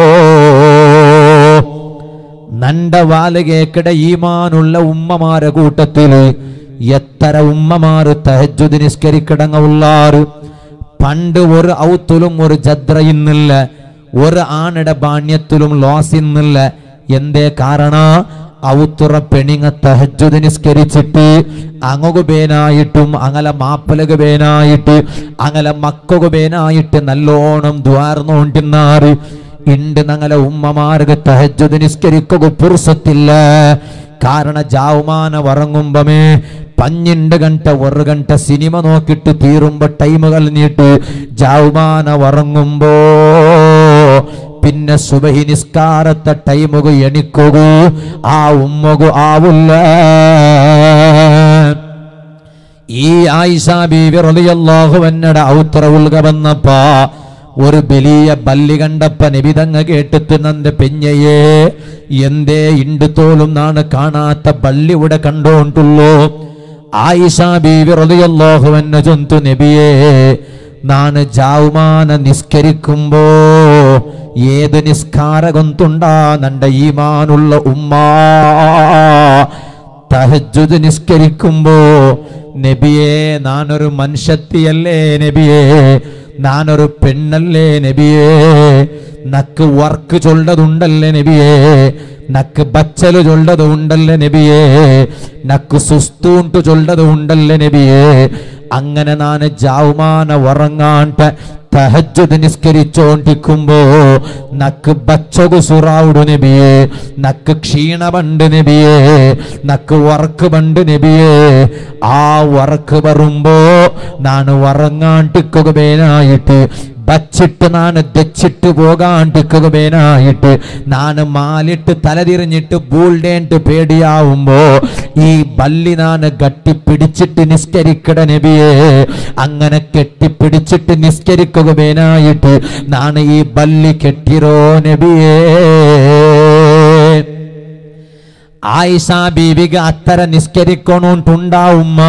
നണ്ട വാലുകേക്കിട ഈമാനുള്ള ഉമ്മമാരെ കൂട്ടത്തില് എത്ര ഉമ്മമാര് തഹജ്ജുദ് നിസ്കരിക്കിടങ്ങ ഉള്ളാറ് പണ്ട് ഒരു ഔത്തുലും ഒരു ജദ്ര ഇന്നില്ല ഒരു ആണിടെ ബാണ്യത്തിലും ലോസ് ഇന്നില്ല എന്തേ കാരണ ഔത്തുറ പെണിങ്ങ തഹജ്ജുദ് നിസ്കരിച്ചിട്ട് അങ്ങുക ബേനായിട്ടും അങ്ങല മാപ്പലക ബേനായിട്ട് അങ്ങല മക്കൊക ബേനായിട്ട് നല്ലോണം ദ്വാർന്നോണ്ടിന്നാറ് ഇണ്ട് ഞങ്ങളെ ഉമ്മമാർക്ക് തഹജ്ജുദ് നിസ്കരിക്കുക പുറുസത്തില്ല കാരണ ജാവുമാന ഉറങ്ങുമ്പമേ പഞ്ഞിണ്ട് ഗಂಟ ഒരു ഗಂಟ സിനിമ നോക്കിട്ട് തീരുമ്പോ ടൈം കളഞ്ഞിട്ട് ജാവുമാന ഉറങ്ങുമ്പോ പിന്നെ സുബഹി നിസ്കാരത്തെ ടൈമുക എണിക്കുക ആ ഉമ്മകു ആവില്ല ഈ ആയിഷ ബീവി റളിയല്ലാഹു അൻഹയുടെ ഔത്ര ഉൽക വന്നപ്പാ ഒരു വലിയ ബല്ലി കണ്ടപ്പ നിബിതങ്ങ കേട്ടിട്ട് നന്റെ പെഞ്ഞയെ എന്തേ ഇണ്ട് തോലും നാണ് കാണാത്ത ബള്ളി ഇവിടെ കണ്ടോണ്ടുള്ളൂ ആയിഷ ബീവി റളിയല്ലാഹു അൻഹ ചൊന്തു നബിയേ നാണ് ജാവുമാന നിസ്കരിക്കുമ്പോ ഏത് നിസ്കാര കൊന്തുണ്ടാ നണ്ട ഈമാനുള്ള ഉമ്മാ തഹജ്ജുദ് നിസ്കരിക്കുമ്പോ നബിയെ നാനൊരു മനുഷ്യത്തിയല്ലേ നബിയെ നാനൊരു പെണ്ണല്ലേ നബിയെ നക്ക് വർക്ക് ചൊല്ലതുണ്ടല്ലേ നബിയെ നക്ക് ബച്ചല് ചൊല്ലത് ഉണ്ടല്ലേ നബിയെ നക്ക് സുസ്തൂണ്ടു ചൊല്ലത് ഉണ്ടല്ലേ നബിയെ അങ്ങനെ നാന് ജാവുമാന ഉറങ്ങാണ്ട് തഹജ്ജുദ് നിസ്കരിച്ചോണ്ടിരിക്കുമ്പോ നക്ക് ബച്ചകു സുറാവുടു നബിയെ നക്ക് ക്ഷീണ പണ്ട് നബിയെ നക്ക് വർക്ക് പണ്ട് നബിയെ ആ വർക്ക് വരുമ്പോ നാണ് ഉറങ്ങാണ്ടിക്കുക മേനായിട്ട് ബച്ചിട്ട് നാണ് ദച്ചിട്ട് പോകാണ്ടിക്കുക മേനായിട്ട് നാണ് മാലിട്ട് തലതിരിഞ്ഞിട്ട് ബൂൾഡേണ്ട് പേടിയാവുമ്പോ ഈ ബല്ലി നാണ് കട്ടിപ്പിടിച്ചിട്ട് നിസ്കരിക്കട നബിയെ അങ്ങനെ കെട്ടിപ്പിടിച്ചിട്ട് നിസ്കരിക്കുക മേനായിട്ട് നാണ് ഈ ബല്ലി കെട്ടിരോ നബിയേ ആയിഷ ബീവിക അത്തര നിസ്കരിക്കൊണുണ്ടുണ്ടാവുമ്മ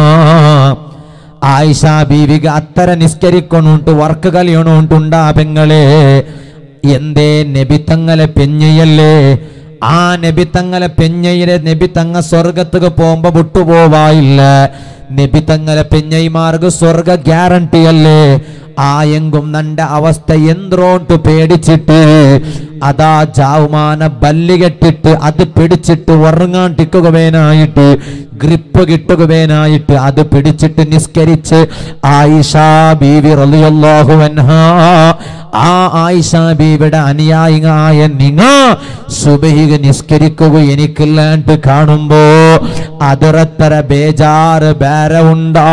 ആയിഷ ബീവിക അത്തര നിസ്കരിക്കൊണുണ്ട് വർക്ക് കളിയണുണ്ടുണ്ടാ പെങ്ങളെ എന്തേ നബിത്തങ്ങളെ പെഞ്ഞയല്ലേ ആ നബിത്തങ്ങളെ പെഞ്ഞയിലെ നബിത്തങ്ങ സ്വർഗത്തുക്ക് പോകുമ്പോ വിട്ടുപോവായില്ല നബിത്തങ്ങളെ പെഞ്ഞൈമാർക്ക് സ്വർഗ ഗ്യാരണ്ടി അല്ലേ ആയെങ്കും നന്റെ അവസ്ഥ എന്ത്രോട്ട് പേടിച്ചിട്ട് അതാ ജാവുമാന ബല്ല് കെട്ടിട്ട് അത് പിടിച്ചിട്ട് ഉറങ്ങാൻ ടിക്കുകവേനായിട്ട് ഗ്രിപ്പ് കിട്ടുകവേനായിട്ട് അത് പിടിച്ചിട്ട് നിസ്കരിച്ച് ആയിഷ ബീവി റളിയല്ലാഹു അൻഹാ ആ ആയിഷ ബീവിയുടെ അനുയായിയായ നിങ്ങ സുബഹിക നിസ്കരിക്കുക എനിക്കില്ലാണ്ട് കാണുമ്പോ അതിറത്തര ബേജാറ് ബേര ഉണ്ടാ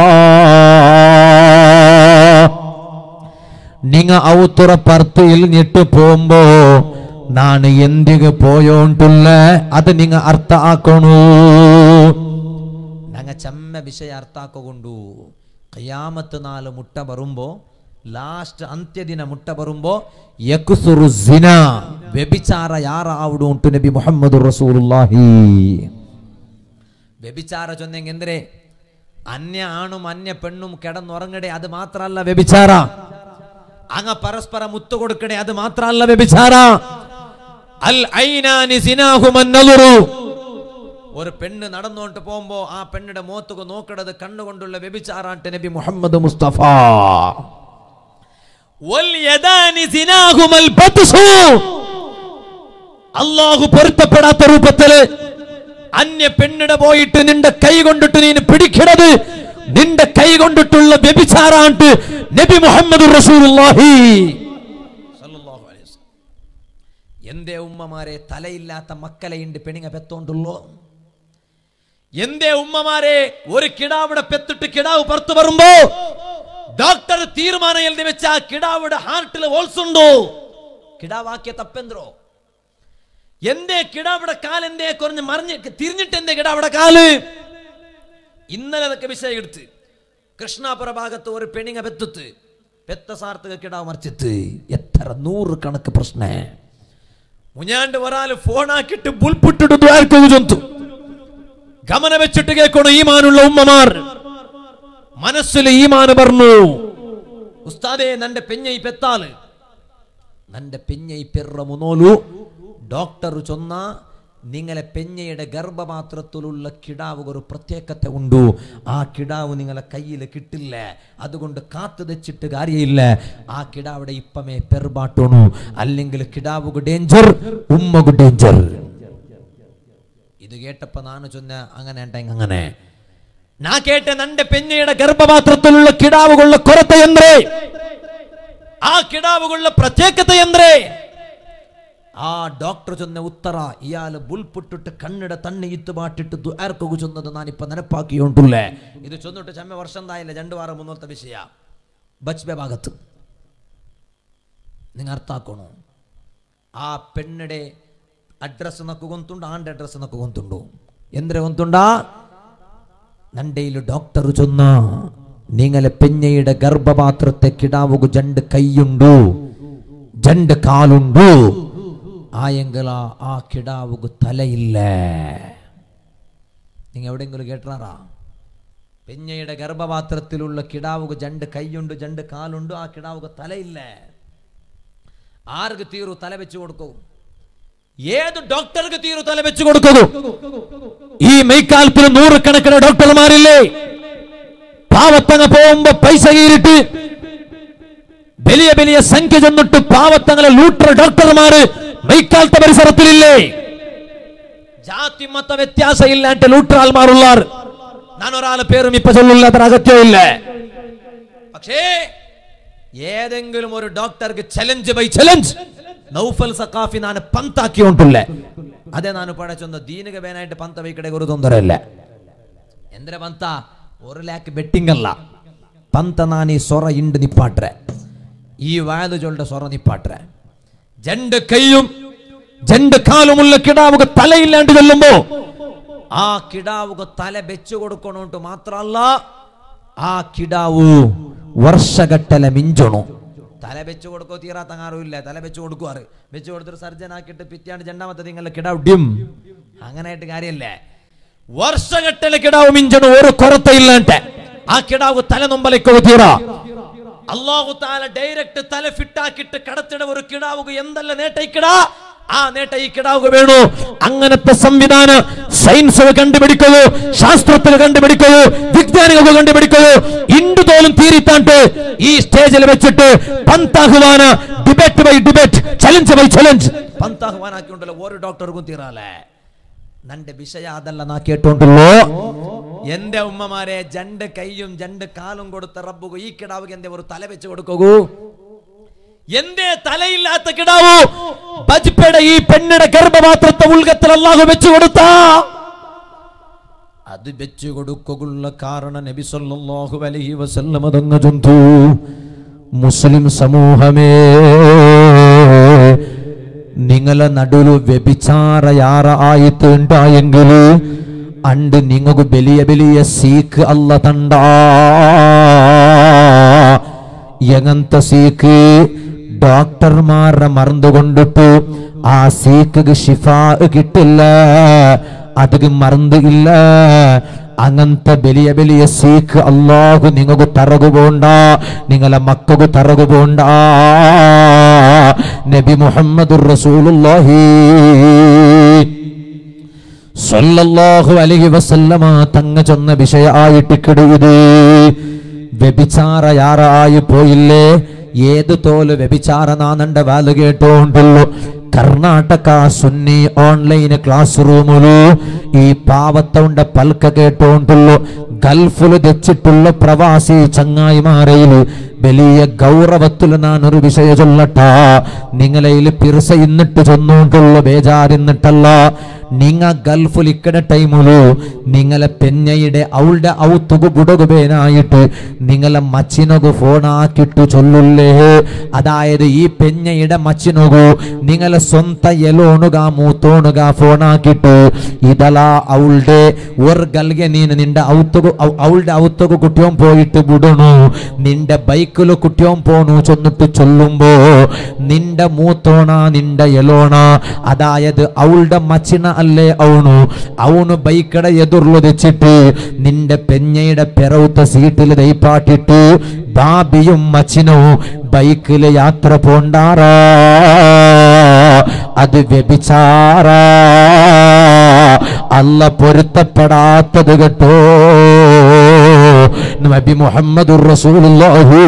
നിങ്ങ ഔത്തുറ പർത്തിയിൽ ഞെട്ട് പോകുമ്പോ ನಾನು ಎಂದಿಗೆ ಪೋಯೋಂಟುಲ್ಲ ಅದು ನಿಂಗ ಅರ್ಥ ಹಾಕೋಣು ನಂಗೆ ಚೆಮ್ಮ ವಿಷಯ ಅರ್ಥ ಹಾಕೋಗೊಂಡು ಕಯಾಮತ್ ನಾಲು ಮುಟ್ಟ ಬರುಂಬೋ ಲಾಸ್ಟ್ ಅಂತ್ಯ ದಿನ ಮುಟ್ಟ ಬರುಂಬೋ ಯಕುಸುರು ಜಿನಾ ವ್ಯಭಿಚಾರ ಯಾರ ಆವುಡು ಉಂಟು ನಬಿ ಮುಹಮ್ಮದು ರಸೂಲುಲ್ಲಾಹಿ വ്യഭിചാര ചൊന്നെങ്കെന്തരെ അന്യ ആണും അന്യ പെണ്ണും കിടന്നുറങ്ങടെ അത് മാത്രല്ല വ്യഭിചാര അങ്ങ പരസ്പരം മുത്തു കൊടുക്കണേ അത് മാത്രല്ല വ്യഭിചാര അൽ ഐനാനി സിനാഹുമന്നലുറു ഒരു പെണ്ണ് നടന്നുകൊണ്ട് പോകുമ്പോ ആ പെണ്ണിന്റെ മോത്തുക നോക്കണത് കണ്ണുകൊണ്ടുള്ള വ്യഭിചാറാട്ട് നബി മുഹമ്മദ് മുസ്തഫ വൽ യദാനി സിനാഹുമൽ ബത്സു അള്ളാഹു പൊരുത്തപ്പെടാത്ത രൂപത്തില് അന്യ പെണ്ണിടെ പോയിട്ട് നിന്റെ കൈ കൊണ്ടിട്ട് നീ പിടിക്കണത് നിന്റെ കൈ കൊണ്ടിട്ടുള്ള വ്യഭിചാരാണ്ട് നബി മുഹമ്മദ് റസൂലുള്ളാഹി സല്ലല്ലാഹു അലൈഹി വസല്ലം. എന്തേ ഉമ്മമാരെ തലയില്ലാത്ത മക്കളെയുണ്ട് പെണിങ്ങ പെത്തോണ്ടുള്ളോ എന്തേ ഉമ്മമാരെ ഒരു കിടാവിടെ പെത്തിട്ട് കിടാവ് പുറത്തു വരുമ്പോ ഡോക്ടർ തീരുമാനം എഴുതി വെച്ച ആ കിടാവിടെ ഹാർട്ടിൽ ഹോൾസുണ്ടോ കിടാവാക്കിയ തപ്പെന്ത്രോ എന്തേ കിടാവിടെ കാലെന്തേ കുറഞ്ഞ് മറിഞ്ഞ് തിരിഞ്ഞിട്ട് എന്തേ കിടാവിടെ കാല് ഇന്നലെ അതൊക്കെ വിഷയം എടുത്ത് കൃഷ്ണാപുര ഭാഗത്ത് ഒരു പെണിങ്ങ പെത്തുത്ത് പെത്ത സാർത്തക കിടാവ് മറിച്ചിത്ത് എത്ര നൂറ് കണക്ക് പ്രശ്നേ മുഞ്ഞാണ്ട് ഒരാൾ ഫോണാക്കിട്ട് ബുൾപിട്ടിട്ട് ദ്വാരക്കുക ജന്തു ഗമന വെച്ചിട്ട് കേൾക്കണു ഈമാനുള്ള ഉമ്മമാർ മനസ്സിൽ ഈമാന് പറഞ്ഞു ഉസ്താദേ നന്റെ പെഞ്ഞൈ പെത്താല് നന്റെ പെഞ്ഞൈ പെറ മുനോലു ഡോക്ടർ ചൊന്ന നിങ്ങളെ പെഞ്ഞയുടെ ഗർഭപാത്രത്തിലുള്ള കിടാവ് ഒരു പ്രത്യേകത ഉണ്ടു ആ കിടാവ് നിങ്ങളെ കയ്യിൽ കിട്ടില്ല അതുകൊണ്ട് കാത്തു വെച്ചിട്ട് കാര്യമില്ല ആ കിടാവിടെ ഇപ്പമേ പെർബാട്ടോണു അല്ലെങ്കിൽ കിടാവുക ഡേഞ്ചർ ഉമ്മകു ഡേഞ്ചർ ഇത് കേട്ടപ്പോ നാണ് ചൊന്ന അങ്ങനെ ഉണ്ടെങ്കിൽ അങ്ങനെ നാ കേട്ട നന്റെ പെഞ്ഞയുടെ ഗർഭപാത്രത്തിലുള്ള കിടാവുകളുള്ള കൊരത്ത എന്ത്രേ ആ കിടാവുകളുള്ള പ്രത്യേകത എന്ത്രേ ആ ഡോക്ടർ ചൊന്ന ഉത്തര ഇയാള് ബുൾപുട്ടിട്ട് കണ്ണിടെ തണ്ണി ഇത്ത് പാട്ടിട്ട് ദ്വാർക്കൊക്കെ ചൊന്നത് ഞാനിപ്പോ നെനപ്പാക്കിയോണ്ടുള്ളേ ഇത് ചൊന്നിട്ട് ചമ്മ വർഷം തായില്ല രണ്ടു വാരം മുന്നോത്തെ വിഷയ ബച്ബെ ഭാഗത്ത് നിങ്ങൾ അർത്ഥാക്കണോ ಆ ಪೆಣ್ಣಡೆ ಅಡ್ರೆಸ್ ನಕ್ಕು ಗೊಂತುಂಡು ಆಂಡ ಅಡ್ರೆಸ್ ನಕ್ಕು ಗೊಂತುಂಡು ಎಂದ್ರೆ ಗೊಂತುಂಡ നണ്ടയില് ഡോക്ടർ ചൊന്ന നിങ്ങളെ പെഞ്ഞയുടെ ഗർഭപാത്രത്തെ കിടാവുക ജണ്ട് കൈയുണ്ടു ജണ്ട് കാലുണ്ടു ആയെങ്കില ആ കിടാവുക തലയില്ല നിങ്ങ എവിടെയെങ്കിലും കേട്ടാറാ പെഞ്ഞയുടെ ഗർഭപാത്രത്തിലുള്ള കിടാവുക ജണ്ട് കൈയുണ്ട് ജണ്ട് കാലുണ്ട് ആ കിടാവുക തലയില്ല ആർക്ക് തീരു തല വെച്ച് കൊടുക്കൂ ഏത് ഡോക്ടർക്ക് തീരു തല വെച്ച് കൊടുക്കുന്നു ഈ മെയ്ക്കാലത്തിൽ നൂറുകണക്കിന് ഡോക്ടർമാരില്ലേ പാവത്തങ്ങ പോകുമ്പോ പൈസ കീറിട്ട് വലിയ വലിയ സംഖ്യ ചെന്നിട്ട് പാവത്തങ്ങളെ ലൂട്ടർ ഡോക്ടർമാര് മെയ്ക്കാലത്തെ പരിസരത്തിലില്ലേ ജാതി മത വ്യത്യാസ ഇല്ലാണ്ട് ലൂട്ടറാൽമാറുള്ളാർ ഞാൻ ഒരാളെ പേരും ഇപ്പൊ ചൊല്ലില്ല അത്ര അകത്യമില്ല പക്ഷേ ഏതെങ്കിലും ഒരു ഡോക്ടർക്ക് challenge by challenge Noufal Saqafi ನಾನು ಪಂತಾಕಿ ಉಂಟುಲ್ಲ ಅದೇ ನಾನು ಪಡಚೊಂದು ದೀನಿಗೆ ಬೇನಾയിട്ട് ಪಂತ ಬೈ ಕಡೆ ಗುರು ತೊಂದರೆ ಇಲ್ಲ ಎಂದ್ರೆ ಪಂತ ഒരു ലാക്ക് ബെറ്റിംഗ് അല്ല പന്ത നാനി സൊറ ഇണ്ട് നിപ്പാട്ടെ ഈ വായത് ചൊല്ലുടെ സൊറ നിപ്പാട്ടെ രണ്ട് കൈയും രണ്ട് കാലുമുള്ള കിടാവുക തലയില്ലാണ്ട് ചൊല്ലുമ്പോ ആ കിടാവുക തല വെച്ചു കൊടുക്കണോണ്ട് മാത്രല്ല ആ കിടാവു വർഷഗട്ടല മിഞ്ചണു തല വെച്ചു കൊടുക്കോ തീരാ തങ്ങാറുമില്ല തല വെച്ചു കൊടുക്കുവാറ് വെച്ചു കൊടുത്തിട്ട് സർജൻ ആക്കിയിട്ട് പിറ്റാണ്ട് രണ്ടാമത്തെ നിങ്ങളുടെ കിടാവ് ഡിം അങ്ങനായിട്ട് കാര്യല്ലേ വർഷഗട്ടല കിടാവ് മിഞ്ചണു ഒരു കൊറത്തയില്ലാണ്ട് ആ കിടാവ് തല നൊമ്പലക്കോ തീറ അള്ളാഹു താല ഡയറക്റ്റ് തല ഫിട്ടാക്കിട്ട് കടത്തിട ഒരു കിടാവുക എന്തല്ല നേട്ടയിക്കിടാ ആ നേട്ടം ഈ കിടാവുക വേണു അങ്ങനത്തെ സംവിധാനം സയൻസ് കണ്ടുപിടിക്കൂ ശാസ്ത്രത്തിൽ കണ്ടുപിടിക്കൂ വിജ്ഞാനികൾ കണ്ടുപിടിക്കൂ ಇಂಡು തോലും തീരിത്താണ്ട് ഈ സ്റ്റേജിൽ വെച്ചിട്ട് പന്താഹുവാന debate by debate challenge by challenge പന്താഹ്വാനാക്കിയുണ്ടല്ലോ ഓരോ ഡോക്ടർക്കും തീറാലേ നന്റെ വിഷയ അതല്ല നാ കേട്ടോണ്ടല്ലോ എന്റെ ഉമ്മമാരെ ജണ്ട് കൈയും ജണ്ട് കാലും കൊടുത്ത റബ്ബുക ഈ കിടാവുക എന്റെ ഒരു തല വെച്ച് കൊടുക്കൂ എന്തേ തലയില്ലാത്ത കിടാവു ബജ്പയുടെ ഈ പെണ്ണിടെ ഗർഭപാത്രത്തെ ഉൾഗത്തിൽ അള്ളാഹു വെച്ചു കൊടുത്ത അത് വെച്ച് കൊടുക്കുള്ള കാരണം നബി സല്ലല്ലാഹു അലൈഹി വസല്ലമ തങ്ങ ചൊന്തു മുസ്ലിം സമൂഹമേ നിങ്ങളെ നടുലു വ്യഭിചാര യാറ ആയിട്ട് ഉണ്ടായെങ്കിൽ അണ്ട് നിങ്ങൾക്ക് വലിയ വലിയ സീക്ക് അല്ല തണ്ട എങ്ങനത്തെ സീക്ക് ഡോക്ടർമാരുടെ മറന്നു കൊണ്ടിട്ട് ആ സീക്ക് ഷിഫ കിട്ടില്ല അതിന് മറந்து ഇല്ല അങ്ങനത്തെ വലിയ വലിയ സീക്ക് അള്ളാഹു നിങ്ങൾക്ക് തറകു പോണ്ട നിങ്ങളെ മക്കൾക്ക് തറകു പോണ്ട നബി മുഹമ്മദ് റസൂലുള്ളാഹി സല്ലല്ലാഹു അലൈഹി വസല്ലമ തങ്ങ ചൊന്ന വിഷയമായിട്ട് കിടയത് വ്യഭിചാര യാറായി പോയില്ലേ ഏത് തോല് വ്യഭിചാര നാന്നണ്ട വാല് കേട്ടോണ്ടുള്ളൂ കർണാടക സുന്നി ഓൺലൈൻ ക്ലാസ് റൂമിലു ഈ പാവത്തൗണ്ട പൽക്ക കേട്ടോണ്ടുള്ളൂ ഗൾഫില് തെച്ചിട്ടുള്ള പ്രവാസി ചങ്ങായിമാരയില് വലിയ ഗൗരവത്തിൽ ഞാൻ ഒരു വിഷയ ചൊല്ലട്ട നിങ്ങളയിൽ പിറസ ഇന്നിട്ട് ചൊന്നോണ്ടുള്ള ബേജാറിന്നിട്ടല്ല നിങ്ങ ഗൾഫിൽ ഇക്കട ടൈമിലു നിങ്ങളെ പെഞ്ഞയുടെ അവളുടെ ഔത്തുകു ബുടകുബേനായിട്ട് നിങ്ങളെ മച്ചിനകു ഫോണാക്കിട്ടു ചൊല്ലുള്ളേ അതായത് ഈ പെഞ്ഞയുടെ മച്ചിനകു നിങ്ങളെ സ്വന്ത എലോണുക മൂത്തോണുക ഫോണാക്കിട്ട് ഇതല അവളുടെ ഒരു ഗൽಗೆ ನೀನು നിന്റെ ഔത്തുകു അവളുടെ ഔത്തുകു കുട്ടിയോൻ പോയിട്ട് വിടണു നിന്റെ ബൈക്കില് കുട്ടിയോൻ പോണു ചൊന്നിട്ട് ചൊല്ലുമ്പോ നിന്റെ മൂത്തോണ നിന്റെ എലോണ അതായത് അവളുടെ മച്ചിന അല്ലേ അവണു അവನು ബൈക്കട എതിർಲು തെച്ചിട്ട് നിന്റെ പെഞ്ഞയുടെ പെറവുത്ത സീറ്റിൽ ദൈപ്പാട്ടിട്ട് ബാബിയും മച്ചിനും ബൈക്കില് യാത്ര പോണ്ടാറാ അത് വ്യഭിചാര അല്ല പൊരുത്തപ്പെടാത്തത് കേട്ടോ നബി മുഹമ്മദ് റസൂലുള്ളാഹി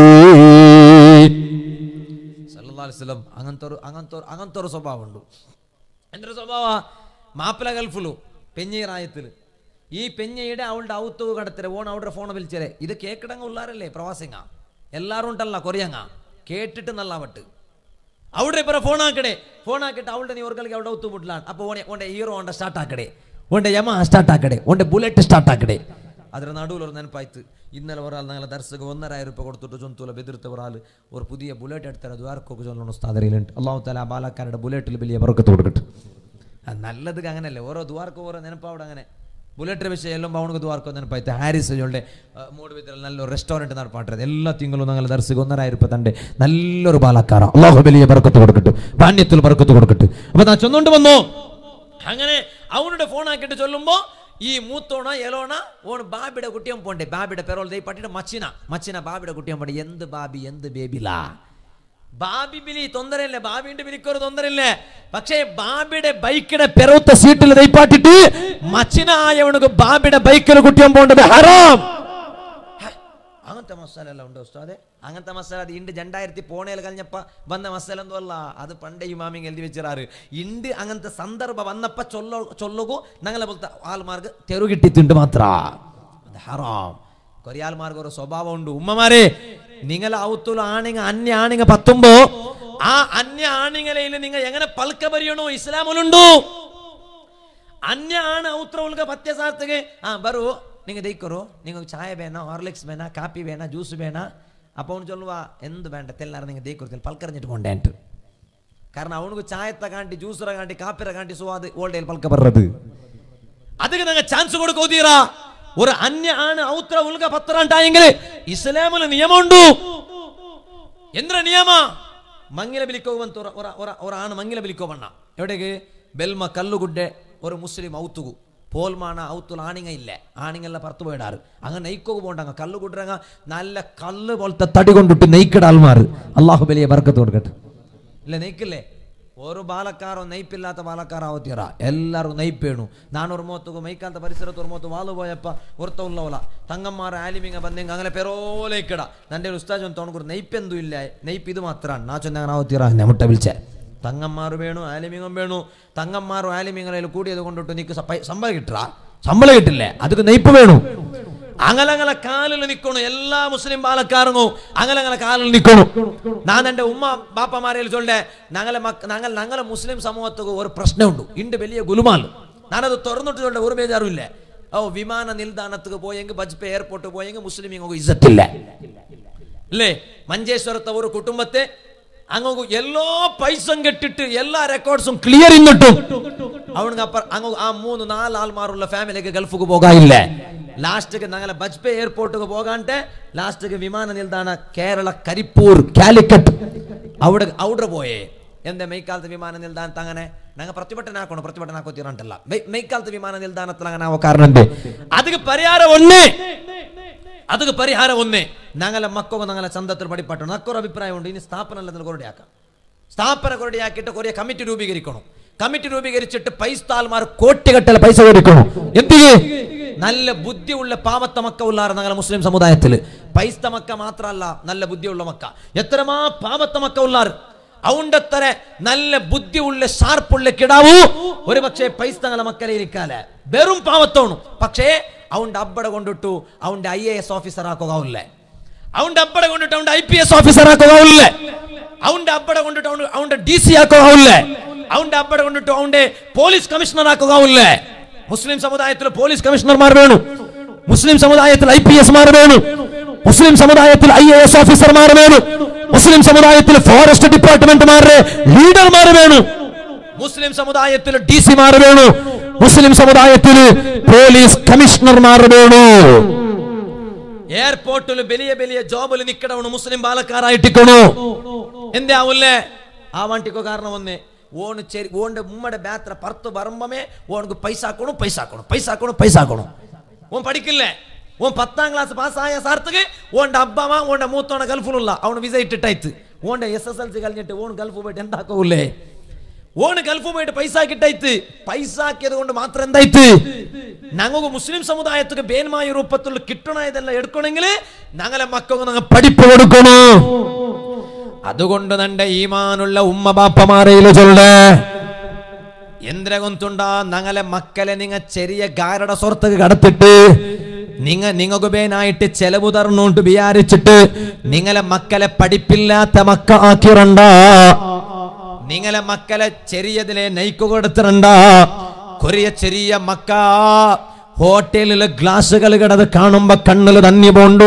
സല്ലല്ലാഹു അലൈഹി വസല്ലം അങ്ങനത്തെ ഒരു അങ്ങനത്തെ ഒരു അങ്ങനത്തെ ഒരു സ്വഭാവം ഉണ്ട് എൻ്റെ ഒരു സ്വഭാവ മാപ്പിള ഗൾഫിലു പെഞ്ഞീറായത്തിൽ ഈ പെഞ്ഞയുടെ അവളുടെ ഔത്തവ് കടത്തരെ ഓൺ അവളുടെ ഫോൺ വിളിച്ചരെ ഇത് കേക്കിടങ്ങ ഉള്ളാരല്ലേ പ്രവാസിങ്ങ എല്ലാരും ഉണ്ടല്ല കൊറിയങ്ങ കേട്ടിട്ട് നല്ല വട്ട് അവിടെ ഇപ്പറ ഫോൺ ആക്കടേ ഫോൺ ആക്കിട്ട് അവളുടെ നീ ഓർക്കലേക്ക് അവിടെ ഔത്തു മുട്ടിലാണ് അപ്പോൾ ഓണെ ഓണ്ടെ ഹീറോ ഓണ്ട സ്റ്റാർട്ട് ആക്കടേ ഓണ്ടെ യമ സ്റ്റാർട്ട് ആക്കടേ ഓണ്ടെ ബുള്ളറ്റ് സ്റ്റാർട്ട് ആക്കടേ ಅದರ ನಡುவில் ஒரு ನೆನಪಾಯ್ತು ಇನ್ನೆಲ್ಲ ಒರಾಲ್ ನಂಗೆಲ್ಲ ದರ್ಸಗೆ ಒಂದರಾಯಿರ ರೂಪಾಯಿ ಕೊಡ್ತಿಟ್ಟು ಜೊಂತುಲ ಬೆದಿರ್ತ ಒರಾಲ್ ஒரு புதிய புல்லட் எடுத்தார் அது വേർക്കൊക്കെ ചൊല്ലണം ഉസ്താദറിയിലുണ്ട് അള്ളാഹു താല ആ ബാലക്കാരുടെ ബുള്ളറ്റിൽ വലിയ ബർക്കത്ത് കൊടുക്കട്ടെ അത് നല്ലത് അങ്ങനല്ലേ ഓരോ ദ്വാർക്ക് ഓരോ ನೆನಪಾവിടെ അങ്ങനെ ಬುಲೆಟ್ ವಿಷಯ ಎಲ್ಲ ಅವನಿಗೆ ದ್ವಾರಕ್ಕೆ ನೆನಪಾಯ್ತು ಹ್ಯಾರಿಸ್ ಒಳ್ಳೆ ಮೂಡುಬಿದ್ರಲ್ಲಿ ನಲ್ಲೊരു ರೆಸ್ಟೋರೆಂಟ್ നടപ്പാട്ടത് എല്ലാ തിങ്കളും ഞങ്ങൾ ദർശക ഒന്നരായിരം രൂപ തണ്ട് നല്ലൊരു ബാലക്കാര അള്ളാഹു വലിയ ബർക്കത്ത് കൊടുക്കട്ടെ പാണ്യത്തിൽ ബർക്കത്ത് കൊടുക്കട്ടെ അപ്പൊ ഞാൻ ചൊന്നുകൊണ്ട് വന്നു അങ്ങനെ അവനുടെ ഫോൺ ആക്കിയിട്ട് ചൊല്ലുമ്പോ ഈ മൂത്തോണ എലോണ ഓൺ ബാബിയുടെ കുട്ടിയം പോണ്ടേ ബാബിയുടെ പെറോൾ ദൈ പട്ടിയുടെ മച്ചിന മച്ചിന ബാബിയുടെ കുട്ടിയം പോണ്ടേ എന്ത് ബാബി എന്ത് ബേബില ബാബി ബിലി ತೊಂದರೆಯಿಲ್ಲ ബാബിന്റെ ബിലിക്കൊരു ತೊಂದರೆಯಿಲ್ಲ പക്ഷേ ബാബിയുടെ ബൈക്കിടെ പെറവുത്ത സീറ്റിൽ ദൈപ്പാട്ടിട്ട് മച്ചിന ആയവനുക്ക് ബാബിയുടെ ബൈക്കിൽ കുട്ടിയാൻ പോണ്ടത് ഹറാം അങ്ങനത്തെ മസാല എല്ലാം ഉണ്ട് ഉസ്താദെ അങ്ങനത്തെ മസാല അത് ഇണ്ട് രണ്ടായിരത്തി പോണേൽ കഴിഞ്ഞപ്പ വന്ന മസാല ഒന്നും അല്ല അത് പണ്ടേ ഇമാമിങ് എഴുതി വെച്ചിറാറ് ഇണ്ട് അങ്ങനത്തെ സന്ദർഭ വന്നപ്പ ചൊല്ല ചൊല്ലുകൂ ഞങ്ങളെ പോലത്തെ ആൾമാർക്ക് തെരു കിട്ടിയിട്ടുണ്ട് മാത്ര അത് ഹറാം കൊറിയാൽമാർക്ക് ഒരു സ്വഭാവം ഉണ്ട് ഉമ്മമാരെ നിങ്ങൾ ഔത്തുള്ള ആണിങ്ങ അന്യ ആണിങ്ങ പത്തുമ്പോ ആ അന്യ ആണിങ്ങലയിൽ നിങ്ങൾ എങ്ങനെ പൽക്ക ബരിയണോ ഇസ്ലാമിലുണ്ടു ಅನ್ಯ ಆಣ ಔತ್ರ ಉಲ್ಗ ಪತ್ಯ ಸಾರ್ತಗೆ ಹಾ ಬರು ನಿಂಗೆ ದೈಕರು ನಿಂಗೆ ಚಾಯ್ ಬೇನ ಹಾರ್ಲಿಕ್ಸ್ ಬೇನ ಕಾಪಿ ಬೇನ ಜ್ಯೂಸ್ ಬೇನ ಅಪ್ಪ ಅವನು ಚೊಲ್ವ ಎಂದು ಬೇಂಡ ತೆಲ್ಲಾರ ನಿಂಗೆ ದೈಕೊಡ್ತಿಲ್ಲ ಪಲ್ಕರಂಜಿಟ್ಕೊಂಡೆ ಅಂಟು കാരണം അവനക്ക് ചായത്തെ കാണ്ടി ജ്യൂസറെ കാണ്ടി കാപ്പിറെ കാണ്ടി സുവാദ് ഓൾഡേൽ പൽക്ക പറഞ്ഞത് ಅದಕ್ಕೆ ನಂಗೆ ಚಾನ್ಸ್ കൊടുക്കോതീറാ ഒരു അന്യ ആണ് ഔത്ര ഉൽക പത്ര ഉണ്ടായെങ്കിൽ ഇസ്ലാമിൽ നിയമമുണ്ട് എന്ದ್ರ ನಿಯಮ ಮಂಗಿಲ ಬಿಲಿಕೋವಂತ ಒರ ಆಣ ಮಂಗಿಲ ಬಿಲಿಕೋವಣ್ಣ ಎವಡೆಗೆ ಬೆಲ್ಮ ಕಲ್ಲುಗುಡ್ಡೆ ഒരു മുസ്ലിം ഔത്തുകു പോൽമാണ ഔത്തുൽ ആണിങ്ങ ഇല്ല ആണിങ്ങല്ല പുറത്തു പോയിടാറ് അങ്ങനെ നെയ്ക്കൊക്കെ പോണ്ടങ്ങ കല്ല് കുട്ടരങ്ങ നല്ല കല്ല് പോലത്തെ തടി കൊണ്ടിട്ട് നെയ്ക്കട ആൾമാർ അള്ളാഹു വലിയ ബർക്കത്ത് കൊടുക്കട്ടെ ഇല്ല നെയ്ക്കില്ലേ ഒരു ಬಾಲಕಾರೋ ನೈಪಿಲ್ಲಾತ ಬಾಲಕಾರ ಆವತ್ತೀರ ಎಲ್ಲರೂ ನೈಪೇಣು ನಾನೂರು ಮೂವತ್ತಿಗೂ ಮೈಕಾಂತ ಪರಿಸರ ಮೂವತ್ತು ವಾಲು ಹೋಯಪ್ಪ ಹೊರ್ತ ಉಲ್ಲವಲ್ಲ ತಂಗಮ್ಮಾರ ಆಲಿಮಿಂಗ ಬಂದಿಂಗ ಅಂಗಲೆ ಪೆರೋಲೆ ಇಕ್ಕಡ ನಂಡೆ ಉಸ್ತಾಜ್ ಅಂತ ತೊಗೊಂಡ್ರು ನೈಪೆಂದು ಇಲ್ಲ ನೈಪ್ ಇದು ಮಾತ್ರ ನಾ ಚಂದಾಗ ಆವತ್ತೀರ ನೆಮಟ ಬಿಲ್ಚೆ തങ്ങന്മാർ വേണു ആലിമിങ്ങം വേണു തങ്ങന്മാരും ആലിമിങ്ങളെ കൂടിയത് കൊണ്ടിട്ട് നിക്ക് സപ്പ- ശമ്പളം കിട്ടാ ശമ്പളം കിട്ടില്ലേ ಅದಕ್ಕೆ നയിപ്പ് വേണു അങ്ങലങ്ങളെ കാലിൽ നിൽക്കണു എല്ലാ മുസ്ലിം ബാലക്കാരങ്ങും അങ്ങലങ്ങളെ കാലിൽ നിൽക്കണു ഞാൻ എൻ്റെ ഉമ്മ ബാപ്പമാരെയിൽ ചൊല്ലേ ഞങ്ങളെ മക്ക ഞങ്ങൾ ഞങ്ങളെ മുസ്ലിം സമൂഹത്തുക്ക് ഒരു പ്രശ്നമുണ്ട് ഇണ്ട് വലിയ ഗുലുമാൽ ഞാനത് തുറന്നിട്ട് ചൊല്ലെ ഒരു ബേജാറും ഇല്ല ഓ വിമാന നിൽദാനത്തുക്ക് പോയെങ്കിൽ ബജ്പെ എയർപോർട്ട് പോയെങ്കിൽ മുസ്ലിം ഇങ്ങോട്ട് ഇസത്തില്ല അല്ലേ മഞ്ചേശ്വരത്തെ ഒരു കുടുംബത്തെ അങ്ങ് എല്ലോ പൈസ കെട്ടിട്ട് എല്ലാ റെക്കോർഡ്സും ക്ലിയർ ഇന്നിട്ടും അവனுக்கு അപ്പുറം അങ്ങ് ആ മൂന്ന് നാല് ആൾമാരുള്ള ഫാമിലിക്ക് ഗൾഫിക്ക് പോകാനില്ല ലാസ്റ്റിക്ക് ഞങ്ങളെ ബജ്പെ എയർപോർട്ടിക്ക് പോകാണ്ട് ലാസ്റ്റിക്ക് വിമാന നിൽദാന കേരള കരിപ്പൂർ കാലിക്കറ്റ് അവിടെ അവിടെ പോയേ എന്റെ മെയ്ക്കാലത്ത് വിമാന നിൽദാനത്ത് അങ്ങനെ ഞങ്ങൾ പ്രതിഭട്ടനാക്കണം പ്രതിഭട്ടനാക്കോ തീരണ്ടല്ല മെയ്ക്കാലത്ത് വിമാന നിൽദാനത്തിൽ അങ്ങനെ ആവോ കാരണം അതിക്ക് പരിഹാരം ഒന്നേ ಅದಕ್ಕೆ ಪರಿಹಾರ ಒಂದೇ ഞങ്ങളെ മക്കൾക്ക് ഞങ്ങളെ ചന്തത്തിൽ പഠിപ്പട്ടു നക്കൊരു അഭിപ്രായമുണ്ട് ഇനി സ്ഥാപനം അല്ലെന്ന് കൊറടിയാക്കാം സ്ഥാപന കൊറടിയാക്കിയിട്ട് കുറേ കമ്മിറ്റി രൂപീകരിക്കണം കമ്മിറ്റി രൂപീകരിച്ചിട്ട് പൈസ്താൽമാർ കോട്ടികട്ടൽ പൈസ കൊടുക്കണം എന്തിന് നല്ല ബുദ്ധിയുള്ള പാവത്ത മക്ക ഉള്ളാറ് ഞങ്ങളെ മുസ്ലിം സമുദായത്തിൽ പൈസ്ത മക്ക മാത്രമല്ല നല്ല ബുദ്ധിയുള്ള മക്ക എത്രമാ പാവത്ത മക്ക ഉള്ളാറ് അവണ്ടത്തര നല്ല ബുദ്ധിയുള്ള ഷാർപ്പുള്ള കിടാവു ഒരു പക്ഷേ പൈസ്തങ്ങളെ മക്കളെ ഇരിക്കാലെ വെറും പാവത്തോണു പക്ഷേ അവന്റെ അബ്ബടെ കൊണ്ടിട്ടു അവന്റെ ഐ എ എസ് ഓഫീസർ ആക്കുകയില്ലേ അവന്റെ അബ്ബടെ കൊണ്ടിട്ട് അവന്റെ ഐ പി എസ് ഓഫീസർ ആക്കുകയില്ലേ അവന്റെ അബ്ബടെ കൊണ്ടിട്ട് അവന്റെ അവന്റെ ഡി സി ആക്കുകയില്ലേ അവന്റെ അബ്ബടെ കൊണ്ടിട്ട് അവന്റെ പോലീസ് കമ്മീഷണർ ആക്കുകയില്ലേ മുസ്ലിം സമുദായത്തിൽ പോലീസ് കമ്മീഷണർമാർ വേണു മുസ്ലിം സമുദായത്തിൽ ഐ പി എസ് മാർ വേണു മുസ്ലിം സമുദായത്തിൽ ഐ എ എസ് ഓഫീസർമാർ വേണു മുസ്ലിം സമുദായത്തിൽ ഫോറസ്റ്റ് ഡിപ്പാർട്ട്മെന്റുമാരുടെ ലീഡർമാർ വേണു മുസ്ലിം സമുദായത്തിൽ ഡി സിമാർ വേണു മുസ്ലിം സമുദായത്തിൽ പോലീസ് കമ്മീഷണർമാർ വേണു എയർപോർട്ടിൽ വലിയ വലിയ ജോബിൽ നിൽക്കണവണ് മുസ്ലിം ബാലക്കാരായിട്ടിക്കണു എന്തേ ആവൂല്ലേ ആ വണ്ടിക്കോ കാരണം ഒന്നേ ഓണ് ചെരി ഓണ്ട് ഉമ്മയുടെ ബാത്ര പുറത്ത് വരുമ്പമേ ഓണക്ക് പൈസ ആക്കണു പൈസ ആക്കണു പൈസ ആക്കണു പൈസ ആക്കണു ഓൻ പഠിക്കില്ലേ ഓൻ പത്താം ക്ലാസ് പാസ്സായ സാർത്തക്ക് ഓണ്ട അബ്ബമ ഓണ്ട മൂത്തോണ ഗൾഫിലുള്ള അവന് വിസ ഇട്ടിട്ടാಯ್ತು ഓണ്ട എസ് എസ് എൽ സി കഴിഞ്ഞിട്ട് ഓൺ ഗൾഫ് പോയിട്ട് എന്താക്കൂലേ ഓണ് ഗൾഫ് പോയിട്ട് പൈസ കിട്ടാಯ್ತು പൈസ ആക്കിയത് കൊണ്ട് മാത്രം എന്താಯ್ತು ഞങ്ങൾക്ക് മുസ്ലിം സമുദായത്തിന് ബേന്മായ രൂപത്തിലുള്ള കിട്ടണ ഇതെല്ലാം എടുക്കണമെങ്കിൽ ഞങ്ങളെ മക്കൾക്ക് ഞങ്ങൾ പഠിപ്പ് കൊടുക്കണു അതുകൊണ്ട് നന്റെ ഈമാനുള്ള ഉമ്മ ബാപ്പമാരയില് ചൊല്ലേ എന്തിനെ കൊണ്ടുണ്ടാ ഞങ്ങളെ മക്കളെ നിങ്ങ ചെറിയ ഗാരട സ്വർത്തക്ക് കടത്തിട്ട് നിങ്ങ നിങ്ങൾക്ക് ബേനായിട്ട് ചെലവ് തരണോണ്ട് വിചാരിച്ചിട്ട് നിങ്ങളെ മക്കളെ പഠിപ്പില്ലാത്ത മക്ക ആക്കിറണ്ട നിങ്ങളെ മക്കളെ ചെറിയതിലെ നയിക്കു കൊടുത്തിരണ്ട കൊറിയ ചെറിയ മക്ക ഹോട്ടലിലെ ഗ്ലാസുകൾ കിടത് കാണുമ്പോ കണ്ണിൽ തന്നി പോണ്ടു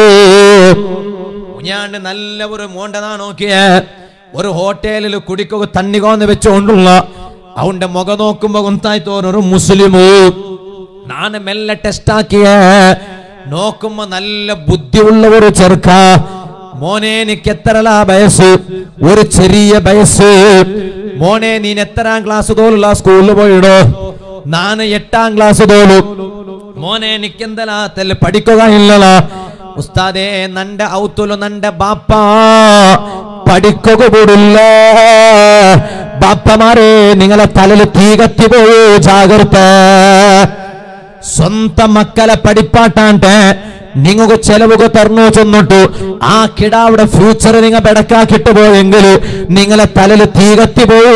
ഞാണ്ട് നല്ല ഒരു മോണ്ടനാ നോക്കിയ ഒരു ഹോട്ടലിൽ കുടിക്കുക തണ്ണികോന്ന് വെച്ചുകൊണ്ടുള്ള അവന്റെ മുഖം നോക്കുമ്പോ കൊന്തായി തോന്നൊരു മുസ്ലിമു നാന് മെല്ലെ ടെസ്റ്റ് ആക്കിയ നോക്കുമ്പോ നല്ല ബുദ്ധിയുള്ള ഒരു ചെറുക്ക മോനെ നിക്ക് എത്രല വയസ്സ് ഒരു ചെറിയ വയസ്സ് മോനെ നീ എത്രാം ക്ലാസ് തോലുള്ള സ്കൂളിൽ പോയിടോ നാന് എട്ടാം ക്ലാസ് തോലും മോനെ നിക്കെന്തലാ തെല്ല് പഠിക്കുക ഇല്ലല ഉസ്താദേ നന്റെ ഔത്തുലു നന്റെ ബാപ്പ പഠിക്കുക കൂടില്ല ബാപ്പമാരെ നിങ്ങളെ തലയിൽ തീ കത്തി പോയൂ ജാഗ്രത സ്വന്തം മക്കളെ പഠിപ്പാട്ടാണ്ട് നിങ്ങൾക്ക് ചെലവുക തരണോ ചെന്നിട്ടു ആ കിടാവിടെ ഫ്യൂച്ചർ നിങ്ങൾ ബെടക്കാക്കിട്ട് പോയെങ്കിൽ നിങ്ങളെ തലയിൽ തീ കത്തി പോയൂ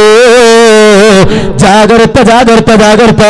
ജാഗ്രത ജാഗ്രത ജാഗ്രത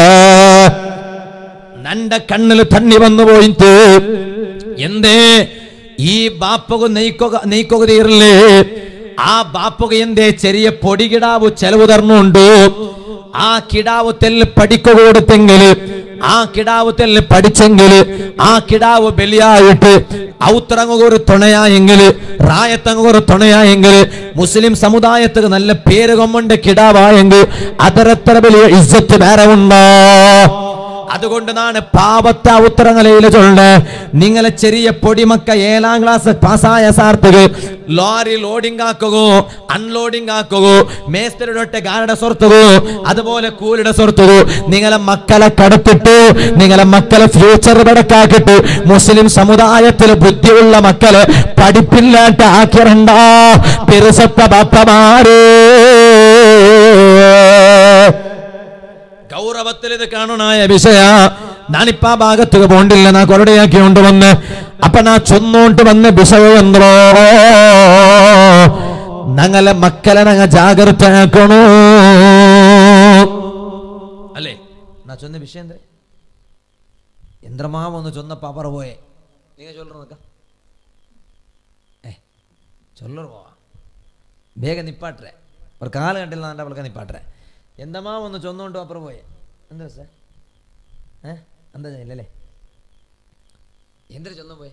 നന്റെ കണ്ണിൽ തണ്ണി വന്നു പോയിട്ട് എന്തേ ഈ ബാപ്പക നെയ്ക്കൊക നെയ്ക്കൊക തീരില്ലേ ആ ബാപ്പക എന്തേ ചെറിയ പൊടികിടാവ് ചെലവ് തരണുണ്ട് ആ കിടാവ് തെല്ല് പഠിക്കുക കൊടുത്തെങ്കില് ആ കിടാവ് തെല്ല് പഠിച്ചെങ്കില് ആ കിടാവ് ബലിയായിട്ട് ഔത്തറങ്ങുക ഒരു തുണയായെങ്കില് റായത്തങ്ങുക ഒരു തുണയായെങ്കില് മുസ്ലിം സമുദായത്തിന് നല്ല പേര് കൊമ്മണ്ട കിടാവായെങ്കിൽ അതരത്ര വലിയ ഇജ്ജത്ത് വേറെ ഉണ്ടോ അതുകൊണ്ട് നാണ് പാവത്തെ ഉത്തരങ്ങളയിൽ ചൊല്ല് നിങ്ങളെ ചെറിയ പൊടിമക്ക ഏഴാം ക്ലാസ് പാസ്സായ സാർത്തുക ലോറി ലോഡിംഗ് ആക്കുകയോ അൺലോഡിംഗ് ആക്കുകയോ മേസ്തരുടെ ഗാരുടെ സ്വർത്തുകോ അതുപോലെ കൂലിയുടെ സ്വർത്തുകോ നിങ്ങളെ മക്കളെ കടത്തിട്ട് നിങ്ങളെ മക്കളെ ഫ്യൂച്ചർ ബടക്കാക്കിട്ട് മുസ്ലിം സമുദായത്തിൽ ബുദ്ധിയുള്ള മക്കളെ പഠിപ്പില്ലാട്ട് ആക്കിരണ്ട പെരുസത്ത ബാപ്പമാരേ ഗൗരവത്തിൽ ഇത് കാണണായ വിഷയ ഞാനിപ്പ ആ ഭാഗത്തേക്ക് പോണ്ടില്ല നാ കൊരടയാക്കിയോണ്ട് വന്ന് അപ്പൊ നാ ചൊന്നോണ്ട് വന്ന വിഷയം എന്തോ ഞങ്ങളെ മക്കളെ ഞങ്ങ ജാഗ്രത ആക്കണോ അല്ലേ நான் சொன்ன விஷயம் എന്താ യന്ത്രമാവ് ഒന്ന് ചൊന്നപ്പോ അപ്പറ പോയേ നിങ്ങൾ ചൊല്ലണക്ക ഏ ചൊല്ലറ പോവാ ಬೇಗ ನಿಪ್ಪಾಟ್ರೆ ಅವ್ರ ಕಾಲು ಗಂಟೆಲ್ಲ ನನ್ನ ಬಳಿಕ ನಿಪ್ಪಾಟ್ರೆ ಎಂದಮ್ಮ ಒಂದು ಚೊಂದುಂಟು ಅಪ್ಪರ പോയെ എന്താ സർ ഏ എന്താ ഇല്ലല്ലേ എന്തൊരു ചൊന്നു പോയെ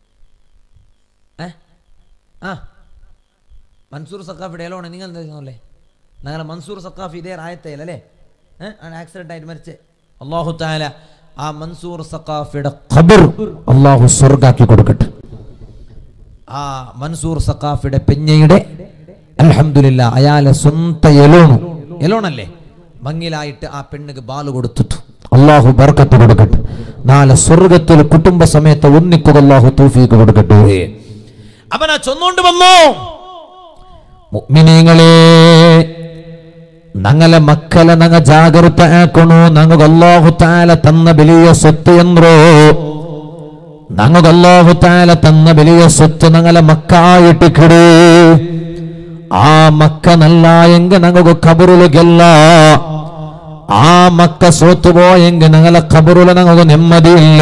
ഏ ആ മൻസൂർ സക്കാഫിയുടെ എലോണ് നിങ്ങൾ എന്താ ചെയ്യുന്നല്ലേ ഞങ്ങളെ മൻസൂർ സക്കാഫ് ഇതേ റായത്തയിലല്ലേ ഏഹ് ആക്സിഡന്റ് ആയിട്ട് മരിച്ചേ അള്ളാഹു താല ആ മൻസൂർ സക്കാഫിയുടെ ഖബർ അള്ളാഹു സ്വർഗാക്കി കൊടുക്കട്ടെ ആ മൻസൂർ സക്കാഫിയുടെ പെഞ്ഞയുടെ അൽഹംദുലില്ല അയാളെ സ്വന്തം എലോണു എലോണല്ലേ മങ്ങിലായിട്ട് ആ പെണ്ണിക്ക് ബാല് കൊടുത്തിട്ടു അള്ളാഹു ബർക്കത്ത് കൊടുക്കട്ടെ നാളെ സ്വർഗത്തിൽ കുടുംബ സമയത്ത് ഒന്നിക്കുക അള്ളാഹു തൗഫീക്ക് കൊടുക്കട്ടെ അവൻ ആ ചൊന്നുകൊണ്ട് വന്നു മുഅ്മിനീങ്ങളെ ഞങ്ങളെ മക്കളെ ഞങ്ങ ജാഗ്രത ആക്കണോ ഞങ്ങൾക്ക് അള്ളാഹു താല തന്ന വലിയ സ്വത്ത് എന്തോ ഞങ്ങൾക്ക് അള്ളാഹു താല തന്ന വലിയ സ്വത്ത് ഞങ്ങളെ മക്കായിട്ട് കിടു ആ മക്ക നല്ല എങ്കിൽ ഞങ്ങൾക്ക് കബറുలు ಗೆಲ್ಲ ആ മക്ക സോത്തു പോയെങ്കിൽ ഞങ്ങളെ കബറുలు ഞങ്ങൾക്ക് നെമ്മതിയില്ല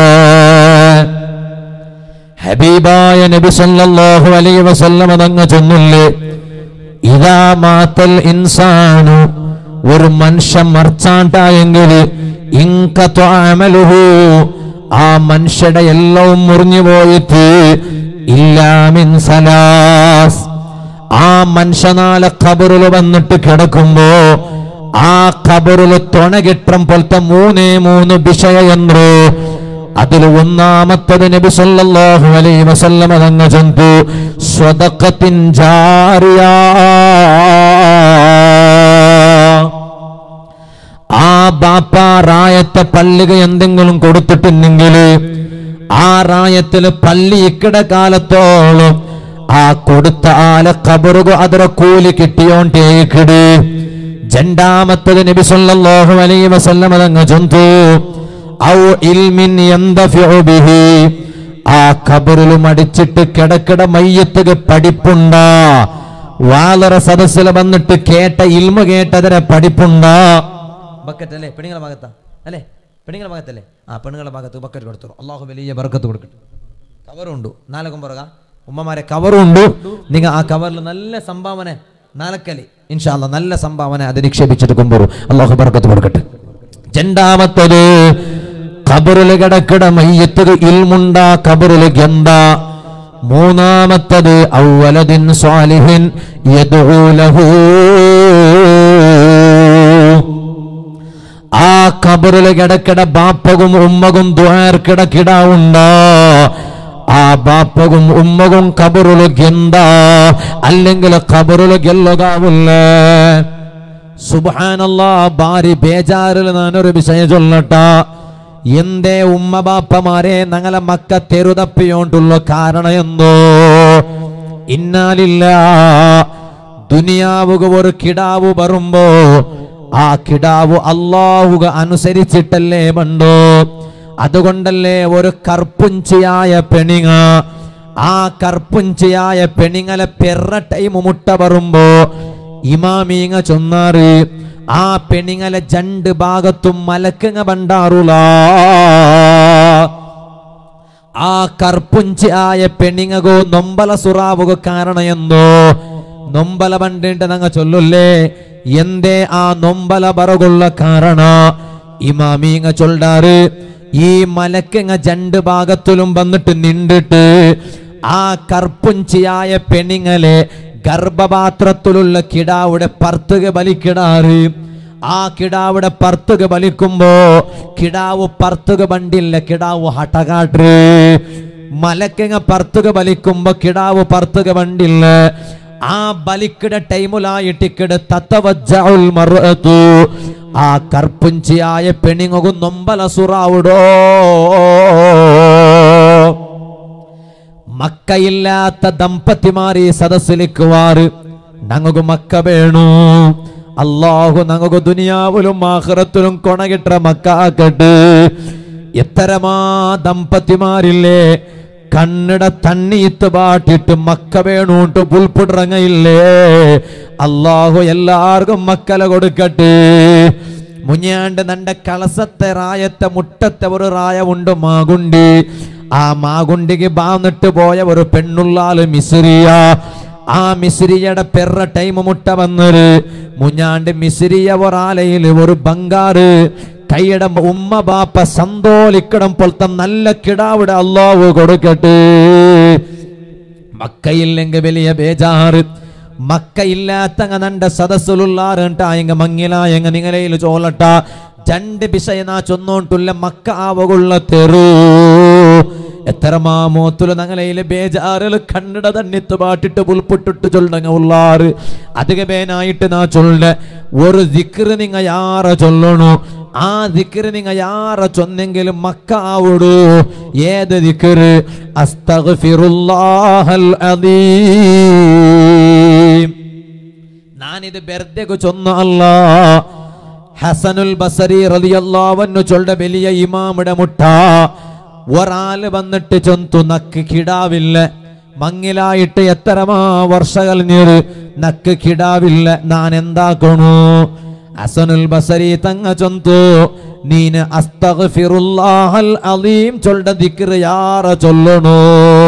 ഹബീബായ നബി സല്ലല്ലാഹു അലൈഹി വസല്ലമ തങ്ങ ചൊന്നില്ലേ ഇതാ മാത്തൽ ഇൻസാനു ഒരു മനുഷ്യൻ മർച്ചാണ്ടായെങ്കിൽ ഇൻകത്വാമലുഹു ആ മനുഷ്യയുടെ എല്ലാം മുറിഞ്ഞു പോയിട്ട് ഇല്ലാമിൻ സലാസ് ആ മനുഷ്യനാലെ ഖബറിൽ വന്നിട്ട് കിടക്കുമ്പോ ആ ഖബറിൽ തുണകിട്ടം പോലത്തെ മൂന്നേ മൂന്ന് വിഷയ എന്തോ അതിൽ ഒന്നാമത്തത് നബി സല്ലല്ലാഹു അലൈഹി വസല്ലമ തങ്ങ ചന്തു സ്വതക്കത്തിൻ ജാരിയ ആ ബാപ്പ റായത്തെ പള്ളിക എന്തെങ്കിലും കൊടുത്തിട്ടുണ്ടെങ്കിൽ ആ റായത്തില് പള്ളി ഇക്കട കാലത്തോളം ആ കൊടുത്ത ആല കബറുക അതിര കൂലി കിട്ടിയോണ്ടേക്കിട് രണ്ടാമത്തത് നബി സല്ലല്ലാഹു അലൈഹി വസല്ലമ തങ്ങ ചന്തു ഔ ഇൽമിൻ യന്തഫിഉ ബിഹി ആ ഖബറിൽ മടിച്ചിട്ട് കിടക്കിട മയ്യത്തുക പഠിപ്പുണ്ടാ വാലറ സദസ്സിൽ വന്നിട്ട് കേട്ട ഇൽമ കേട്ടതിരെ പഠിപ്പുണ്ടാ ബക്കറ്റ് അല്ലേ പെണ്ണുങ്ങളെ ഭാഗത്താ അല്ലേ പെണ്ണുങ്ങളെ ഭാഗത്തല്ലേ ആ പെണ്ണുങ്ങളെ ഭാഗത്ത് ബക്കറ്റ് കൊടുത്തു അള്ളാഹു വലിയ ബർക്കത്ത് കൊടുക്കട്ടെ കവറുണ്ട് നാലകം പുറക ഉമ്മമാരെ കവറുണ്ട് നിങ്ങൾ ആ കവറിൽ നല്ല സംഭാവന നാലക്കലി ഇൻഷാല്ല നല്ല സംഭാവന അത് നിക്ഷേപിച്ചിട്ട് കൊണ്ടുവരും അള്ളാഹു ബർക്കത്ത് കൊടുക്കട്ടെ രണ്ടാമത്തത് ഖബറിൽ കിടക്കിട മയ്യത്തത് ഇൽമുണ്ട ഖബറിൽ ഗന്ത മൂന്നാമത്തത് ഔവലദിൻ സ്വാലിഹിൻ യദ്ഉ ലഹു ആ ഖബറിൽ കിടക്കിട ബാപ്പകും ഉമ്മകും ദ്വാർക്കിട കിട ഉണ്ടാ ആ ബാപ്പകും ഉമ്മകും ഖബറില് ഗന്ത അല്ലെങ്കിൽ ഖബറില് ഗെല്ലുകാവില്ലേ സുബാനല്ല ഭാര്യ ബേജാറിൽ ഞാനൊരു വിഷയം ചൊല്ലട്ട എന്തേ ഉമ്മ ബാപ്പമാരെ ഞങ്ങളെ മക്ക തെരുതപ്പിയോണ്ടുള്ള കാരണം എന്തോ ഇന്നാലില്ല ദുനിയാവുക ഒരു കിടാവ് വരുമ്പോ ആ കിടാവ് അള്ളാഹുക അനുസരിച്ചിട്ടല്ലേ പണ്ടോ അതുകൊണ്ടല്ലേ ഒരു കർപ്പുഞ്ചിയായ പെണിങ്ങ ആ കർപ്പുഞ്ചിയായ പെണിങ്ങലെ പെറ ടൈം മുട്ട വരുമ്പോ ഇമാമീങ്ങ ചൊന്നാറ് ആ പെണിങ്ങലെ രണ്ട് ഭാഗത്തും മലക്കുങ്ങ പണ്ടാറുള്ള ആ കർപ്പുഞ്ചി ആയ പെണ്ണിങ്ങകോ നൊമ്പല സുറാവുക കാരണം എന്തോ നൊമ്പല പണ്ടിട്ട് നങ്ങ ചൊല്ലുല്ലേ എന്തേ ആ നൊമ്പല ബറകുള്ള കാരണ ഇമാമീങ്ങ ചൊല്ലാറ് ഈ മലക്കങ്ങ രണ്ട് ഭാഗത്തിലും വന്നിട്ട് നിണ്ടിട്ട് ആ കർപ്പുഞ്ചിയായ പെണ്ണിങ്ങലെ ഗർഭപാത്രത്തിലുള്ള കിടാവിടെ പർത്തുക ബലിക്കിടാറ് ആ കിടാവിടെ പർത്തുക ബലിക്കുമ്പോ കിടാവ് പർത്തുക ബണ്ടില്ല കിടാവ് ഹട്ടകാട്ട് മലക്കങ്ങ പർത്തുക ബലിക്കുമ്പോ കിടാവ് പർത്തുക ബണ്ടില്ല ആ ബലിക്കിട ടൈമുലായിട്ടിക്കിട് തത്തവജ്ജഉൽ മർഅതു ആ കർപ്പുഞ്ചിയായ പെണിങ്ങും നൊമ്പല സുറാവുടോ മക്കയില്ലാത്ത ദമ്പതിമാർ ഈ സദസ്സിലിക്കുവാറ് ഞങ്ങൾക്ക് മക്ക വേണു അള്ളാഹു ഞങ്ങൾക്ക് ദുനിയാവിലും ആഹ്റത്തിലും കൊണകിട്ട മക്ക ആക്കട്ട് എത്തരമാ ദമ്പതിമാരില്ലേ കണ്ണട തണ്ണീത്ത് പാട്ടിട്ട് മക്ക വേണൂട്ട് പുൽപ്പിടറങ്ങയില്ലേ അള്ളാഹു എല്ലാവർക്കും മക്കല കൊടുക്കട്ടെ മുഞ്ഞാണ്ട് നണ്ട കളസത്തെ റായത്തെ മുട്ടത്തെ ഒരു റായമുണ്ട് മാകുണ്ടി ആ മാകുണ്ടിക്ക് ബാന്നിട്ട് പോയ ഒരു പെണ്ണുള്ളാല് മിസ്രിയ ആ മിസ്രിയുടെ പെറ ടൈം മുട്ട വന്നത് മുഞ്ഞാണ്ട് മിസ്രിയ ഒരാലയിൽ ഒരു ബംഗാറ് കൈയുടെ ഉമ്മ ബാപ്പ സന്തോലിക്കണം പോലത്തെ നല്ല കിടാവിടെ അള്ളാഹു കൊടുക്കട്ടെ മക്കയില്ലെങ്കിൽ വലിയ ബേജാറ് മക്കയില്ലാത്തങ്ങ നണ്ട സദസ്സിലുള്ളാറുണ്ടായെങ്ക മങ്ങിലായെങ്ക നിങ്ങളയിൽ ചോലട്ട രണ്ട് വിഷയനാ ചൊന്നോണ്ടുള്ള മക്ക ആവകുള്ള തെറു എത്രമാ മോത്തുല ഞങ്ങളയിലെ ബേജാറിൽ കണ്ണിട തണ്ണിത്ത് പാട്ടിട്ട് പുൽപ്പിട്ടിട്ട് ചൊല്ലങ്ങ ഉള്ളാറ് അധിക പേനായിട്ട് നാ ചൊല്ല ഒരു ദിക്റ് നിങ്ങ യാറ ചൊല്ലണു ആ ദിക്റ് നിങ്ങ യാറ ചൊന്നെങ്കിലും മക്ക ആവിടൂ ഏത് ദിക്റ് അസ്തഗ്ഫിറുല്ലാഹൽ അദീം ഞാനിത് വെറുതെ ചൊന്ന അല്ല ഹസനുൽ ബസരി റളിയല്ലാഹു ചൊല്ല വലിയ ഇമാമിടെ മുട്ട ഒരാള് വന്നിട്ട് ചൊന്തു നക്ക് കിടാവില്ല മങ്ങിലായിട്ട് എത്രമാ വർഷ കഴിഞ്ഞത് നക്ക് കിടാവില്ല ഞാൻ എന്താക്കണു ഹസനുൽ ബസരി തങ്ങ ചൊന്തു നീന് അസ്തഗ്ഫിറുല്ലാഹൽ അലീം ചൊല്ല ദിക്റ് യാറ ചൊല്ലണോ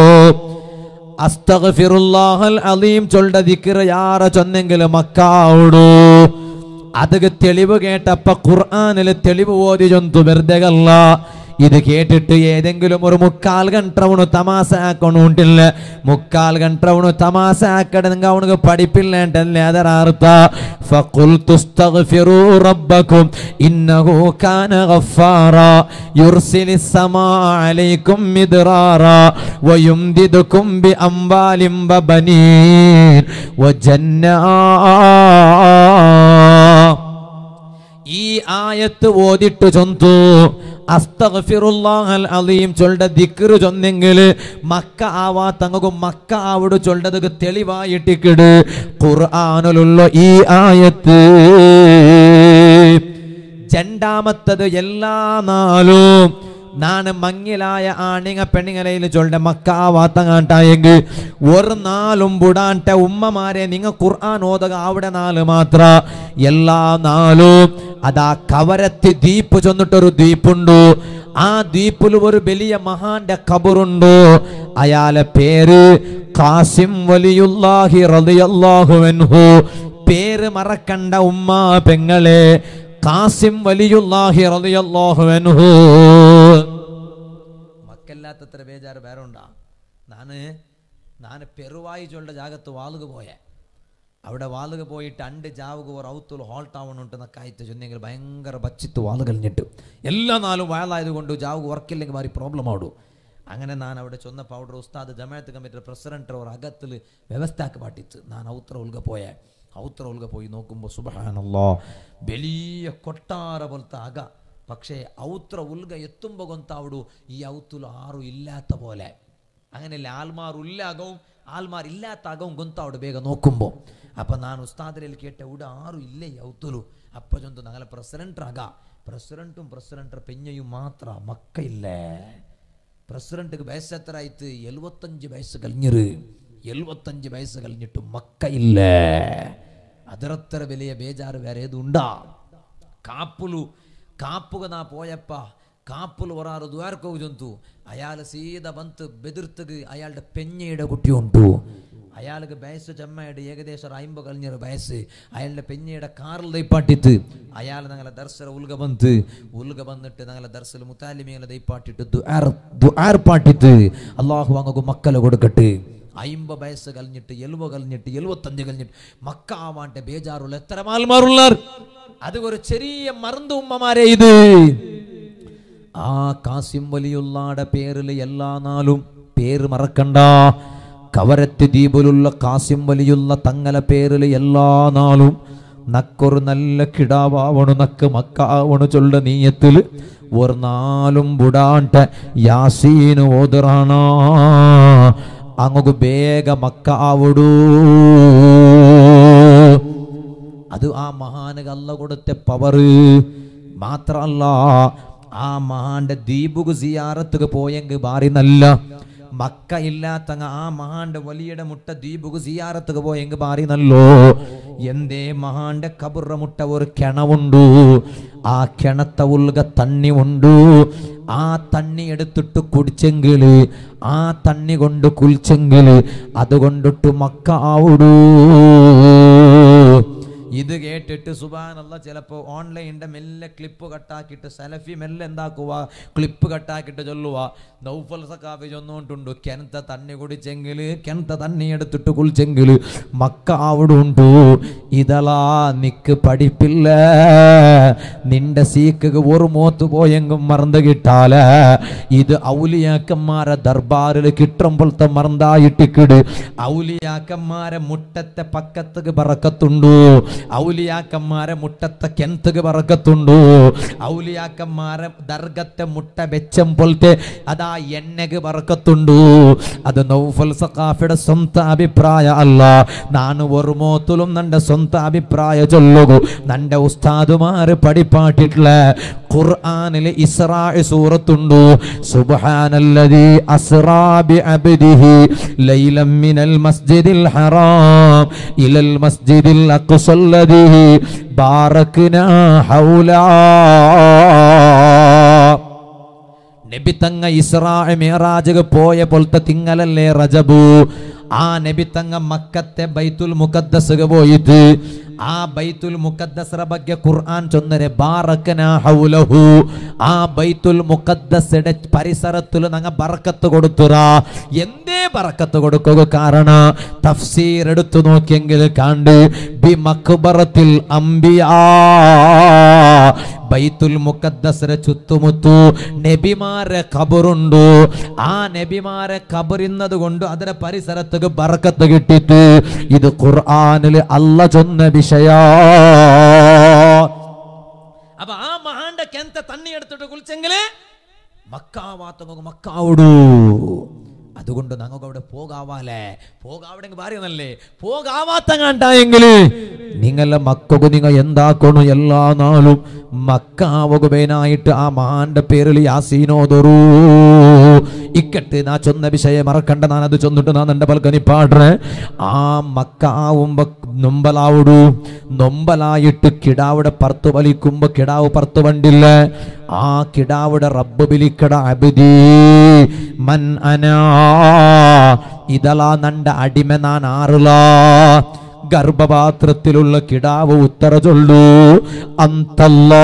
അസ്തഗ്ഫിറുല്ലാഹൽ അലീം ചൊല്ല ദിക്റ് യാറ ചൊന്നെങ്കിൽ മക്കാവുടു അത് തെളിവ് കേട്ടപ്പ ഖുർആനിൽ തെളിവ് ഓതി ചൊന്തു വെറുതെ അല്ല ഇത് കേട്ടിട്ട് ഏതെങ്കിലും ഒരു മുക്കാൽ ഗಂಟವನು തമാശ ആക്കണുണ്ടില്ല മുക്കാൽ ഗಂಟವನು തമാശ ആക്കണമെങ്കിൽ അവനക്ക് പഠിപ്പില്ലേണ്ടല്ലേ ಅದರ ಅರ್ಥ فقلت استغفروا ربكم انه كان غفارا يرسل السماء عليكم مدرارا ويمددكم باموال وبنين وجنات ഈ ആയത്ത് ഓതിട്ട് ചൊന്തു അസ്തഗ്ഫിറുല്ലാഹൽ അലീം ചൊല്ല ദിക്റ് ചൊന്നെങ്കിൽ മക്ക ആവാ തങ്ങക്കും മക്ക ആവിട് ചൊല്ലത് തെളിവായിട്ടിക്കിട് ഖുർആനിലുള്ള ഈ ആയത്ത് രണ്ടാമത്തത് എല്ലാ നാളും നാണ് മങ്ങിലായ ആണിങ്ങ പെണ്ണിങ്ങലയിൽ ചൊല്ല മക്കാവാത്തങ്ങാട്ടായെങ്കിൽ ഒരു നാളും ബുടാണ്ട ഉമ്മമാരെ നിങ്ങ ഖുർആൻ ഓതക അവിടെ നാല് മാത്ര എല്ലാ നാളും അതാ കവരത്തി ദ്വീപ് ചൊന്നിട്ടൊരു ദ്വീപുണ്ടു ആ ദ്വീപിൽ ഒരു വലിയ മഹാന്റെ ഖബറുണ്ടു അയാളെ പേര് കാസിം വലിയുല്ലാഹി റളിയല്ലാഹു അൻഹു പേര് മറക്കണ്ട ഉമ്മ പെങ്ങളെ കാസിം വലിയുല്ലാഹി റളിയല്ലാഹു അൻഹു മക്കല്ലാത്തത്ര ബേജാറ് വേറെ ഉണ്ടാ നാന് നാന് പെറുവായി ചൊല്ല ജാഗത്ത് വാളുക പോയെ അവിടെ വാളുക പോയിട്ട് അണ്ട് ജാവുക ഒരു ഔത്തുൽ ഹോൾട്ട് ആവണുണ്ട് നക്കായിട്ട് ചൊന്നെങ്കിൽ ഭയങ്കര ബച്ചിത്ത് വാള് കഴിഞ്ഞിട്ട് എല്ലാ നാളും വാളായത് കൊണ്ട് ജാവുക വർക്കില്ലെങ്കിൽ മാറി പ്രോബ്ലം ആടു അങ്ങനെ ನಾನು അവിടെ ചൊന്ന പൗഡർ ഉസ്താദ് ജമാഅത്ത് കമ്മിറ്റി പ്രസിഡന്റ് അവർ അകത്തിൽ വ്യവസ്ഥയാക്കി പാട്ടിച്ച് ഞാൻ ഔത്ര ഉൽക പോയെ ഔത്ര ഉൽക പോയി നോക്കുമ്പോൾ സുബഹാനല്ലോ വലിയ കൊട്ടാര പോലത്തെ അക പക്ഷേ ഔത്ര ഉൽക എത്തുമ്പോൾ ഗൊന്താവിടു ഈ ഔത്തുൽ ആറും ഇല്ലാത്ത പോലെ അങ്ങനെയല്ല ആൽമാർ ഉള്ള അകവും ആൽമാർ ഇല്ലാത്ത അകവും ഗൊന്താവിട് ಬೇಗ നോക്കുമ്പോൾ അപ്പം ನಾನು ഉസ്താദിലേക്ക് കേട്ട ഇവിടെ ആരും ഇല്ല ഈ ഔത്തുലു അപ്പം ചൊന്തു ഞങ്ങളെ പ്രസിഡന്റ് അക പ്രസിഡന്റും പ്രസിഡന്റ് പെഞ്ഞയും മാത്ര മക്കയില്ലേ പ്രസിഡന്റിಗೆ ವಯಸ್ಸು ಎತ್ತರ ಆಯ್ತು ಎಲ್ವತ್ತಂಜು ವಯಸ್ಸು ಕಲ್ഞ്ഞರು ಎಲ್ವತ್ತಂಜು ವಯಸ್ಸು ಕಲ್ഞ്ഞിട്ട് ಮಕ್ಕ ಇಲ್ಲ ಅದರತ್ತರ ಬೆಲೆಯ ಬೇಜಾರು ಬೇರೆ ಏದು ಉಂಡಾ കാപ്പുലു കാപ്പുക നാ പോയപ്പ കാപ്പുൽ ഒരാറ് ദ്വാരക്കോവ് ജന്തു അയാൾ സീത ബന്ത് ബെതിർത്തക്ക് അയാളുടെ പെഞ്ഞയുടെ കുട്ടിയുണ്ടു അയാൾക്ക് വയസ്സ് ചെമ്മയുടെ ഏകദേശം അമ്പത് കഴിഞ്ഞൊരു വയസ്സ് അയാളുടെ പെഞ്ഞയുടെ കാറിൽ ദൈപ്പാട്ടിത്ത് അയാൾ ഞങ്ങളെ ദർശന ഉൽഗ ബന്ത് ഉൽഗ വന്നിട്ട് ഞങ്ങളെ ദർശന മുത്താലിമികളെ ദൈപ്പാട്ടിട്ട് ദുആർ ദുആർ പാട്ടിത്ത് അള്ളാഹു അങ്ങക്ക് മക്കളെ കൊടുക്കട്ടെ അയിമ്പ വയസ്സ് കഴിഞ്ഞിട്ട് എലുവ കഴിഞ്ഞിട്ട് എഴുപത്തഞ്ച് കഴിഞ്ഞിട്ട് മക്ക ആവാണ്ട് ബേജാറുള്ള എത്ര മാൽമാറുള്ളാർ അത് ഒരു ചെറിയ മറந்து ഉമ്മമാരെ ഇത് ആ കാസിം വലിയുള്ളാടെ പേരിൽ എല്ലാ നാളും പേര് മറക്കണ്ട കവരത്ത് ദ്വീപിലുള്ള കാസിം വലിയുള്ള തങ്ങല പേരിൽ എല്ലാ നാളും നക്കൊരു നല്ല കിടാവാവണു നക്ക് മക്കാവണു ചൊല്ല നീയത്തിൽ ഒരു നാലും ബുടാണ്ട യാസീന് ഓതിറാണ അങ്ങു ಬೇಗ ಮಕ್ಕ ಆವುಡು അത് ആ മഹാനക്ക് അല്ല കൊടുത്ത പവറ് മാത്രല്ല ആ മഹാന്റെ ദീപുക്ക് സിയാറത്തുക്ക് പോയെങ്കിൽ ബാറി നല്ല മക്ക ഇല്ലാത്തങ്ങ ആ മഹാന്റെ വലിയുടെ മുട്ട ദീപുക്ക് സിയാറത്തുക്ക് പോയെങ്കിൽ ബാറി നല്ലോ എന്തേ മഹാന്റെ കബുറ മുട്ട ഒരു കിണവുണ്ടു ആ കിണത്ത ഉൽക തണ്ണി ഉണ്ടു ആ തണ്ണി എടുത്തിട്ട് കുടിച്ചെങ്കില് ആ തണ്ണി കൊണ്ട് കുളിച്ചെങ്കില് അതുകൊണ്ടിട്ട് മക്ക ആവുടൂ ഇത് കേട്ടിട്ട് സുബാനല്ല ചിലപ്പോൾ ഓൺലൈനിൻ്റെ മെല്ലെ ക്ലിപ്പ് കട്ടാക്കിയിട്ട് സെലഫി മെല്ലെ എന്താക്കുക ക്ലിപ്പ് കട്ടാക്കിയിട്ട് ചൊല്ലുക നൗഫൽ സക്കാഫി ചൊന്നുകൊണ്ടുണ്ട് കിണത്ത തണ്ണി കുടിച്ചെങ്കിൽ കിണത്ത തണ്ണി എടുത്തിട്ട് കുളിച്ചെങ്കിൽ മക്ക അവിടെ ഉണ്ടു ഇതളാ നിക്ക് പഠിപ്പില്ല നിന്റെ സീക്ക് ഒരു മോത്ത് പോയെങ്കും മറന്നു കിട്ടാല ഇത് ഔലിയാക്കന്മാരെ ദർബാറിൽ കിട്ടുമ്പോഴത്തെ മറന്നായിട്ടിക്കിട് ഔലിയാക്കന്മാരെ മുട്ടത്തെ പക്കത്തുക്ക് പറക്കത്തുണ്ടു ഔലിയാക്കന്മാരെ മുട്ടത്തെ കെന്തക്ക് പറക്കത്തുണ്ടു ഔലിയാക്കന്മാരെ ദർഗത്തെ മുട്ട വെച്ചം പോലത്തെ അതാ എണ്ണക്ക് പറക്കത്തുണ്ടു അത് നൗഫൽ സഖാഫിയുടെ സ്വന്തം അഭിപ്രായ അല്ല ನಾನು ഒരു മോത്തിലും നന്റെ സ്വന്തം അഭിപ്രായ ചൊല്ലുകു നന്റെ ഉസ്താദുമാര് പഠിപ്പാട്ടിട്ടുള്ള ഖുർആനിലെ ഇസ്രാ സൂറത്തുണ്ടു സുബ്ഹാനല്ലദീ അസ്റാ ബിഅബ്ദിഹി ലൈലം മിനൽ മസ്ജിദിൽ ഹറാം ഇലൽ മസ്ജിദിൽ അഖ്സല്ലദീ ബാറക്നാ ഹൗലാ നബി തങ്ങ ഇസ്രാ മേറാജ് പോയ പോലത്തെ തിങ്ങലല്ലേ റജബു ആ നബി തങ്ങ മക്കത്തെ ബൈത്തുൽ മുഖദ്ദസ് പോയിട്ട് ആ ബൈത്തുൽ മുഖദ്ദസറ ಬಗ್ಗೆ ഖുർആൻ ചൊന്നരെ ബാറക്കന ഹൗലഹു ആ ബൈത്തുൽ മുഖദ്ദസയുടെ പരിസരത്തിൽ നങ്ങ ബറക്കത്ത് കൊടുത്തുറ എന്തേ ബറക്കത്ത് കൊടുക്കുക കാരണ തഫ്സീർ എടുത്തു നോക്കിയെങ്കിൽ കാണ്ട് ബി മക്ബറത്തിൽ അംബിയാ ബൈത്തുൽ മുഖദ്ദസിനെ ചുത്തുമുത്തു നബിമാരെ ഖബറുണ്ടു ആ നബിമാരെ ഖബറിന്നത് കൊണ്ട് അതിന്റെ പരിസരത്തേക്ക് ബറക്കത്ത് കിട്ടിയിട്ട് ഇത് ഖുർആനിൽ അല്ല ചൊന്ന വിഷയ അപ്പൊ ആ മഹാന്റെ കെന്ത തണ്ണി എടുത്തിട്ട് കുളിച്ചെങ്കില് മക്കാവാത്ത മക്കാവിടൂ അതുകൊണ്ട് ഞങ്ങൾക്ക് അവിടെ പോകാവാലേ പോകാവിടെങ്കിൽ പറയുന്നല്ലേ പോകാവാത്ത കണ്ടായെങ്കില് നിങ്ങളെ മക്കൾക്ക് നിങ്ങൾ എന്താക്കണു എല്ലാ നാളും മക്കാവുകനായിട്ട് ആ മഹാന്റെ പേരിൽ യാസീനോതൊറൂ ഇക്കട്ട് നാ ചൊന്ന വിഷയം മറക്കണ്ട ഞാൻ അത് ചൊന്നിട്ട് ഞാൻ എന്റെ പൽക്കനി പാടേ ആ മക്കാവുമ്പോ നൊമ്പലാവിടൂ നൊമ്പലായിട്ട് കിടാവിടെ പറത്ത് വലിക്കുമ്പോ കിടാവ് പറത്ത് വണ്ടില്ല ആ കിടാവിടെ റബ്ബ് ബിലിക്കട അബിദി മൻ അനാ ഇതളാ നണ്ട അടിമ നാൻ ആറിലാ ഗർഭപാത്രത്തിലുള്ള കിടാവ് ഉത്തര ചൊല്ലു അന്തല്ലാ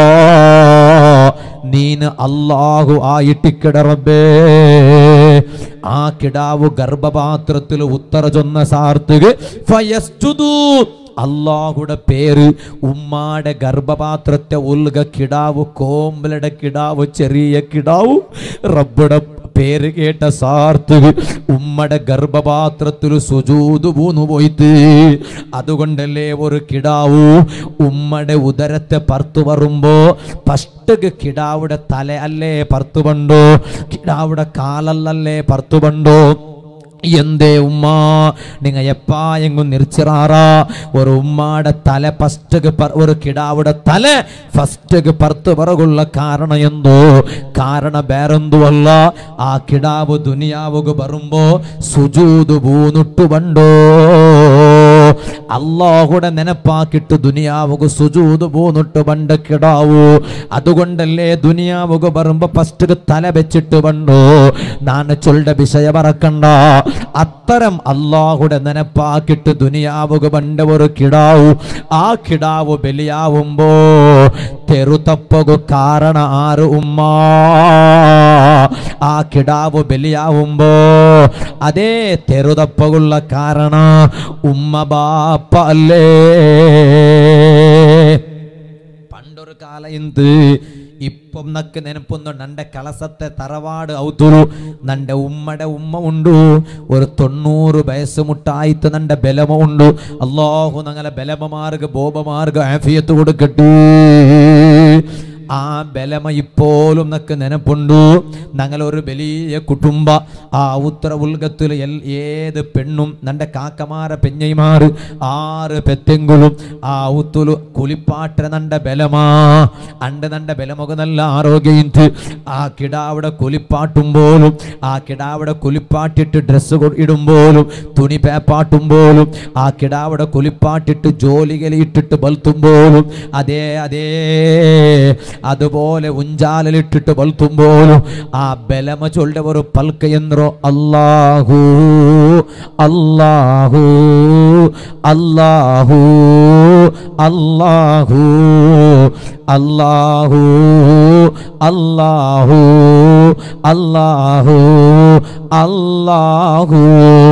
നീന് അല്ലാഹു ആയിട്ടിക്കട റബ്ബേ ആ കിടാവ് ഗർഭപാത്രത്തിൽ ഉത്തര ചൊന്ന സാർത്തുക ഫയസ്തുതു അള്ളാഹുടെ പേര് ഉമ്മാടെ ഗർഭപാത്രത്തെ ഉൽക കിടാവ് കോമ്പലയുടെ കിടാവ് ചെറിയ കിടാവ് റബ്ബുടെ പേര് കേട്ട സാർത്ത് ഉമ്മയുടെ ഗർഭപാത്രത്തിൽ സുജൂത് പൂന്നു പോയിട്ട് അതുകൊണ്ടല്ലേ ഒരു കിടാവു ഉമ്മയുടെ ഉദരത്തെ പർത്തു വരുമ്പോ ഫസ്റ്റ് കിടാവുടെ തല അല്ലേ പർത്തു പണ്ടോ കിടാവുടെ കാലല്ലല്ലേ പർത്തു പണ്ടോ എന്തേ ഉമ്മ നിങ്ങ എപ്പാ എങ്ങും നിർച്ചിറാറാ ഒരു ഉമ്മാടെ തല ഫസ്റ്റ് ഒരു കിടാവുടെ തല ഫസ്റ്റ് പർത്ത് പിറകുള്ള കാരണം എന്തോ കാരണം വേറെന്തുവല്ല ആ കിടാവ് ദുനിയാവുക വരുമ്പോ സുജൂത് പൂന്നുട്ടു പണ്ടോ അള്ളാഹുടെ നെനപ്പാക്കിട്ട് ദുനിയാവുക സുജൂത് പൂന്നിട്ട് പണ്ട് കിടാവൂ അതുകൊണ്ടല്ലേ ദുനിയാവുക വരുമ്പോ ഫസ്റ്റ് തല വെച്ചിട്ട് പണ്ടോ നാണ് ചൊല്ലുടെ വിഷയ പറക്കണ്ട അത്തരം അള്ളാഹുടെ നെനപ്പാക്കിട്ട് ദുനിയാവുക പണ്ട് ഒരു കിടാവു ആ കിടാവ് ബലിയാവുമ്പോ തെരുതപ്പകു കാരണ ആറ് ഉമ്മ ആ കിടാവ് ബലിയാവുമ്പോ അതേ തെരുതപ്പകുള്ള കാരണ ഉമ്മ ബാപ്പ അല്ലേ പണ്ടൊരു കാല എന്ത് ഇപ്പം നക്ക് നെനപ്പൊന്നു നന്റെ കളസത്തെ തറവാട് ഔത്തുരു നന്റെ ഉമ്മടെ ഉമ്മ ഉണ്ടു ഒരു തൊണ്ണൂറ് വയസ്സ് മുട്ടായിത്ത് നന്റെ ബലമ ഉണ്ട് അള്ളാഹു ഞങ്ങളെ ബലമമാർഗ് ബോബമാർഗ് ആഫിയത്ത് കൊടുക്കട്ടെ ആ ബലമ ഇപ്പോലും നക്ക് നെനപ്പുണ്ടു ഞങ്ങളൊരു വലിയ കുടുംബ ആ ഉത്തര ഉൽഗത്തിൽ ഏത് പെണ്ണും നന്റെ കാക്കമാര പെഞ്ഞൈമാറ് ആറ് പെത്തെങ്കുളും ആ ഉത്തുലു കുളിപ്പാട്ട നണ്ട ബലമാ അണ്ട് നണ്ട ബലമൊക്കെ നല്ല ആരോഗ്യം ആ കിടാവിടെ കുലിപ്പാട്ടുമ്പോലും ആ കിടാവിടെ കുലിപ്പാട്ടിട്ട് ഡ്രസ്സ് ഇടുമ്പോലും തുണി പേപ്പാട്ടുമ്പോലും ആ കിടാവിടെ കുലിപ്പാട്ടിട്ട് ജോലികളിട്ടിട്ട് ബൽത്തുമ്പോലും അതേ അതേ അതുപോലെ ഉഞ്ചാലിലിട്ടിട്ട് ബൽത്തുമ്പോലും ആ ബലമ ചൊല്ലുടെ ഒരു പൽക്ക എന്തോ അല്ലാഹു അല്ലാഹു അല്ലാഹു അല്ലാഹു അല്ലാഹു അല്ലാഹു അല്ലാഹു അല്ലാഹു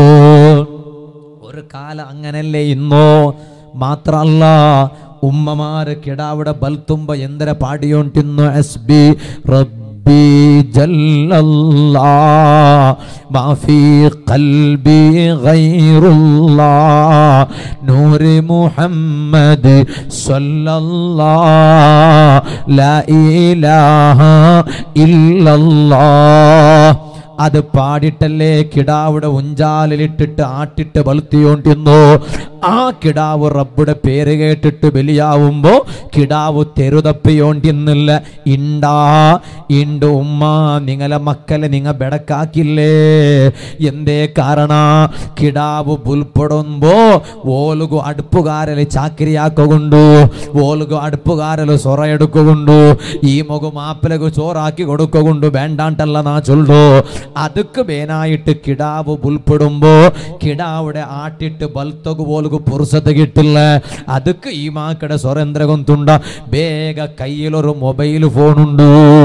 ഒരു കാലം അങ്ങനല്ലേ ഇന്നോ മാത്രല്ല ഉമ്മമാര് കിടാവിടെ ബൽത്തുമ്പ എന്തിനെ പാടിയോണ്ടിന്നു എസ് ബി റബ്ബി ജല്ലല്ലാ മാ ഫീ ഖൽബി ഗൈറുല്ലാ നൂറ് മുഹമ്മദ് സ്വല്ലല്ലാ ലാ ഇലാഹ ഇല്ലല്ലാ അത് പാടിട്ടല്ലേ കിടാവിടെ ഉഞ്ചാലിലിട്ടിട്ട് ആട്ടിട്ട് വളർത്തിയോണ്ടിരുന്നു ആ കിടാവ് റബ്ബുടെ പേര് കേട്ടിട്ട് ബലിയാവുമ്പോ കിടാവ് തെരുതപ്പിയോണ്ടിന്നില്ല ഇണ്ടാ ഇണ്ട് ഉമ്മ നിങ്ങളെ മക്കളെ നിങ്ങ ബെടക്കാക്കില്ലേ എന്തേ കാരണ കിടാവ് ബുൽപ്പെടുമ്പോ ഓലുഗു അടുപ്പുകാരല് ചാക്രിയാക്കുകൊണ്ടു ഓലുഗു അടുപ്പുകാരല് സൊറ എടുക്കുകൊണ്ടു ഈ മുഖം മാപ്പിലകു ചോറാക്കി കൊടുക്കുകൊണ്ടു വേണ്ടാണ്ടല്ല നാ ചൊല്ലു അതുക്ക് വേനായിട്ട് കിടാവ് ഉൾപ്പെടുമ്പോ കിടാവിടെ ആട്ടിട്ട് ബൽത്തകു പോലുകു പുറുസത്ത് കിട്ടില്ല അതുക്ക് ഈ മാക്കടെ സ്വരേന്ദ്രകൊന്തുണ്ട വേഗ കയ്യിലൊരു മൊബൈൽ ഫോണുണ്ട്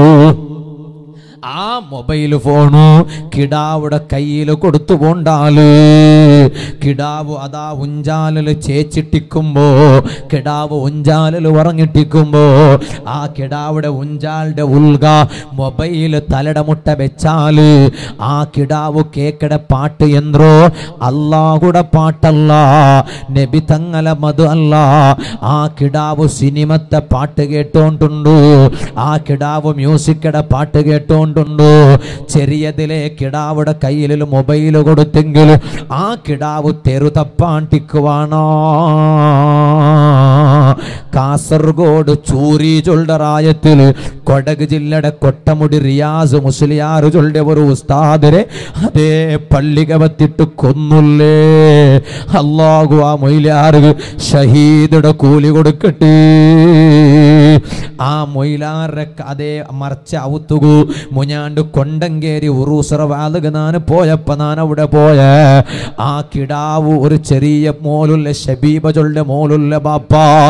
ആ മൊബൈൽ ഫോണു കിടാവുടെ കയ്യിൽ കൊടുത്തു പോണ്ടാല് കിടാവ് അതാ ഉഞ്ചാലിൽ ചേച്ചിട്ടിക്കുമ്പോ കിടാവ് ഉഞ്ചാലിൽ ഉറങ്ങിട്ടിക്കുമ്പോ ആ കിടാവിടെ ഉഞ്ചാലിന്റെ ഉൽക മൊബൈൽ തലട മുട്ട വെച്ചാല് ആ കിടാവ് കേക്കടെ പാട്ട് എന്തോ അള്ളാഹുടെ പാട്ടല്ല നബി തങ്ങല മത് അല്ല ആ കിടാവ് സിനിമത്തെ പാട്ട് കേട്ടോണ്ടുണ്ട് ആ കിടാവ് മ്യൂസിക്കടെ പാട്ട് കേട്ടോണ്ടുണ്ട് ചെറിയതിലെ കിടാവുടെ കയ്യിൽ മൊബൈൽ കൊടുത്തെങ്കിൽ ആ കിടാവ് തെരുതപ്പാണ്ടിക്കുവാണോ കാസർഗോഡ് ചൂരി ചൊല്ലറായത്തിൽ കൊടക് ജില്ലയുടെ കൊട്ടമുടി റിയാസ് മുസ്ലിയാർ ചൊല്ലിയ ഒരു ഉസ്താദിനെ അതേ പള്ളികവത്തിട്ട് കൊന്നുല്ലേ അള്ളാഹു ആ മൊയിലാറ് ഷഹീദുടെ കൂലി കൊടുക്കട്ടെ ആ മൊയിലാറെ അതേ മറച്ച ഔത്തുകു മുഞ്ഞാണ്ട് കൊണ്ടങ്കേരി ഉറൂസറ വാലുക നാന് പോയപ്പ ഞാൻ അവിടെ പോയ ആ കിടാവ് ഒരു ചെറിയ മോലുള്ള ഷബീബ ചൊല്ല മോലുള്ള ബാപ്പ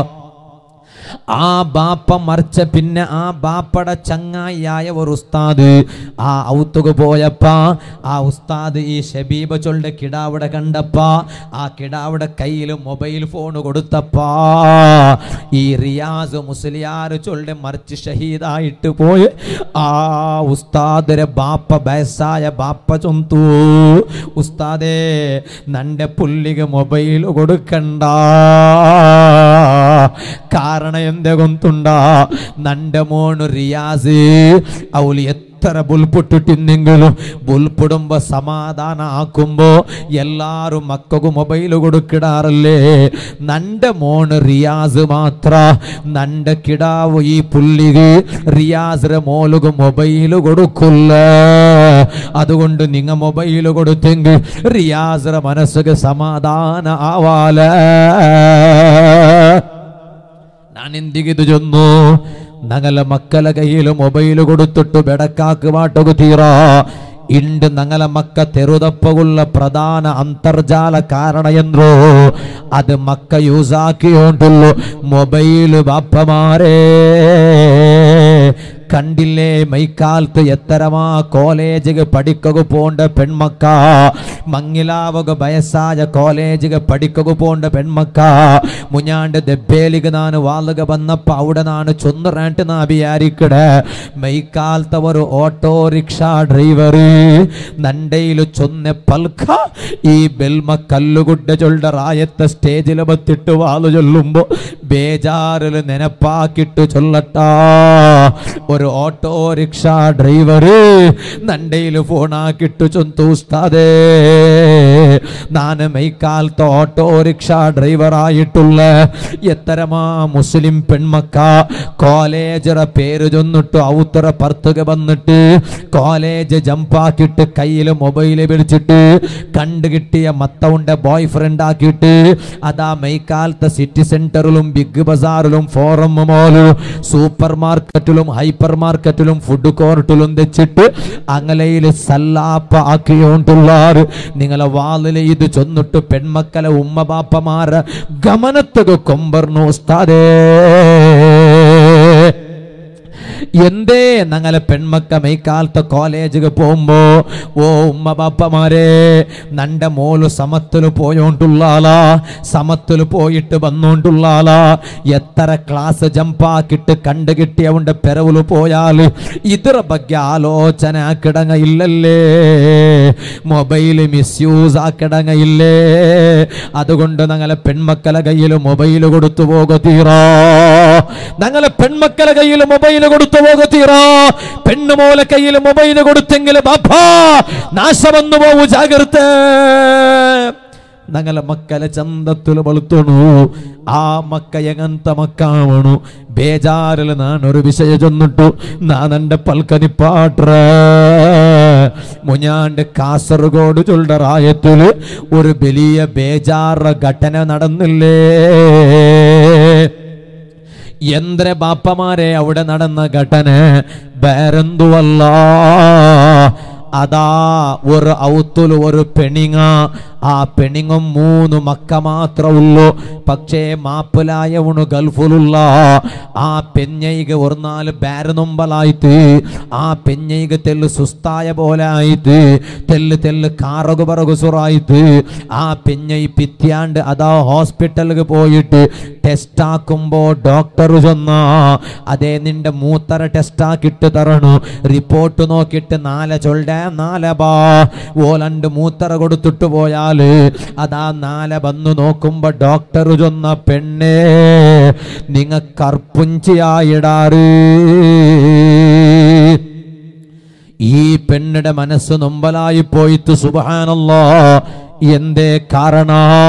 ആ ബാപ്പ മറിച്ച പിന്നെ ആ ബാപ്പയുടെ ചങ്ങായിയായ ഒരു ഉസ്താദ് ആ ഔത്തുക പോയപ്പ ആ ഉസ്താദ് ഈ ഷബീബ ചൊല്ലുടെ കിടാവിടെ കണ്ടപ്പ ആ കിടാവിടെ കയ്യിൽ മൊബൈൽ ഫോൺ കൊടുത്തപ്പാ ഈ റിയാസ് മുസ്ലിയാർ ചൊല്ലുടെ മറിച്ച് ഷഹീദായിട്ട് പോയി ആ ഉസ്താദിരെ ബാപ്പ വയസ്സായ ബാപ്പ ചൊന്തു ഉസ്താദേ നന്റെ പുള്ളിക്ക് മൊബൈൽ കൊടുക്കണ്ട കാരണം എന്തെ ಗೊಂತುಂಡ ನಂಡೆ ಮೋಣು ರಿಯಾಸಿ ಅವಳು എത്ര ബുൽപൊട്ടിട്ടെങ്കിലും ബുൽപിടുമ്പോ സമാധാന ആക്കുമ്പോ എല്ലാരും മക്കൾക്ക് മൊബൈൽ കൊടുക്കിടാറല്ലേ നന്റെ മോണ് റിയാസ് മാത്ര നന്റെ കിടാവ് ഈ പുള്ളിക്ക് റിയാസിന്റെ മോലുക്ക് മൊബൈൽ കൊടുക്കില്ല അതുകൊണ്ട് നിങ്ങ മൊബൈൽ കൊടുത്തെങ്കിൽ റിയാസിന്റെ മനസ്സുക്ക് സമാധാന ആവാല ഞാൻ എന്തികിത് ചൊന്നു ഞങ്ങളെ മക്കളെ കയ്യിൽ മൊബൈൽ കൊടുത്തിട്ട് ബെടക്കാക്ക് മാട്ടൊക്കെ തീറ ಇಂಡು ನಂಗಲ ಮಕ್ಕ ತೆರುದಪ್ಪಗುಳ್ಳ ಪ್ರಧಾನ ಅಂತರ್ಜಾಲ ಕಾರಣ ಎಂದ್ರು ಅದು ಮಕ್ಕ ಯೂಸ್ ಹಾಕಿಯೋಂಟುಲ್ಲು ಮೊಬೈಲ್ ಬಾಪ್ಪಮಾರೇ കണ്ടില്ലേ മൈക്കാലത്ത് എത്തരമാ കോളേജിಗೆ പഠിക്കകു പോണ്ട പെൺമക്ക മങ്ങിലാവക വയസ്സായ കോളേജിಗೆ പഠിക്കകു പോണ്ട പെൺമക്ക മുഞ്ഞാണ്ട് ദെബ്ബേലിಗೆ ನಾನು ವಾಲಗ ಬನ್ನಪ್ಪ അവിടെ ನಾನು ചൊന്നറാണ്ട് നാ വിചാരിക്കടെ മൈക്കാലത്തെ ഒരു ഓട്ടോ റിക്ഷാ ഡ്രൈവർ നണ്ടയില് ചൊന്ന പൽക്ക ഈ ബെൽമ കല്ലുകുഡ ചൊല്ല റായത്തെ സ്റ്റേജിൽ ബത്തിട്ട് വാല് ചൊല്ലുമ്പോ ബേജാറിൽ നെനപ്പാക്കിട്ട് ചൊല്ലട്ടാ ഒരു ഓട്ടോ റിക്ഷാ ഡ്രൈവർ നണ്ടയിൽ ഫോണാക്കിട്ട് ചൊന്തൂസ്താതേ നാന് മൈക്കാലത്തെ ഓട്ടോ റിക്ഷാ ഡ്രൈവറായിട്ടുള്ള എത്തരമാ മുസ്ലിം പെൺമക്ക കോളേജറ പേര് ചൊന്നിട്ട് ഔത്തറ പർത്തുക വന്നിട്ട് കോളേജ് ജമ്പാക്കിട്ട് കയ്യിൽ മൊബൈല് പിടിച്ചിട്ട് കണ്ടു കിട്ടിയ മത്തവുണ്ട ബോയ് ഫ്രണ്ട് ആക്കിയിട്ട് അതാ മൈക്കാലത്തെ സിറ്റി സെന്ററിലും ബിഗ് ബസാറിലും ഫോറം മോലും സൂപ്പർ മാർക്കറ്റിലും ഹൈപ്പർ മാർക്കറ്റിലും ഫുഡ് കോർട്ടിലും തെച്ചിട്ട് അങ്ങലയിൽ സല്ലാപ്പ ആക്കിയോണ്ടുള്ളാറ് നിങ്ങളെ വാലില് ഇത് ചൊന്നിട്ട് പെൺമക്കളെ ഉമ്മ ബാപ്പമാര ഗമനത്തുക കൊമ്പർന്നു ഉസ്താദേ എന്തേ ഞങ്ങളെ പെൺമക്ക മൈക്കാലത്തെ കോളേജിಗೆ പോകുമ്പോ ഓ ഉമ്മ ബാപ്പമാരെ നന്റെ മോള് സമത്തില് പോയോണ്ടുള്ളാളാ സമത്തില് പോയിട്ട് വന്നോണ്ടുള്ളാളാ എത്ര ക്ലാസ് ജമ്പാക്കിട്ട് കണ്ടു കിട്ടിയവണ്ട് പെരവില് പോയാല് ഇതര ಬಗ್ಗೆ ആലോചന കിടങ്ങ ഇല്ലല്ലേ മൊബൈല് മിസ്യൂസ് ആക്കിടങ്ങ ഇല്ലേ അതുകൊണ്ട് ഞങ്ങളെ പെൺമക്കളെ കയ്യിൽ മൊബൈൽ കൊടുത്തു പോകത്തീറാ ഞങ്ങളെ പെൺമക്കളെ കയ്യിൽ മൊബൈൽ കൊടുത്തു പോകത്തീറാ പെണ്ണുമോലെ കയ്യിൽ മൊബൈൽ കൊടുത്തെങ്കിൽ ബാപ്പാ നാശമെന്നു പോവു ജാഗ്രത ഞങ്ങളെ മക്കളെ ചന്തത്തിൽ വളർത്തണു ആ മക്ക എങ്ങനത്തെ മക്കാവണു ബേജാറിൽ നാനൊരു വിഷയം ചൊന്നിട്ടു നാനെന്റെ പൽക്കനിപ്പാട്ര മുഞ്ഞാണ്ട് കാസർഗോഡ് ചൊല്ലറായത്തില് ഒരു വലിയ ബേജാറ ഘടന നടന്നില്ലേ എന്ത്ര ബാപ്പമാരെ അവിടെ നടന്ന ഘടന വേറെന്തുവല്ല അതാ ഒരു ഔത്തുല് ഒരു പെണിങ്ങ ആ പെണിങ്ങും മൂന്ന് മക്ക മാത്രമുള്ളൂ പക്ഷേ മാപ്പിലായവണു ഗൾഫിലുള്ള ആ പെഞ്ഞൈക്ക് ഒരു നാല് ബാരനൊമ്പലായിട്ട് ആ പെഞ്ഞൈക്ക് തെല്ല് സുസ്തായ പോലെ ആയിട്ട് തെല്ല് തെല്ല് കാറകു പറകു സുറായിട്ട് ആ പെഞ്ഞൈ പിത്യാണ്ട് അതാ ഹോസ്പിറ്റലിൽ പോയിട്ട് ടെസ്റ്റ് ആക്കുമ്പോ ഡോക്ടർ ചൊന്ന അതേ നിന്റെ മൂത്തര ടെസ്റ്റ് ആക്കിട്ട് തരണു റിപ്പോർട്ട് നോക്കിയിട്ട് നാല ചൊല്ലേ നാല ബാ ഓലണ്ട് മൂത്തറ കൊടുത്തിട്ട് പോയാല് അതാ നാല വന്നു നോക്കുമ്പോ ഡോക്ടർ ചൊന്ന പെണ്ണേ നിങ്ങ കർപ്പുഞ്ചിയായിടാറ് ഈ പെണ്ണിടെ മനസ്സ് നൊമ്പലായി പോയിട്ട് സുബാനല്ലോ എന്തേ കാരണ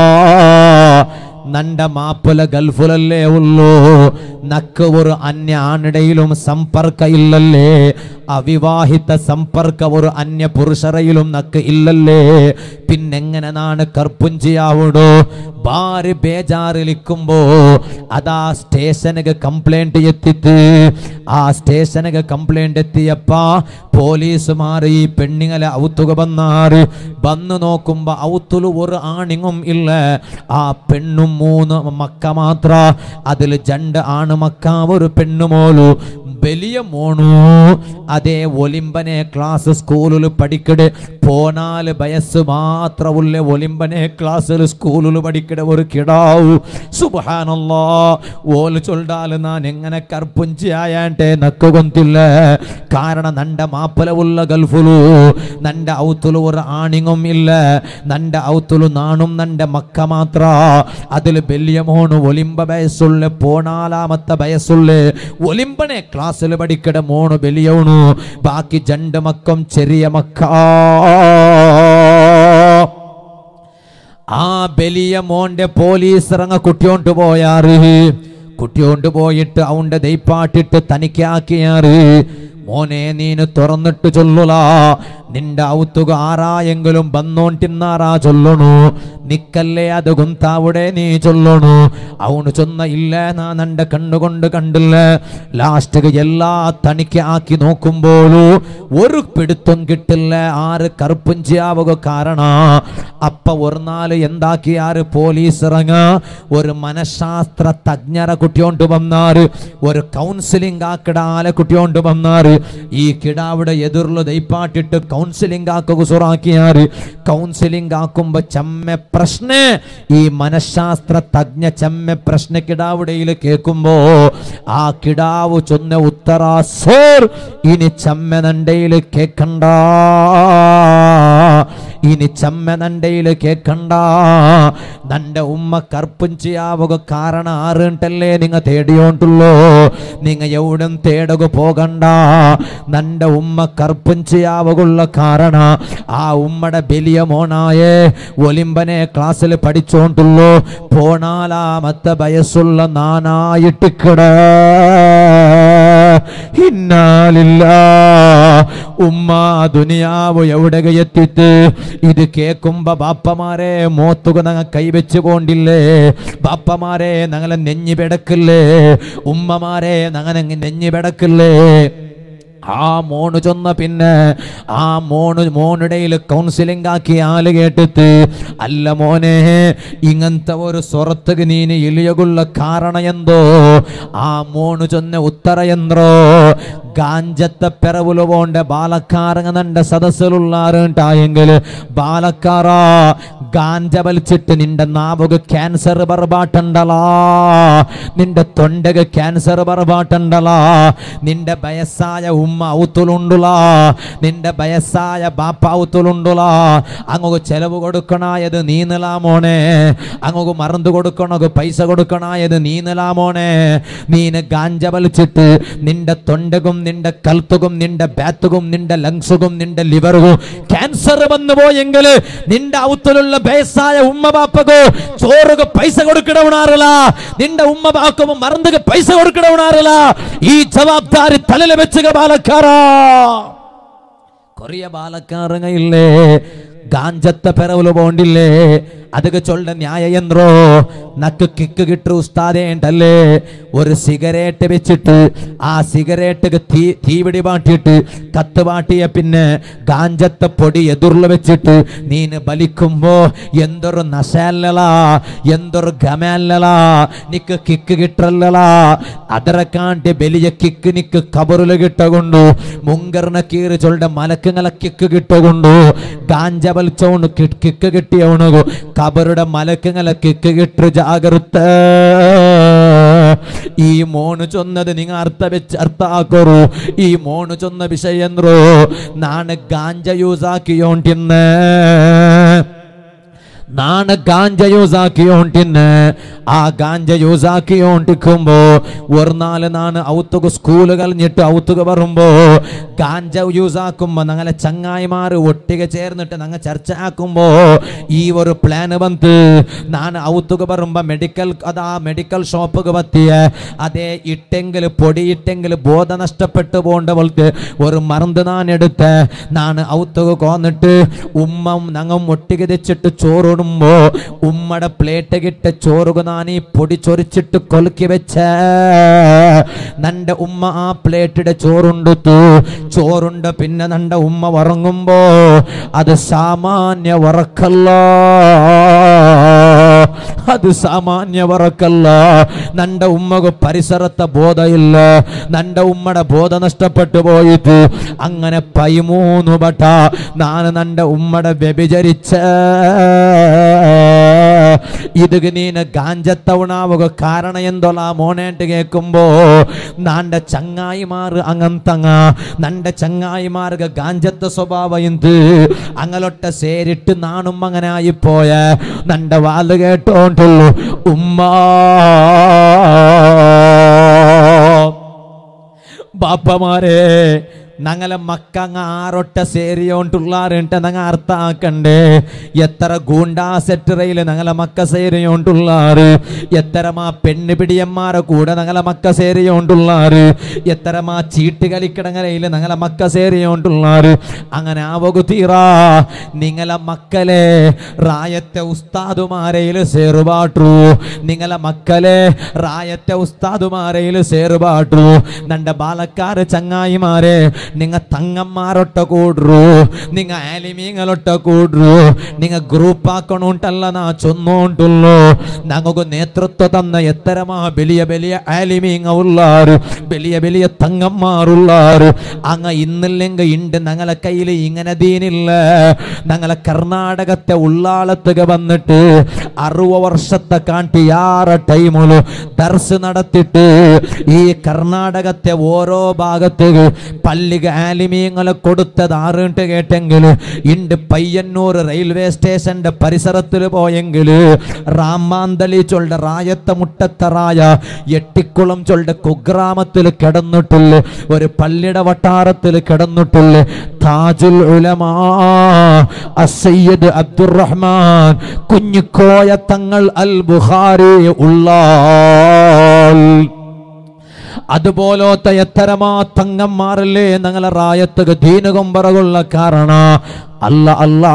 നണ്ട മാപ്പുല ഗൾഫുലല്ലേ ഉള്ളൂ നക്ക് ഒരു അന്യ ആണിടയിലും സമ്പർക്ക ഇല്ലല്ലേ അവിവാഹിത സമ്പർക്ക ഒരു അന്യ പുരുഷറയിലും നക്ക് ഇല്ലല്ലേ പിന്നെങ്ങനെ നാണ് കർപ്പുഞ്ചിയാവുടോ ഭാര്യ ബേജാറിലിക്കുമ്പോ അതാ സ്റ്റേഷനിಗೆ കംപ്ലൈന്റ് എത്തിത്ത് ആ സ്റ്റേഷനിಗೆ കംപ്ലൈന്റ് എത്തിയപ്പ പോലീസുമാർ ഈ പെണ്ണിങ്ങളെ ഔത്തുക വന്നാറ് വന്ന് നോക്കുമ്പോ ഔത്തുല് ഒരു ആണിങ്ങും ഇല്ല ആ പെണ്ണും മൂന്ന് മക്ക മാത്ര അതിൽ രണ്ട് ആണ് മക്ക ഒരു പെണ്ണുമോലു വലിയ മോണു അതേ ഒലിമ്പനെ ക്ലാസ് സ്കൂളിൽ പഠിക്കട് പോനാല് വയസ്സ് മാത്രമുള്ള ഒലിമ്പനെ ക്ലാസ്സിൽ സ്കൂളിൽ പഠിക്കട ഒരു കിടാവു സുബാനല്ലോ ഓല് ചൊല്ലാല് നാൻ എങ്ങനെ കർപ്പുഞ്ചി ആയാണ്ടേ നക്ക് കൊന്തില്ല കാരണം നന്റെ മാപ്പലവുള്ള ഗൾഫുലു നന്റെ ഔത്തുലു ഒരു ആണിങ്ങും ഇല്ല നന്റെ ഔത്തുലു നാണും നന്റെ മക്ക മാത്ര അതിൽ വലിയ മോണ് ഒലിമ്പ വയസ്സുള്ള പോണാലാമത്തെ വയസ്സുള്ള ഒലിമ്പനെ ക്ലാസ്സിൽ പഠിക്കട മോണ് വലിയവണു ബാക്കി രണ്ട് മക്കം ചെറിയ മക്ക ആ വലിയ മോന്റെ പോലീസ് ഇറങ്ങ കുട്ടിയോണ്ട് പോയാറ് കുട്ടിയോണ്ട് പോയിട്ട് അവന്റെ ദൈപ്പാട്ടിട്ട് തനിക്കാക്കിയാറ് മോനെ നീന് തുറന്നിട്ട് ചൊല്ലുല നിന്റെ ഔത്തുക ആറായെങ്കിലും ബന്നോണ്ടിന്നാറാ ചൊല്ലണു നിക്കല്ലേ അത് ഗുന്താവിടെ നീ ചൊല്ലണു അവನು ചൊന്ന ഇല്ല നാ നന്റെ കണ്ണുകൊണ്ട് കണ്ടില്ല ലാസ്റ്റ് എല്ലാ തണിക്ക് ആക്കി നോക്കുമ്പോഴും ഒരു പിടുത്തം കിട്ടില്ല ആറ് കറുപ്പുഞ്ചിയാവുക കാരണ അപ്പ ഒരു നാല് എന്താക്കി ആറ് പോലീസ് ഇറങ്ങ ഒരു മനഃശാസ്ത്ര തജ്ഞരെ കുട്ടിയോണ്ട് വന്നാറ് ഒരു കൗൺസിലിംഗ് ആക്കിട ആലെ കുട്ടിയോണ്ട് വന്നാറ് ഈ കിടാവിടെ എതിർಲು ദൈപ്പാട്ടിട്ട് കൗൺസിലിംഗ് ആക്കുക സുറാക്കിയാറ് കൗൺസിലിംഗ് ആക്കുമ്പോ ചമ്മ പ്രശ്ന ഈ മനഃശാസ്ത്ര തജ്ഞ ചമ്മ പ്രശ്ന കിടാവിടയിൽ കേൾക്കുമ്പോ ആ കിടാവ് ചൊന്ന ഉത്തര സോർ ഇനി ചമ്മ നണ്ടയിൽ കേക്കണ്ട ഇനി ചമ്മ നണ്ടയിൽ കേക്കണ്ട നന്റെ ഉമ്മ കർപ്പുഞ്ചിയാവുക കാരണ ആറുണ്ടല്ലേ നിങ്ങ തേടിയോണ്ടുള്ളോ നിങ്ങ എവിടും തേടുക പോകണ്ട നന്റെ ഉമ്മ കർപ്പുഞ്ചിയാവുകുള്ള കാരണ ആ ഉമ്മയുടെ വലിയ മോനായേ ഒലിമ്പനെ ക്ലാസ്സിൽ പഠിച്ചോണ്ടുള്ളൂ പോണാലാമത്തെ വയസ്സുള്ള നാനായിട്ടിക്കട ഇന്നാലില്ല ഉമ്മ ദുനിയാവ് എവിടെ എത്തിത്ത് ഇത് കേക്കുമ്പോ ബാപ്പമാരെ മോത്തുക നങ്ങ കൈവച്ച് കൊണ്ടില്ലേ ബാപ്പമാരെ ഞങ്ങളെ നെഞ്ഞു പെടക്കില്ലേ ഉമ്മമാരെ ഞങ്ങനെ നെഞ്ഞു പെടക്കില്ലേ ആ മോണ് ചൊന്ന പിന്നെ ആ മോണ് മോണിടയിൽ കൗൺസിലിംഗ് ആക്കി ആല് കേട്ടിട്ട് അല്ല മോനെ ഇങ്ങനത്തെ ഒരു സ്വറത്തുക്ക് നീന് ഇലിയകുള്ള കാരണ എന്തോ ആ മോണ് ചൊന്ന ഉത്തര എന്തോ ഗാഞ്ചത്തെ പിറവുല് പോണ്ട ബാലക്കാരങ്ങ നന്റെ സദസ്സിലുള്ളാറുണ്ടായെങ്കിൽ ബാലക്കാറ ഗാഞ്ച വലിച്ചിട്ട് നിന്റെ നാവുക ക്യാൻസർ ബർബാട്ടുണ്ടലാ നിന്റെ തൊണ്ടക ക്യാൻസർ ബർബാട്ടുണ്ടലാ നിന്റെ വയസ്സായ ഉമ്മ ഔത്തുലുണ്ടുല നിന്റെ വയസ്സായ ബാപ്പ ഔത്തുലുണ്ടുല അങ്ങ് ചെലവ് കൊടുക്കണായത് നീ നിലാമോനെ അങ്ങ് മറന്നു കൊടുക്കണോ പൈസ കൊടുക്കണായത് നീ നിലാമോനെ നീന് ഗാഞ്ച വലിച്ചിട്ട് നിന്റെ തൊണ്ടകും നിന്റെ കൽത്തുകും നിന്റെ ബാത്തുകും നിന്റെ ലങ്സുകും നിന്റെ ലിവറും ക്യാൻസർ വന്നു പോയെങ്കിൽ നിന്റെ ഔത്തിലുള്ള വയസ്സായ ഉമ്മ ബാപ്പകോ ചോറുക പൈസ കൊടുക്കണവണാറില്ല നിന്റെ ഉമ്മ ബാക്കും മറന്നുക പൈസ കൊടുക്കണവണാറില്ല ഈ ജവാബ്ദാരി തലയിൽ വെച്ചുക ബാലക്കാരാ കൊറിയ ബാലക്കാരങ്ങ ഇല്ലേ ഗാഞ്ചത്ത പെറവുല് പോണ്ടില്ലേ അതൊക്കെ ചൊല്ല ന്യായയന്ത്രോ നക്ക് കിക്ക് കിട്ടു ഉസ്താദേണ്ടല്ലേ ഒരു സിഗരറ്റ് വെച്ചിട്ട് ആ സിഗരറ്റ് തീ തീപിടി പാട്ടിയിട്ട് കത്ത് പാട്ടിയ പിന്നെ ഗാഞ്ചത്ത പൊടി എതിർല് വെച്ചിട്ട് നീന് ബലിക്കുമ്പോ എന്തൊരു നശല്ലലാ എന്തൊരു ഗമല്ലലാ നിക്ക് കിക്ക് കിട്ടല്ലലാ ಅದರ ಕಾಂಟೆ ಬೆಲಿಯ ಕಿಕ್ ನಿಕ್ ಕಬರುಲು ಗಿಟ್ಟಗೊಂಡು ಮುಂಗರ್ನ ಕೀರು ಚೊಲ್ಡ ಮಲಕಂಗಲ ಕಿಕ್ ಗಿಟ್ಟಗೊಂಡು ಗಾಂಜ ಬಲ್ಚವನು ಕಿಟ್ ಕಿಕ್ ಗಿಟ್ಟಿಯವನಿಗು കബറുടെ മലക്കങ്ങളെ കിക്ക് കിട്ടു ജാഗ്രത ഈ മോണ് ചൊന്നത് നിങ്ങൾ അർത്ഥ വെച്ച് അർത്ഥാക്കറു ഈ മോണ് ചൊന്ന വിഷയന്ത്രോ നാണ് ഗാഞ്ച യൂസ് ആക്കിയോണ്ടിന്ന് നാണ് ഗാഞ്ച യൂസ് ആക്കിയോണ്ടിന്ന് ആ ഗാഞ്ച യൂസ് ആക്കിയോണ്ടിക്കുമ്പോ ഒരു നാല് നാണ് ഔത്തുക സ്കൂള് കളഞ്ഞിട്ട് ഔത്തുക പറയുമ്പോ ഗാഞ്ച യൂസ് ആക്കുമ്പോ ഞങ്ങളെ ചങ്ങായിമാര് ഒട്ടിക ചേർന്നിട്ട് ഞങ്ങൾ ചർച്ച ആക്കുമ്പോ ഈ ഒരു പ്ലാന് വന്ന് നാണ് ഔത്തുക പറയുമ്പോ മെഡിക്കൽ അതാ മെഡിക്കൽ ഷോപ്പുക പറ്റിയ അതേ ഇട്ടെങ്കിൽ പൊടിയിട്ടെങ്കിൽ ബോധ നഷ്ടപ്പെട്ടു പോണ്ട പോലത്തെ ഒരു മറന്ന് നാൻ എടുത്ത് നാണ് ഔത്തുക കോന്നിട്ട് ഉമ്മം ഞങ്ങൾ ഒട്ടിക തെച്ചിട്ട് ചോറിടുമ്പോ ഉമ്മയുടെ പ്ലേറ്റ് കിട്ട ചോറുക നാനീ പൊടി ചൊരിച്ചിട്ട് കൊലുക്കി വെച്ച നന്റെ ഉമ്മ ആ പ്ലേറ്റിടെ ചോറുണ്ടുത്തു ചോറുണ്ട് പിന്നെ നന്റെ ഉമ്മ ഉറങ്ങുമ്പോ അത് സാമാന്യ ഉറക്കല്ല അത് സാമാന്യ ഉറക്കല്ല നന്റെ ഉമ്മക്ക് പരിസരത്തെ ബോധമില്ല നന്റെ ഉമ്മയുടെ ബോധ നഷ്ടപ്പെട്ടു പോയിട്ട് അങ്ങനെ പതിമൂന്ന് പട്ട ഞാൻ നന്റെ ഉമ്മയുടെ വ്യഭിചരിച്ച ഇത് നീന ഗാഞ്ചത്തവണാവുക കാരണ എന്തൊള്ള മോണേട്ട് കേൾക്കുമ്പോ നാന്റെ ചങ്ങായിമാർ അങ്ങന്തങ്ങ നന്റെ ചങ്ങായിമാർക്ക് ഗാഞ്ചത്ത സ്വഭാവം എന്ത് അങ്ങലൊട്ട സേരിട്ട് നാണും അങ്ങനെ ആയിപ്പോയ നന്റെ വാല് കേട്ടോണ്ടുള്ളു ഉമ്മ ബാപ്പമാരെ ഞങ്ങളെ മക്കങ്ങ ആറൊട്ട സേരിയോണ്ടുള്ളാറിട്ട് ഞങ്ങ അർത്ഥാക്കണ്ടേ എത്ര ഗൂണ്ടാ സെറ്ററയിൽ ഞങ്ങളെ മക്ക സേരിയോണ്ടുള്ളാറ് എത്രമാ പെണ്ണ് പിടിയന്മാരെ കൂടെ ഞങ്ങളെ മക്ക സേരിയോണ്ടുള്ളാറ് എത്രമാ ചീട്ട് കളിക്കിടങ്ങരയിൽ ഞങ്ങളെ മക്ക സേരിയോണ്ടുള്ളാറ് അങ്ങനെ ആവകു തീറാ നിങ്ങളെ മക്കളെ റായത്തെ ഉസ്താദുമാരയിൽ സേറുപാട്ടു നിങ്ങളെ മക്കളെ റായത്തെ ഉസ്താദുമാരയിൽ സേറുപാട്ടു നന്റെ ബാലക്കാര് ചങ്ങായിമാരെ നിങ്ങ തങ്ങന്മാരൊട്ട കൂടു നിങ്ങ ആലിമീങ്ങളൊട്ട കൂടു നിങ്ങ ഗ്രൂപ്പ് ആക്കണോണ്ടല്ല നാ ചൊന്നോണ്ടുള്ളൂ ഞങ്ങൾക്ക് നേതൃത്വം തന്ന എത്തരമാ വലിയ വലിയ ആലിമീങ്ങ ഉള്ളാറ് വലിയ വലിയ തങ്ങന്മാരുള്ളാറ് അങ്ങ ഇന്നില്ലെങ്കിൽ ഉണ്ട് ഞങ്ങളെ കയ്യിൽ ഇങ്ങനെ ദീനില്ല ഞങ്ങളെ കർണാടകത്തെ ഉള്ളാളത്തുക വന്നിട്ട് അറുപത് വർഷത്തെ കാട്ടി യാറ ടൈമില് ദർസ് നടത്തിയിട്ട് ഈ കർണാടകത്തെ ഓരോ ഭാഗത്തേക്ക് പള്ളിക ആലിമീങ്ങളെ കൊടുത്തത് ആറിട്ട് കേട്ടെങ്കിൽ ഇണ്ട് പയ്യന്നൂർ റെയിൽവേ സ്റ്റേഷന്റെ പരിസരത്തിൽ പോയെങ്കിൽ റാമാന്തലി ചൊല്ലുടെ റായത്തെ മുട്ടത്തറായ എട്ടിക്കുളം ചൊല്ലുടെ കുഗ്രാമത്തിൽ കിടന്നിട്ടുള്ള ഒരു പള്ളിയുടെ വട്ടാരത്തിൽ കിടന്നിട്ടുള്ള താജുൽ ഉലമാ അസയ്യദ് അബ്ദുറഹ്മാൻ കുഞ്ഞിക്കോയ തങ്ങൾ അൽ ബുഖാരി ഉള്ളാൽ അതുപോലത്തെ എത്തരമാ തങ്ങന്മാരല്ലേ ഞങ്ങളെ റായത്തുക ദീനകൊമ്പറകുള്ള കാരണ അല്ല അല്ലാ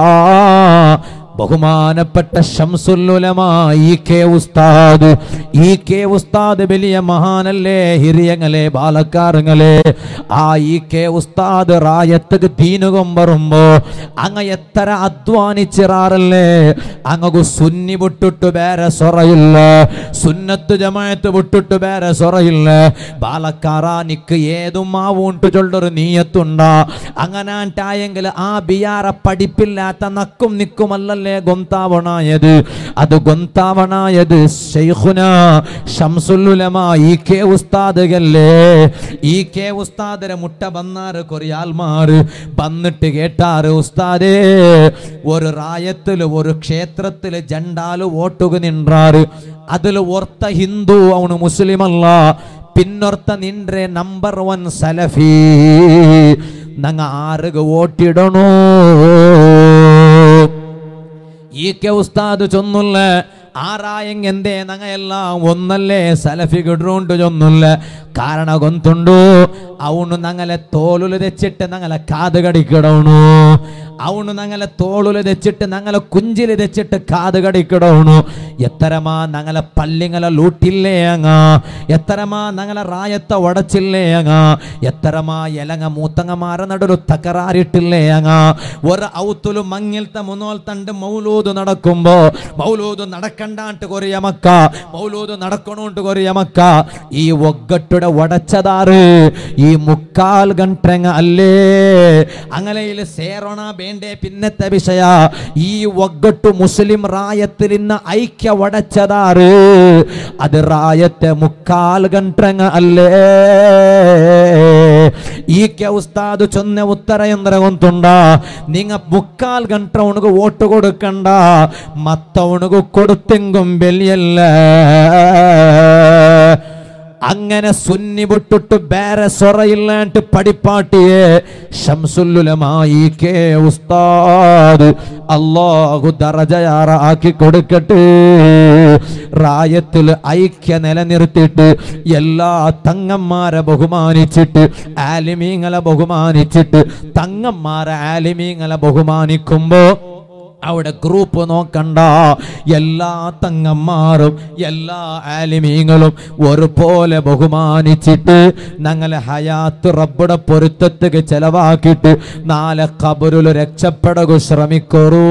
ബഹുമാനപ്പെട്ട ഷംസുല്ലുലമ ഈ കെ ഉസ്താദ് ഈ കെ ഉസ്താദ് വലിയ മഹാനല്ലേ ഹിരിയങ്ങളെ ബാലക്കാരങ്ങളെ ആ ഈ കെ ഉസ്താദ് റായത്തുക്ക് ദീനുകം വരുമ്പോ അങ്ങ എത്ര അധ്വാനിച്ചിറാറല്ലേ അങ്ങക്ക് സുന്നി വിട്ടിട്ട് വേറെ സൊറയില്ല സുന്നത്ത് ജമായത്ത് വിട്ടിട്ട് വേറെ സൊറയില്ല ബാലക്കാറാ നിക്ക് ഏതും മാവൂണ്ട് ചൊല്ലൊരു നീയത്തുണ്ടാ അങ്ങനാണ്ടായെങ്കിൽ ആ ബിയാറ പഠിപ്പില്ലാത്ത നക്കും നിക്കുമല്ലല്ലേ ഗൊന്താവണായത് അത് ഗൊന്താവണായത് ശൈഖുന ഷംസുല്ലുലമ ഈ കെ ഉസ്താദുകല്ലേ ഈ കെ ഉസ്താദരെ മുട്ട ബന്നാറ് കൊറിയാൽമാറ് വന്നിട്ട് കേട്ടാറ് ഉസ്താദേ ഒരു റായത്തില് ഒരു ക്ഷേത്രത്തില് ജണ്ടാല് വോട്ടുക നിன்றாரு അതിൽ ഒർത്ത ഹിന്ദു അവന് മുസ്ലിം അല്ല പിന്നൊർത്ത നിന്റെ നമ്പർ വൺ സലഫി നങ്ങ ആറുക വോട്ടിടണോ ഈ കെ ഉസ്താദ് ചൊന്നുല്ല ಆರಾಯಂಗ್ ಎಂದೇ ನಂಗ ಎಲ್ಲ ಒಂದಲ್ಲೇ ಸಲಫಿ ಗಿಡ್ರುಂಟು ಜೊನ್ನುಲ್ಲ ಕಾರಣ ಗೊಂತುಂಡು ಅವನು ನಂಗಲೆ ತೋಲುಲು ತೆಚ್ಚಿಟ್ಟು ನಂಗಲ ಕಾದು ಕಡಿಕಿಡವನು ಅವನು ನಂಗല തോളുല് തെച്ചിട്ട് ഞങ്ങളെ കുഞ്ചില് തെച്ചിട്ട് കാത് കടിക്കിടവണു എത്തരമാ ഞങ്ങളെ പള്ളിങ്ങളെ ലൂട്ടില്ലേ അങ്ങ എത്തരമാ ഞങ്ങളെ റായത്തെ ഉടച്ചില്ലേ അങ്ങ എത്തരമാ എലങ്ങ മൂത്തങ്ങമാരെ നടുരു തകരാറിട്ടില്ലേ അങ്ങ ഒരു ഔത്തുലു മങ്ങിൽത്തെ മുന്നോൽ തണ്ട് മൗലൂദ് നടക്കുമ്പോ മൗലൂദ് നടക്കണ്ടാണ്ട് കൊറിയ മക്ക മൗലൂദ് നടക്കണോണ്ട് കൊറിയ മക്ക ഈ ഒగ్గട്ടുടെ ഉടച്ചതാറ് ഈ മുക്കാൽ ഗಂಟೆಂಗ ಅಲ್ಲೇ ಅಂಗಲೆಯಲ್ಲಿ ಸೇರೋಣ ಬೇಂಡೆ ಪಿನ್ನತ್ತ ವಿಷಯ ಈ ಒಗ್ಗಟ್ಟು ಮುಸ್ಲಿಂ ರಾಯತ್ತಿಲಿನ್ನ ಐಕ್ಯ ಒಡಚದಾರು ಅದು ರಾಯತ್ತೆ ಮುಕ್ಕಾಲ್ ಗಂಟೆಂಗ ಅಲ್ಲೇ ಈಕೆ ಉಸ್ತಾದು ಚೊನ್ನೆ ಉತ್ತರ ಎಂದ್ರೆ ಗೊಂತುಂಡ ನಿಂಗ ಮುಕ್ಕಾಲ್ ಗಂಟೆ ಅವನಿಗೆ ಓಟು ಕೊಡುಕಂಡ ಮತ್ತವನಿಗೂ ಕೊಡುತ್ತೆಂಗುಂ ಬೆಲೆಯಲ್ಲ അങ്ങനെ സുന്നി വിട്ടിട്ട് വേറെ സൊറയില്ലാണ്ട് പഠിപ്പാട്ടിയെ ഷംസുല്ലുലമായി കേ ഉസ്താദ് അള്ളാഹു ദറജയാറാക്കി കൊടുക്കട്ടെ റായത്തിൽ ഐക്യ നിലനിർത്തിയിട്ട് എല്ലാ തങ്ങന്മാരെ ബഹുമാനിച്ചിട്ട് ആലിമീങ്ങളെ ബഹുമാനിച്ചിട്ട് തങ്ങന്മാരെ ആലിമീങ്ങളെ ബഹുമാനിക്കുമ്പോ അവിടെ ഗ്രൂപ്പ് നോക്കണ്ട എല്ലാ തങ്ങന്മാരും എല്ലാ ആലിമീങ്ങളും ഒരുപോലെ ബഹുമാനിച്ചിട്ട് ഞങ്ങളെ ഹയാത്ത് റബ്ബുടെ പൊരുത്തത്തുക ചെലവാക്കിയിട്ട് നാളെ കബറിൽ രക്ഷപ്പെടുക ശ്രമിക്കറൂ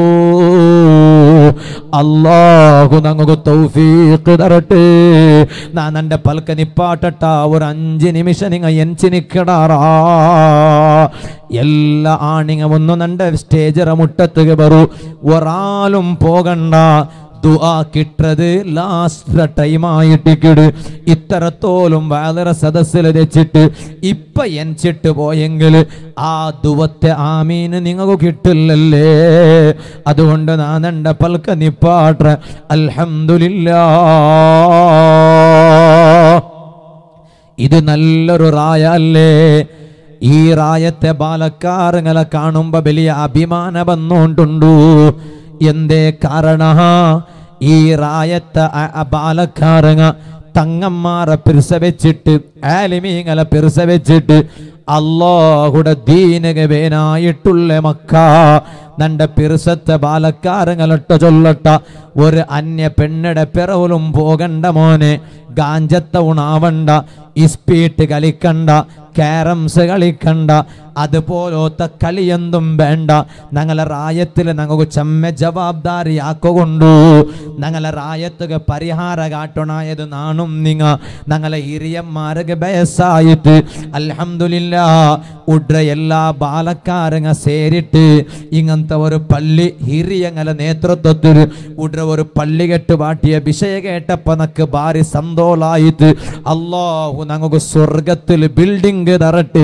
അള്ളാഹു ഞങ്ങൾക്ക് തൗഫീഖ് തരട്ടെ ഞാൻ എൻ്റെ പൽക്ക നിപ്പാട്ടട്ട ഒരു അഞ്ച് നിമിഷം നിങ്ങൾ എൻച്ച് നിൽക്കടാറാ എല്ലാ ആണിങ്ങ ഒന്ന് നണ്ട സ്റ്റേജറ മുട്ടത്തുക ബറു ഒരാളും പോകണ്ട ദുആ കിട്ടത് ലാസ്റ്റ് ടൈം ആയിട്ടിക്കിട് ഇത്തരത്തോലും വളരെ സദസ്സിൽ വെച്ചിട്ട് ഇപ്പൊ എൻച്ചിട്ട് പോയെങ്കിൽ ആ ദുവത്തെ ആമീന് നിങ്ങൾക്ക് കിട്ടില്ലല്ലേ അതുകൊണ്ട് ഞാൻ എൻ്റെ പൽക്ക നിപ്പാട്ട അൽഹംദുലില്ലാ ഇത് നല്ലൊരു റായ അല്ലേ ഈ റായത്തെ ബാലക്കാരങ്ങളെ കാണുമ്പോ വലിയ അഭിമാന വന്നോണ്ടുണ്ടു എന്തേ കാരണ ഈ റായത്തെ അ- അ- ബാലക്കാരങ്ങ തങ്ങന്മാരെ പിരിസവെച്ചിട്ട് ആലിമീങ്ങളെ പിരിസവെച്ചിട്ട് അള്ളാഹുടെ ദീനക വേനായിട്ടുള്ള മക്ക നന്റെ പിറുസത്തെ ബാലക്കാരങ്ങളൊട്ട ചൊല്ലട്ട ഒരു അന്യ പെണ്ണയുടെ പിറവിലും പോകണ്ട മോനെ ഗാഞ്ചത്ത ഉണാവണ്ട ഇസ്പീട്ട് കളിക്കണ്ട ക്യാരംസ് കളിക്കണ്ട അതുപോലത്തെ കളിയൊന്നും വേണ്ട ഞങ്ങളെ റായത്തിൽ ഞങ്ങൾക്ക് ചെമ്മ ജവാബ്ദാരിയാക്കൊണ്ടു ഞങ്ങളെ റായത്തുക പരിഹാര കാട്ടണായത് നാണും നിങ്ങ ഞങ്ങളെ ಹಿರಿಯന്മാരൊക്കെ വയസ്സായിട്ട് അൽഹംദുലില്ല ഉഡ്ര എല്ലാ ബാലക്കാരങ്ങ സേരിട്ട് ഇങ്ങനത്തെ ഒരു പള്ളി ಹಿರಿಯങ്ങളെ നേതൃത്വത്തിൽ ഉഡ്ര ഒരു പള്ളി കെട്ട് പാട്ടിയ വിഷയ കേട്ടപ്പോ നക്ക് ഭാരി സന്തോളായിട്ട് അള്ളാഹു ഞങ്ങൾക്ക് സ്വർഗത്തിൽ ബിൽഡിംഗ് തരട്ടെ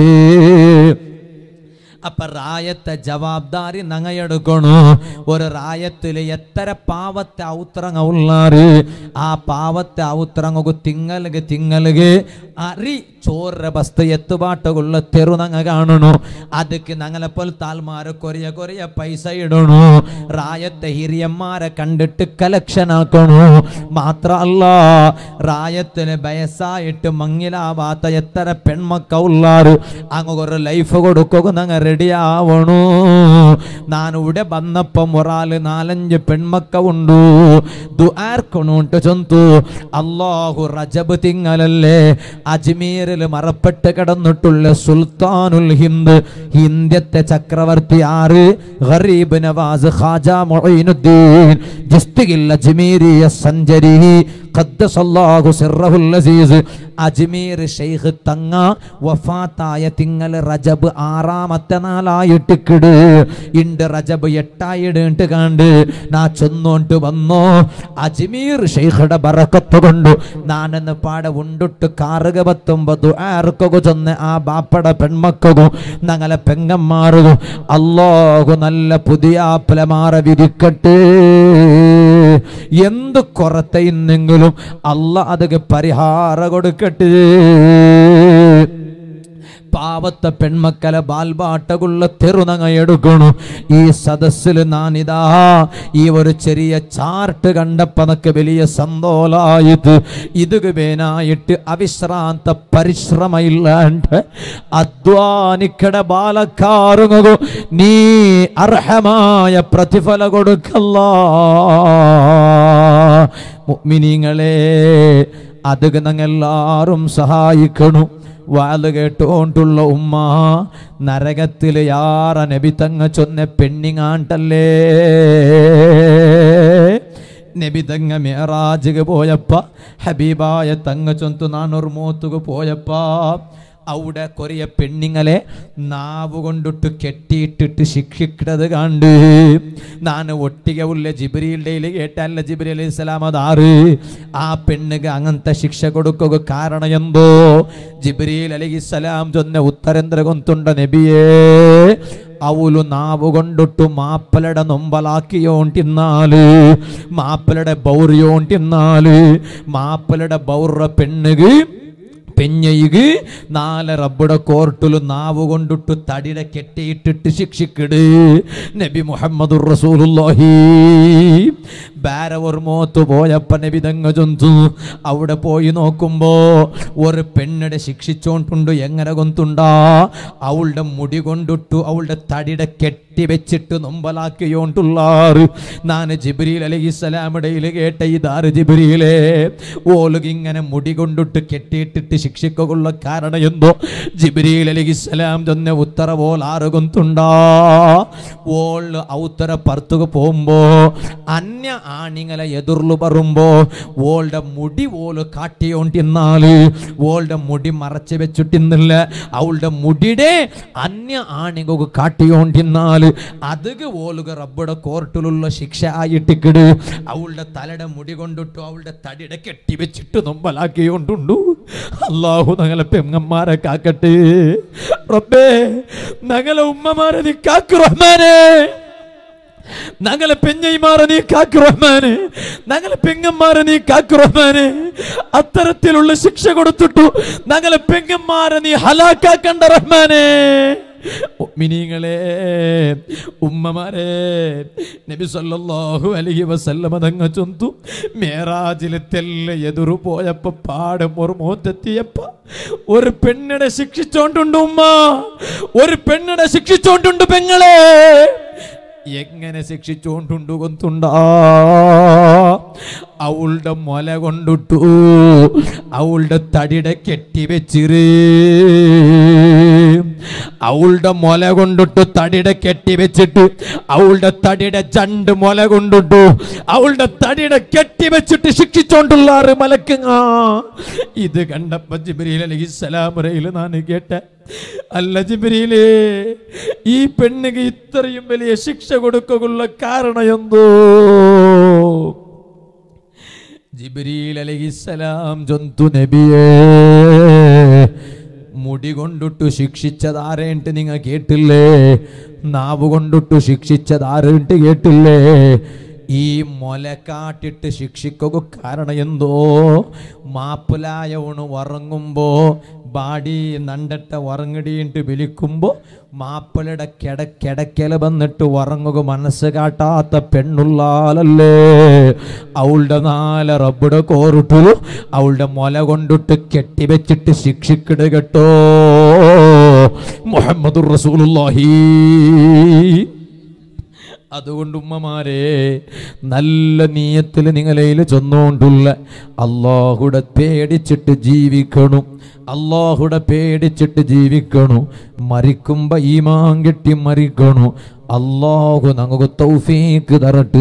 അപ്പൊ റായത്തെ ജവാബ്ദാരി നങ്ങയെടുക്കണു ഒരു റായത്തില് എത്ര പാവത്തെ ഔത്രങ്ങ ഉള്ളാറ് ആ പാവത്തെ ഔത്രങ്ങക്ക് തിങ്ങലുക തിങ്ങലുക അറി ചോറ ബസ്ത എത്തുപാട്ടുള്ള തെരു നങ്ങ കാണണു ಅದಕ್ಕೆ ഞങ്ങളെപ്പോൾ താൽമാര് കൊറിയ കൊറിയ പൈസ ഇടണു റായത്തെ ഹിരിയന്മാരെ കണ്ടിട്ട് കലക്ഷൻ ആക്കണു മാത്രല്ല റായത്തിന് വയസ്സായിട്ട് മങ്ങിലാവാത്ത എത്ര പെൺമക്ക ഉള്ളാറ് അങ്ങ് ഒരു ലൈഫ് കൊടുക്കുക ഞങ്ങൾ റെഡി ആവണു ನಾನು ഇവിടെ വന്നപ്പം ഒരാള് നാലഞ്ച് പെൺമക്ക ഉണ്ടു ദുആർക്കണുണ്ട് ചൊന്തു അള്ളാഹു റജബ് തിങ്ങലല്ലേ അജ്മീരിൽ മറപ്പെട്ട് കിടന്നിട്ടുള്ള സുൽത്താനുൽ ഹിന്ദ് ഹിന്ദത്തെ ചക്രവർത്തി ആറ് ഗരീബ് നവാസ് ഖാജ മൊയ്നുദ്ദീൻ ജിസ്തിഗിൽ അജ്മീരിയ സഞ്ചരി ഖദ്ദസല്ലാഹു സിർറഹുൽ അസീസ് അജ്മീർ ഷെയ്ഖ് തങ്ങ വഫാത്തായ തിങ്ങൽ റജബ് ആറാമത്തെ നാലായിട്ട് കിട് ഇണ്ട് റജബ് എട്ടായിടുണ്ട് കണ്ട് നാ ചെന്നോണ്ട് വന്നോ അജ്മീർ ഷെയ്ഖുടെ ബറക്കത്ത് കൊണ്ടു നാനെന്ന് പാടെ ഉണ്ടിട്ട് കാറുക പത്തൊമ്പത് ആർക്കൊക്കെ ചെന്ന് ആ ബാപ്പട പെൺമക്കും ഞങ്ങളെ പെങ്ങന്മാർക്കും അല്ലാഹു നല്ല പുതിയ ആപ്പലമാറ വിരിക്കട്ടെ എന്ത് കൊറത്തെ ഇന്നെങ്കിലും അല്ല അതൊക്കെ പരിഹാര കൊടുക്കട്ടെ പാവത്തെ പെൺമക്കളെ ബാൽബാട്ടകുള്ള തെറുനങ്ങ എടുക്കണു ഈ സദസ്സിൽ നാനിതാ ഈ ഒരു ചെറിയ ചാർട്ട് കണ്ടപ്പോ നക്ക് വലിയ സന്തോലായത് ഇത് വേനായിട്ട് അവിശ്രാന്ത പരിശ്രമയില്ലാണ്ട് അധ്വാനിക്കട ബാലക്കാറുങ്ങു നീ അർഹമായ പ്രതിഫല കൊടുക്കല്ല മുഅ്മിനീങ്ങളെ അത് ഞങ്ങളെല്ലാരും സഹായിക്കണു വാല് കേട്ടോണ്ടുള്ള ഉമ്മ നരകത്തില് യാറ നബി തങ്ങ ചൊന്ന പെണ്ണിങ്ങാണ്ടല്ലേ നബി തങ്ങ മേറാജുക പോയപ്പ ഹബീബായ തങ്ങ ചൊന്തു നാനൊരു മോത്തുക പോയപ്പ അവിടെ കൊറിയ പെണ്ണിങ്ങളെ നാവ് കൊണ്ടിട്ട് കെട്ടിയിട്ടിട്ട് ശിക്ഷിക്കണത് കണ്ട് നാന് ഒട്ടിക ഉള്ള ജിബ്രീലിൻ്റെ കേട്ടല്ല ജിബ്രി അലൈഹി സ്വലാം അതാറ് ആ പെണ്ണുക അങ്ങനത്തെ ശിക്ഷ കൊടുക്കുക കാരണം എന്തോ ജിബ്രീൽ അലൈഹി സ്വലാം ചൊന്ന ഉത്തരേന്ദ്ര കൊന്തുണ്ട നബിയേ അവലു നാവ് കൊണ്ടിട്ടു മാപ്പലയുടെ നൊമ്പലാക്കിയോണ്ടിന്നാല് മാപ്പലയുടെ ബൗറിയോണ്ടിന്നാല് മാപ്പലയുടെ ബൗറ പെണ്ണുക പെഞ്ഞയുക നാല് റബ്ബുടെ കോർട്ടില് നാവ് കൊണ്ടിട്ട് തടിയുടെ കെട്ടിയിട്ടിട്ട് ശിക്ഷിക്കിട് നബി മുഹമ്മദ് റസൂലുള്ളാഹി ബാര ഒരു മോത്ത് പോയപ്പ നബി തങ്ങ ചൊന്തു അവിടെ പോയി നോക്കുമ്പോ ഒരു പെണ്ണിടെ ശിക്ഷിച്ചോണ്ടുണ്ട് എങ്ങനെ കൊന്തുണ്ടാ അവളുടെ മുടി കൊണ്ടിട്ടു അവളുടെ തടിയുടെ കെട്ടി വെച്ചിട്ട് നൊമ്പലാക്കിയോണ്ടുള്ളാറ് ഞാൻ ജിബ്രീൽ അലഹിസ്സലാമിടയിൽ കേട്ട ഇതാറ് ജിബ്രീലേ ഓലുക ഇങ്ങനെ മുടി കൊണ്ടിട്ട് കെട്ടിയിട്ടിട്ട് ശിക്ഷിക്കുള്ള കാരണം എന്തോ ജിബ്രീൽ അലഹിസ്സലാം തന്നെ ഉത്തര പോൽ ആറ് കൊന്തുണ്ടാ ഓള് ഔത്തര പർത്തുക പോകുമ്പോ അന്യ ആണിങ്ങളെ എതിർlu പറയുമ്പോ ഓളുടെ മുടി ഓല് കാട്ടിയോണ്ടിന്നാല് ഓളുടെ മുടി മറച്ചു വെച്ചിട്ടിന്നില്ല അവളുടെ മുടിയുടെ അന്യ ആണികൾക്ക് കാട്ടിയോണ്ടിന്നാല് അതുക ഓലുക റബ്ബുടെ കോർട്ടിലുള്ള ശിക്ഷ ആയിട്ടിക്കിട് അവളുടെ തലയുടെ മുടി കൊണ്ടിട്ടു അവളുടെ തടിയുടെ കെട്ടി വെച്ചിട്ട് നൊമ്പലാക്കിയോണ്ടുണ്ടു അള്ളാഹു ഞങ്ങളെ പെങ്ങന്മാരെ കാക്കട്ടെ റബ്ബേ ഞങ്ങളെ ഉമ്മമാരെ നീ കാക്കു റഹ്മാനെ ഞങ്ങളെ പെഞ്ഞൈമാരെ നീ കാക്കു റഹ്മാനെ ഞങ്ങളെ പെങ്ങന്മാരെ നീ കാക്കു റഹ്മാനെ അത്തരത്തിലുള്ള ശിക്ഷ കൊടുത്തിട്ടു ഞങ്ങളെ പെങ്ങന്മാരെ നീ ഹലാക്കാക്കണ്ട റഹ്മാനെ മിനിങ്ങളെ ഉമ്മമാരെ നബി സല്ലല്ലാഹു അലൈഹി വസല്ലമ തങ്ങ ചൊന്തു മേറാജിലെ തെല്ല എതിരു പോയപ്പോ പാടെ മുറുമോത്തെത്തിയപ്പ ഒരു പെണ്ണിനെ ശിക്ഷിച്ചോണ്ടുണ്ട് ഉമ്മ ഒരു പെണ്ണിനെ ശിക്ഷിച്ചോണ്ടുണ്ട് പെങ്ങളെ എങ്ങനെ ശിക്ഷിച്ചോണ്ടുണ്ടു കൊന്തുണ്ടാ അവളുടെ മുല കൊണ്ടിട്ടു അവളുടെ തടിയുടെ കെട്ടിവെച്ചിറ് അവളുടെ മുല കൊണ്ടിട്ടു തടിയുടെ കെട്ടിവെച്ചിട്ട് അവളുടെ തടിയുടെ ചണ്ട് മുല കൊണ്ടിട്ടു അവളുടെ തടിയുടെ കെട്ടിവെച്ചിട്ട് ശിക്ഷിച്ചോണ്ടുള്ള ആറ് മലക്കുങ്ങ ഇത് കണ്ടപ്പോ ജിബ്രീൽ അലഹിസ്സലാമുറയിൽ ഞാൻ കേട്ടെ അല്ല ജിബ്രീലേ ഈ പെണ്ണുക്ക് ഇത്രയും വലിയ ശിക്ഷ കൊടുക്കുള്ള കാരണം എന്തോ ജിബ്രീൽ അലഹിസലാം ജന്തു നബിയേ മുടി കൊണ്ടിട്ടു ശിക്ഷിച്ചതാരേണ്ട് നിങ്ങൾ കേട്ടില്ലേ നാവ് കൊണ്ടിട്ടു ശിക്ഷിച്ചതാരേണ്ട് കേട്ടില്ലേ ഈ മുല കാട്ടിട്ട് ശിക്ഷിക്കുക കാരണം എന്തോ മാപ്പിലായവണ് ഉറങ്ങുമ്പോ ബാടി നണ്ടട്ട ഉറങ്ങടിയിട്ട് വിളിക്കുമ്പോ മാപ്പിളയുടെ കിട കിടക്കല വന്നിട്ട് ഉറങ്ങുക മനസ്സ് കാട്ടാത്ത പെണ്ണുള്ളാലല്ലേ അവളുടെ നാല് റബ്ബുടെ കോറിട്ടു അവളുടെ മുല കൊണ്ടിട്ട് കെട്ടിവെച്ചിട്ട് ശിക്ഷിക്കിട കേട്ടോ മുഹമ്മദുർ റസൂലുള്ളാഹി അതുകൊണ്ട് ഉമ്മമാരെ നല്ല നീയത്തിൽ നിങ്ങളയിൽ ചെന്നുകൊണ്ടുള്ള അള്ളാഹുടെ പേടിച്ചിട്ട് ജീവിക്കണം അള്ളാഹുടെ പേടിച്ചിട്ട് ജീവിക്കണം മരിക്കുമ്പോ ഈമാൻ കെട്ടി മരിക്കണു അള്ളാഹു നമുക്ക് തൗഫീക്ക് തരട്ട്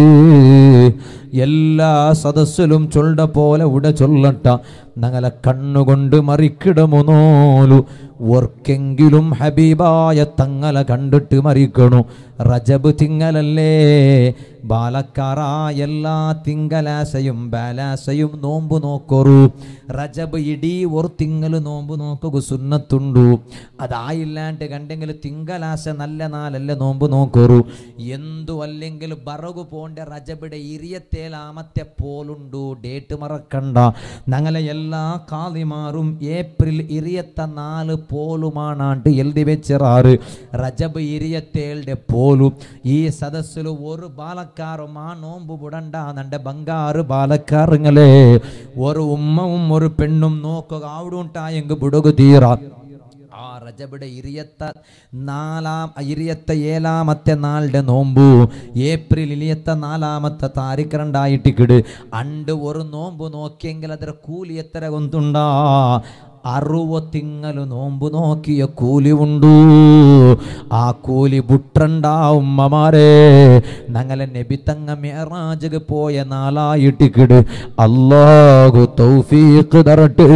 എല്ലാ സദസ്സിലും ചൊല്ല പോലെ ഉട ചൊല്ലട്ട ഞങ്ങളെ കണ്ണുകൊണ്ട് മറിക്കിടമുനോലു ഓർക്കെങ്കിലും ഹബീബായ തങ്ങളെ കണ്ടിട്ട് മറിക്കണു റജബ് തിങ്ങലല്ലേ ബാലക്കാറ എല്ലാ തിങ്കലാശയും ബാലാശയും നോമ്പ് നോക്കൊറു റജബ് ഇടീ ഒരു തിങ്ങല് നോമ്പ് നോക്കുക സുന്നത്തുണ്ടു അതായില്ലാണ്ട് കണ്ടെങ്കിൽ തിങ്കലാശ നല്ല നാലല്ലേ നോമ്പ് നോക്കൊറു എന്തു അല്ലെങ്കിൽ ബറകു പോണ്ട റജബിടെ ഇരിയത്തേലാമത്തെ പോലുണ്ടു ഡേറ്റ് മറക്കണ്ട ഞങ്ങളെ എല്ലാ കാളിമാറും ഏപ്രിൽ ഇരിയത്ത നാല് പോലുമാണാണ്ട് എഴുതി വെച്ചിറാറ് റജബ് ഇരിയത്തേളുടെ പോലും ഈ സദസ്സിൽ ഒരു ബാലക്കാരും ആ നോമ്പ് വിടണ്ട നന്റെ ബംഗാറ് ബാലക്കാറുങ്ങളെ ഒരു ഉമ്മവും ഒരു പെണ്ണും നോക്കുക അവിടെ ഉണ്ടായെങ്കിൽ വിടുക തീരാ ആ റജബിടെ ഇരിയത്ത നാലാം ഇരിയത്ത ഏഴാമത്തെ നാളുടെ നോമ്പു ഏപ്രിൽ ഇലിയത്ത നാലാമത്തെ താരിഖ് രണ്ടായിട്ടിക്കിട് അണ്ട് ഒരു നോമ്പ് നോക്കിയെങ്കിൽ അതിರ കൂലി എത്ര കൊന്തുണ്ടാ അറുപത്തിങ്ങല് നോമ്പ് നോക്കിയ കൂലി ഉണ്ടു ആ കൂലി ബുട്ടണ്ട ഉമ്മമാരെ ഞങ്ങളെ നബിത്തങ്ങ മേറാജ് പോയ നാലായിട്ടിക്കിട് അല്ലാഹു തൗഫീഖ് തരട്ടെ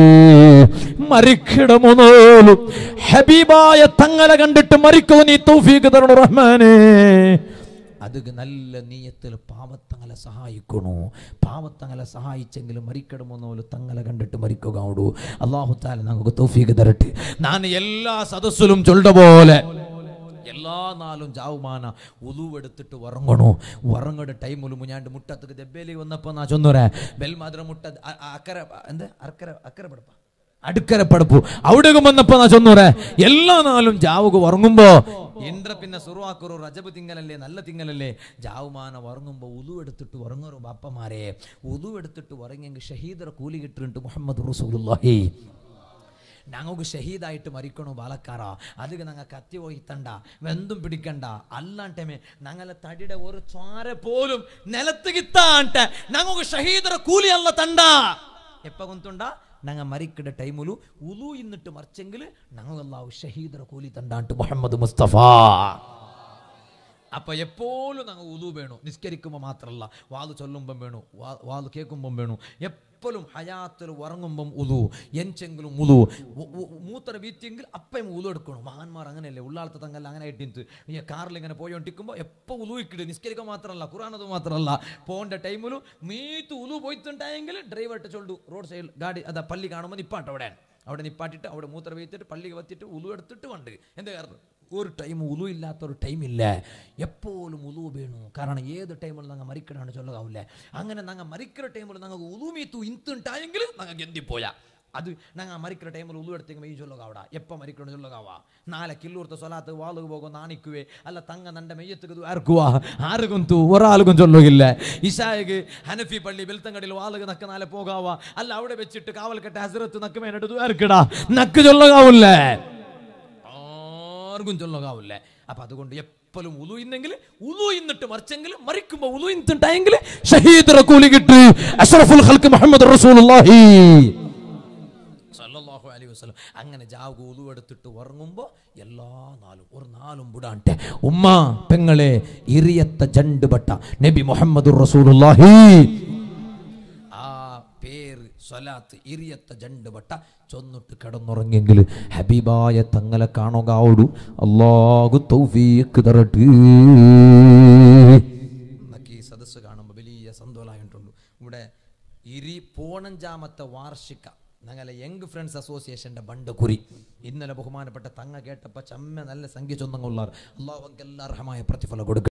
മരിക്കിടമൊന്നോലും ഹബീബായ തങ്ങളെ കണ്ടിട്ട് മരിക്കോ നീ തൗഫീഖ് തരണം റഹ്മാനേ അത് നല്ല നീയത്തിൽ പാവത്തങ്ങളെ സഹായിക്കണു പാവത്തങ്ങളെ സഹായിച്ചെങ്കിലും മരിക്കണമെന്നോല് തങ്ങളെ കണ്ടിട്ട് മരിക്കുക ഉള്ളൂ അള്ളാഹു താല നമുക്ക് തൗഫീഖ് തരട്ടെ ഞാൻ എല്ലാ സദസ്സിലും ചൊല്ല പോലെ എല്ലാ നാളും ജാവുമാന ഉളുവെടുത്തിട്ട് ഉറങ്ങണു ഉറങ്ങയുടെ ടൈമിൽ മുഞ്ഞാണ്ട് മുട്ടത്തേക്ക് ദെബേലി വന്നപ്പോ നാ ചൊന്നുറേ ബെൽമാദ്ര മുട്ട അ- അ- അക്കര എന്ത് അക്കര അക്കര പടപ്പ അടുക്കര പടപ്പു അവിടെ വന്നപ്പോ നാ ചൊന്നുറേ എല്ലാ നാളും ജാവുക ഉറങ്ങുമ്പോ ഇന്ദ്ര പിന്നെ സുറുവാക്കുറു റജബ് തിങ്ങലല്ലേ നല്ല തിങ്ങലല്ലേ ജാവുമാന ഉറങ്ങുമ്പോ ഉതു എടുത്തിട്ട് ഉറങ്ങുറു ബാപ്പമാരെ ഉതു എടുത്തിട്ട് ഉറങ്ങിയെങ്കിൽ ഷഹീദർ കൂലി കിട്ടിട്ട് മുഹമ്മദ് റസൂലുള്ളാഹി ഞങ്ങൾക്ക് ഷഹീദായിട്ട് മരിക്കണു ബാലക്കാറ അതിന് ഞങ്ങൾ കത്തി പോയിത്തണ്ട വെന്തും പിടിക്കണ്ട അല്ലാണ്ടമേ ഞങ്ങളെ തടിയുടെ ഒരു ചോര പോലും നിലത്ത് കിത്താണ്ട് ഞങ്ങൾക്ക് ഷഹീദರ കൂലി അല്ല തണ്ട എപ്പ കൊന്തുണ്ട ഞങ്ങൾ മരിക്കട ടൈമിലു ഉലു ഇന്നിട്ട് മറിച്ചെങ്കിൽ ഞങ്ങളെല്ലാവു ഷഹീദರ കൂലി തണ്ടാണ്ട് മുഹമ്മദ് മുസ്തഫ അപ്പൊ എപ്പോഴും ഞങ്ങൾ ഉതു വേണു നിസ്കരിക്കുമ്പോൾ മാത്രമല്ല വാത് ചൊല്ലുമ്പം വേണു വാ- വാത് കേൾക്കുമ്പം വേണു എപ്പോഴും ഹയാത്തിൽ ഉറങ്ങുമ്പം ഉതു എഞ്ചെങ്കിലും ഉതു മൂത്ര വീത്തിയെങ്കിൽ അപ്പം ഉതു എടുക്കണം മഹാന്മാർ അങ്ങനെയല്ലേ ഉള്ളാളത്തെ തങ്ങല്ല അങ്ങനെ ഇട്ടിട്ട് ഈ കാറിൽ ഇങ്ങനെ പോയോണ്ടിരിക്കുമ്പോൾ എപ്പോൾ ഉതു ഇക്കിട് നിസ്കരിക്കുക മാത്രമല്ല ഖുറാനത് മാത്രമല്ല പോകേണ്ട ടൈമിലും മീത്ത് ഉതു പോയിട്ടുണ്ടായെങ്കിൽ ഡ്രൈവറിട്ട് ചൊല്ലു റോഡ് സൈഡിൽ ഗാഡി അതാ പള്ളി കാണുമ്പോൾ നിപ്പാട്ട് അവിടെ അവിടെ നിപ്പാട്ടിട്ട് അവിടെ മൂത്ര വീത്തിട്ട് പള്ളിക്ക് വത്തിട്ട് ഉതു എടുത്തിട്ട് വണ്ട് എന്ത് കാരണം ഒരു ടൈം ഉലു ഇല്ലാത്ത ഒരു ടൈമില്ല എപ്പോഴും ഉലു വേണു കാരണം ഏത് ടൈമിൽ ഞങ്ങൾ മരിക്കണാണ് ചൊല്ലകാവില്ലേ അങ്ങനെ ഞങ്ങൾ മരിക്കുന്ന ടൈമിൽ ഞങ്ങൾക്ക് ഉലുമീത്തു ഇന്തുണ്ടായെങ്കിൽ ഞങ്ങൾക്ക് എന്തിപ്പോയാ അത് ഞങ്ങൾ മരിക്കുന്ന ടൈമിൽ ഉളു എടുത്തെങ്കിൽ മെയ് ചൊല്ലുകാവട എപ്പോൾ മരിക്കണം ചൊല്ലുകാവാ നാളെ കില്ലൂർത്ത സ്വലാത്ത് വാളുക പോകും നാണിക്കുവേ അല്ല തങ്ങ നണ്ട മെയ്യത്തുക്ക് ആർക്കുവാ ആർക്കും തു ഒരാൾക്കും ചൊല്ലുകില്ല ഇഷായക്ക് ഹനഫി പള്ളി വെൽത്തങ്കടിൽ വാളുക നക്ക നാളെ പോകാവാ അല്ല അവിടെ വെച്ചിട്ട് കാവൽക്കെട്ട ഹസരത്ത് നക്ക് മേനെടുത്ത് ആർക്കടാ നക്ക് ചൊല്ലുകാവില്ലേ ആർക്കും ചൊല്ലുകാവില്ലേ അപ്പൊ അതുകൊണ്ട് എപ്പോഴും ഉലു ഇന്നെങ്കിൽ ഉലു ഇന്നിട്ട് മറിച്ചെങ്കിൽ മരിക്കുമ്പോ ഉലു ഇന്നിട്ടുണ്ടായെങ്കിൽ ഷഹീദ് കൂലി കിട്ടി അഷ്റഫുൽ ഖൽക്ക് മുഹമ്മദ് റസൂലുള്ളാഹി സല്ലല്ലാഹു അലൈഹി വസല്ലം അങ്ങനെ ജാവ് ഉലു എടുത്തിട്ട് ഉറങ്ങുമ്പോൾ എല്ലാ നാളും ഒരു നാളും വിടാണ്ടെ ഉമ്മ പെങ്ങളെ ഇറിയത്ത ജണ്ടുപട്ട നബി മുഹമ്മദ് റസൂലുള്ളാഹി ആ പേര് സ്വലാത്ത് ഇറിയത്ത ജണ്ടുപട്ട ചൊന്നിട്ട് കിടന്നുറങ്ങിയെങ്കിൽ ഹബീബായ തങ്ങളെ കാണുകാവോടു അല്ലാഹു തൗഫീഖ് തരട്ടെ എന്നൊക്കെ ഈ സദസ്സ് കാണുമ്പോൾ വലിയ സന്തോഷമായിട്ടുണ്ട് ഇവിടെ ഇരി പോണഞ്ചാമത്തെ വാർഷിക ഞങ്ങളെ യങ് ഫ്രണ്ട്സ് അസോസിയേഷന്റെ ബണ്ട് കുറി ഇന്നലെ ബഹുമാനപ്പെട്ട തങ്ങ കേട്ടപ്പോൾ ചമ്മ നല്ല സംഖ്യ ചൊന്നങ്ങുള്ളാർ അള്ളാഹു എല്ലാ അർഹമായ പ്രതിഫലം കൊടുക്കട്ടെ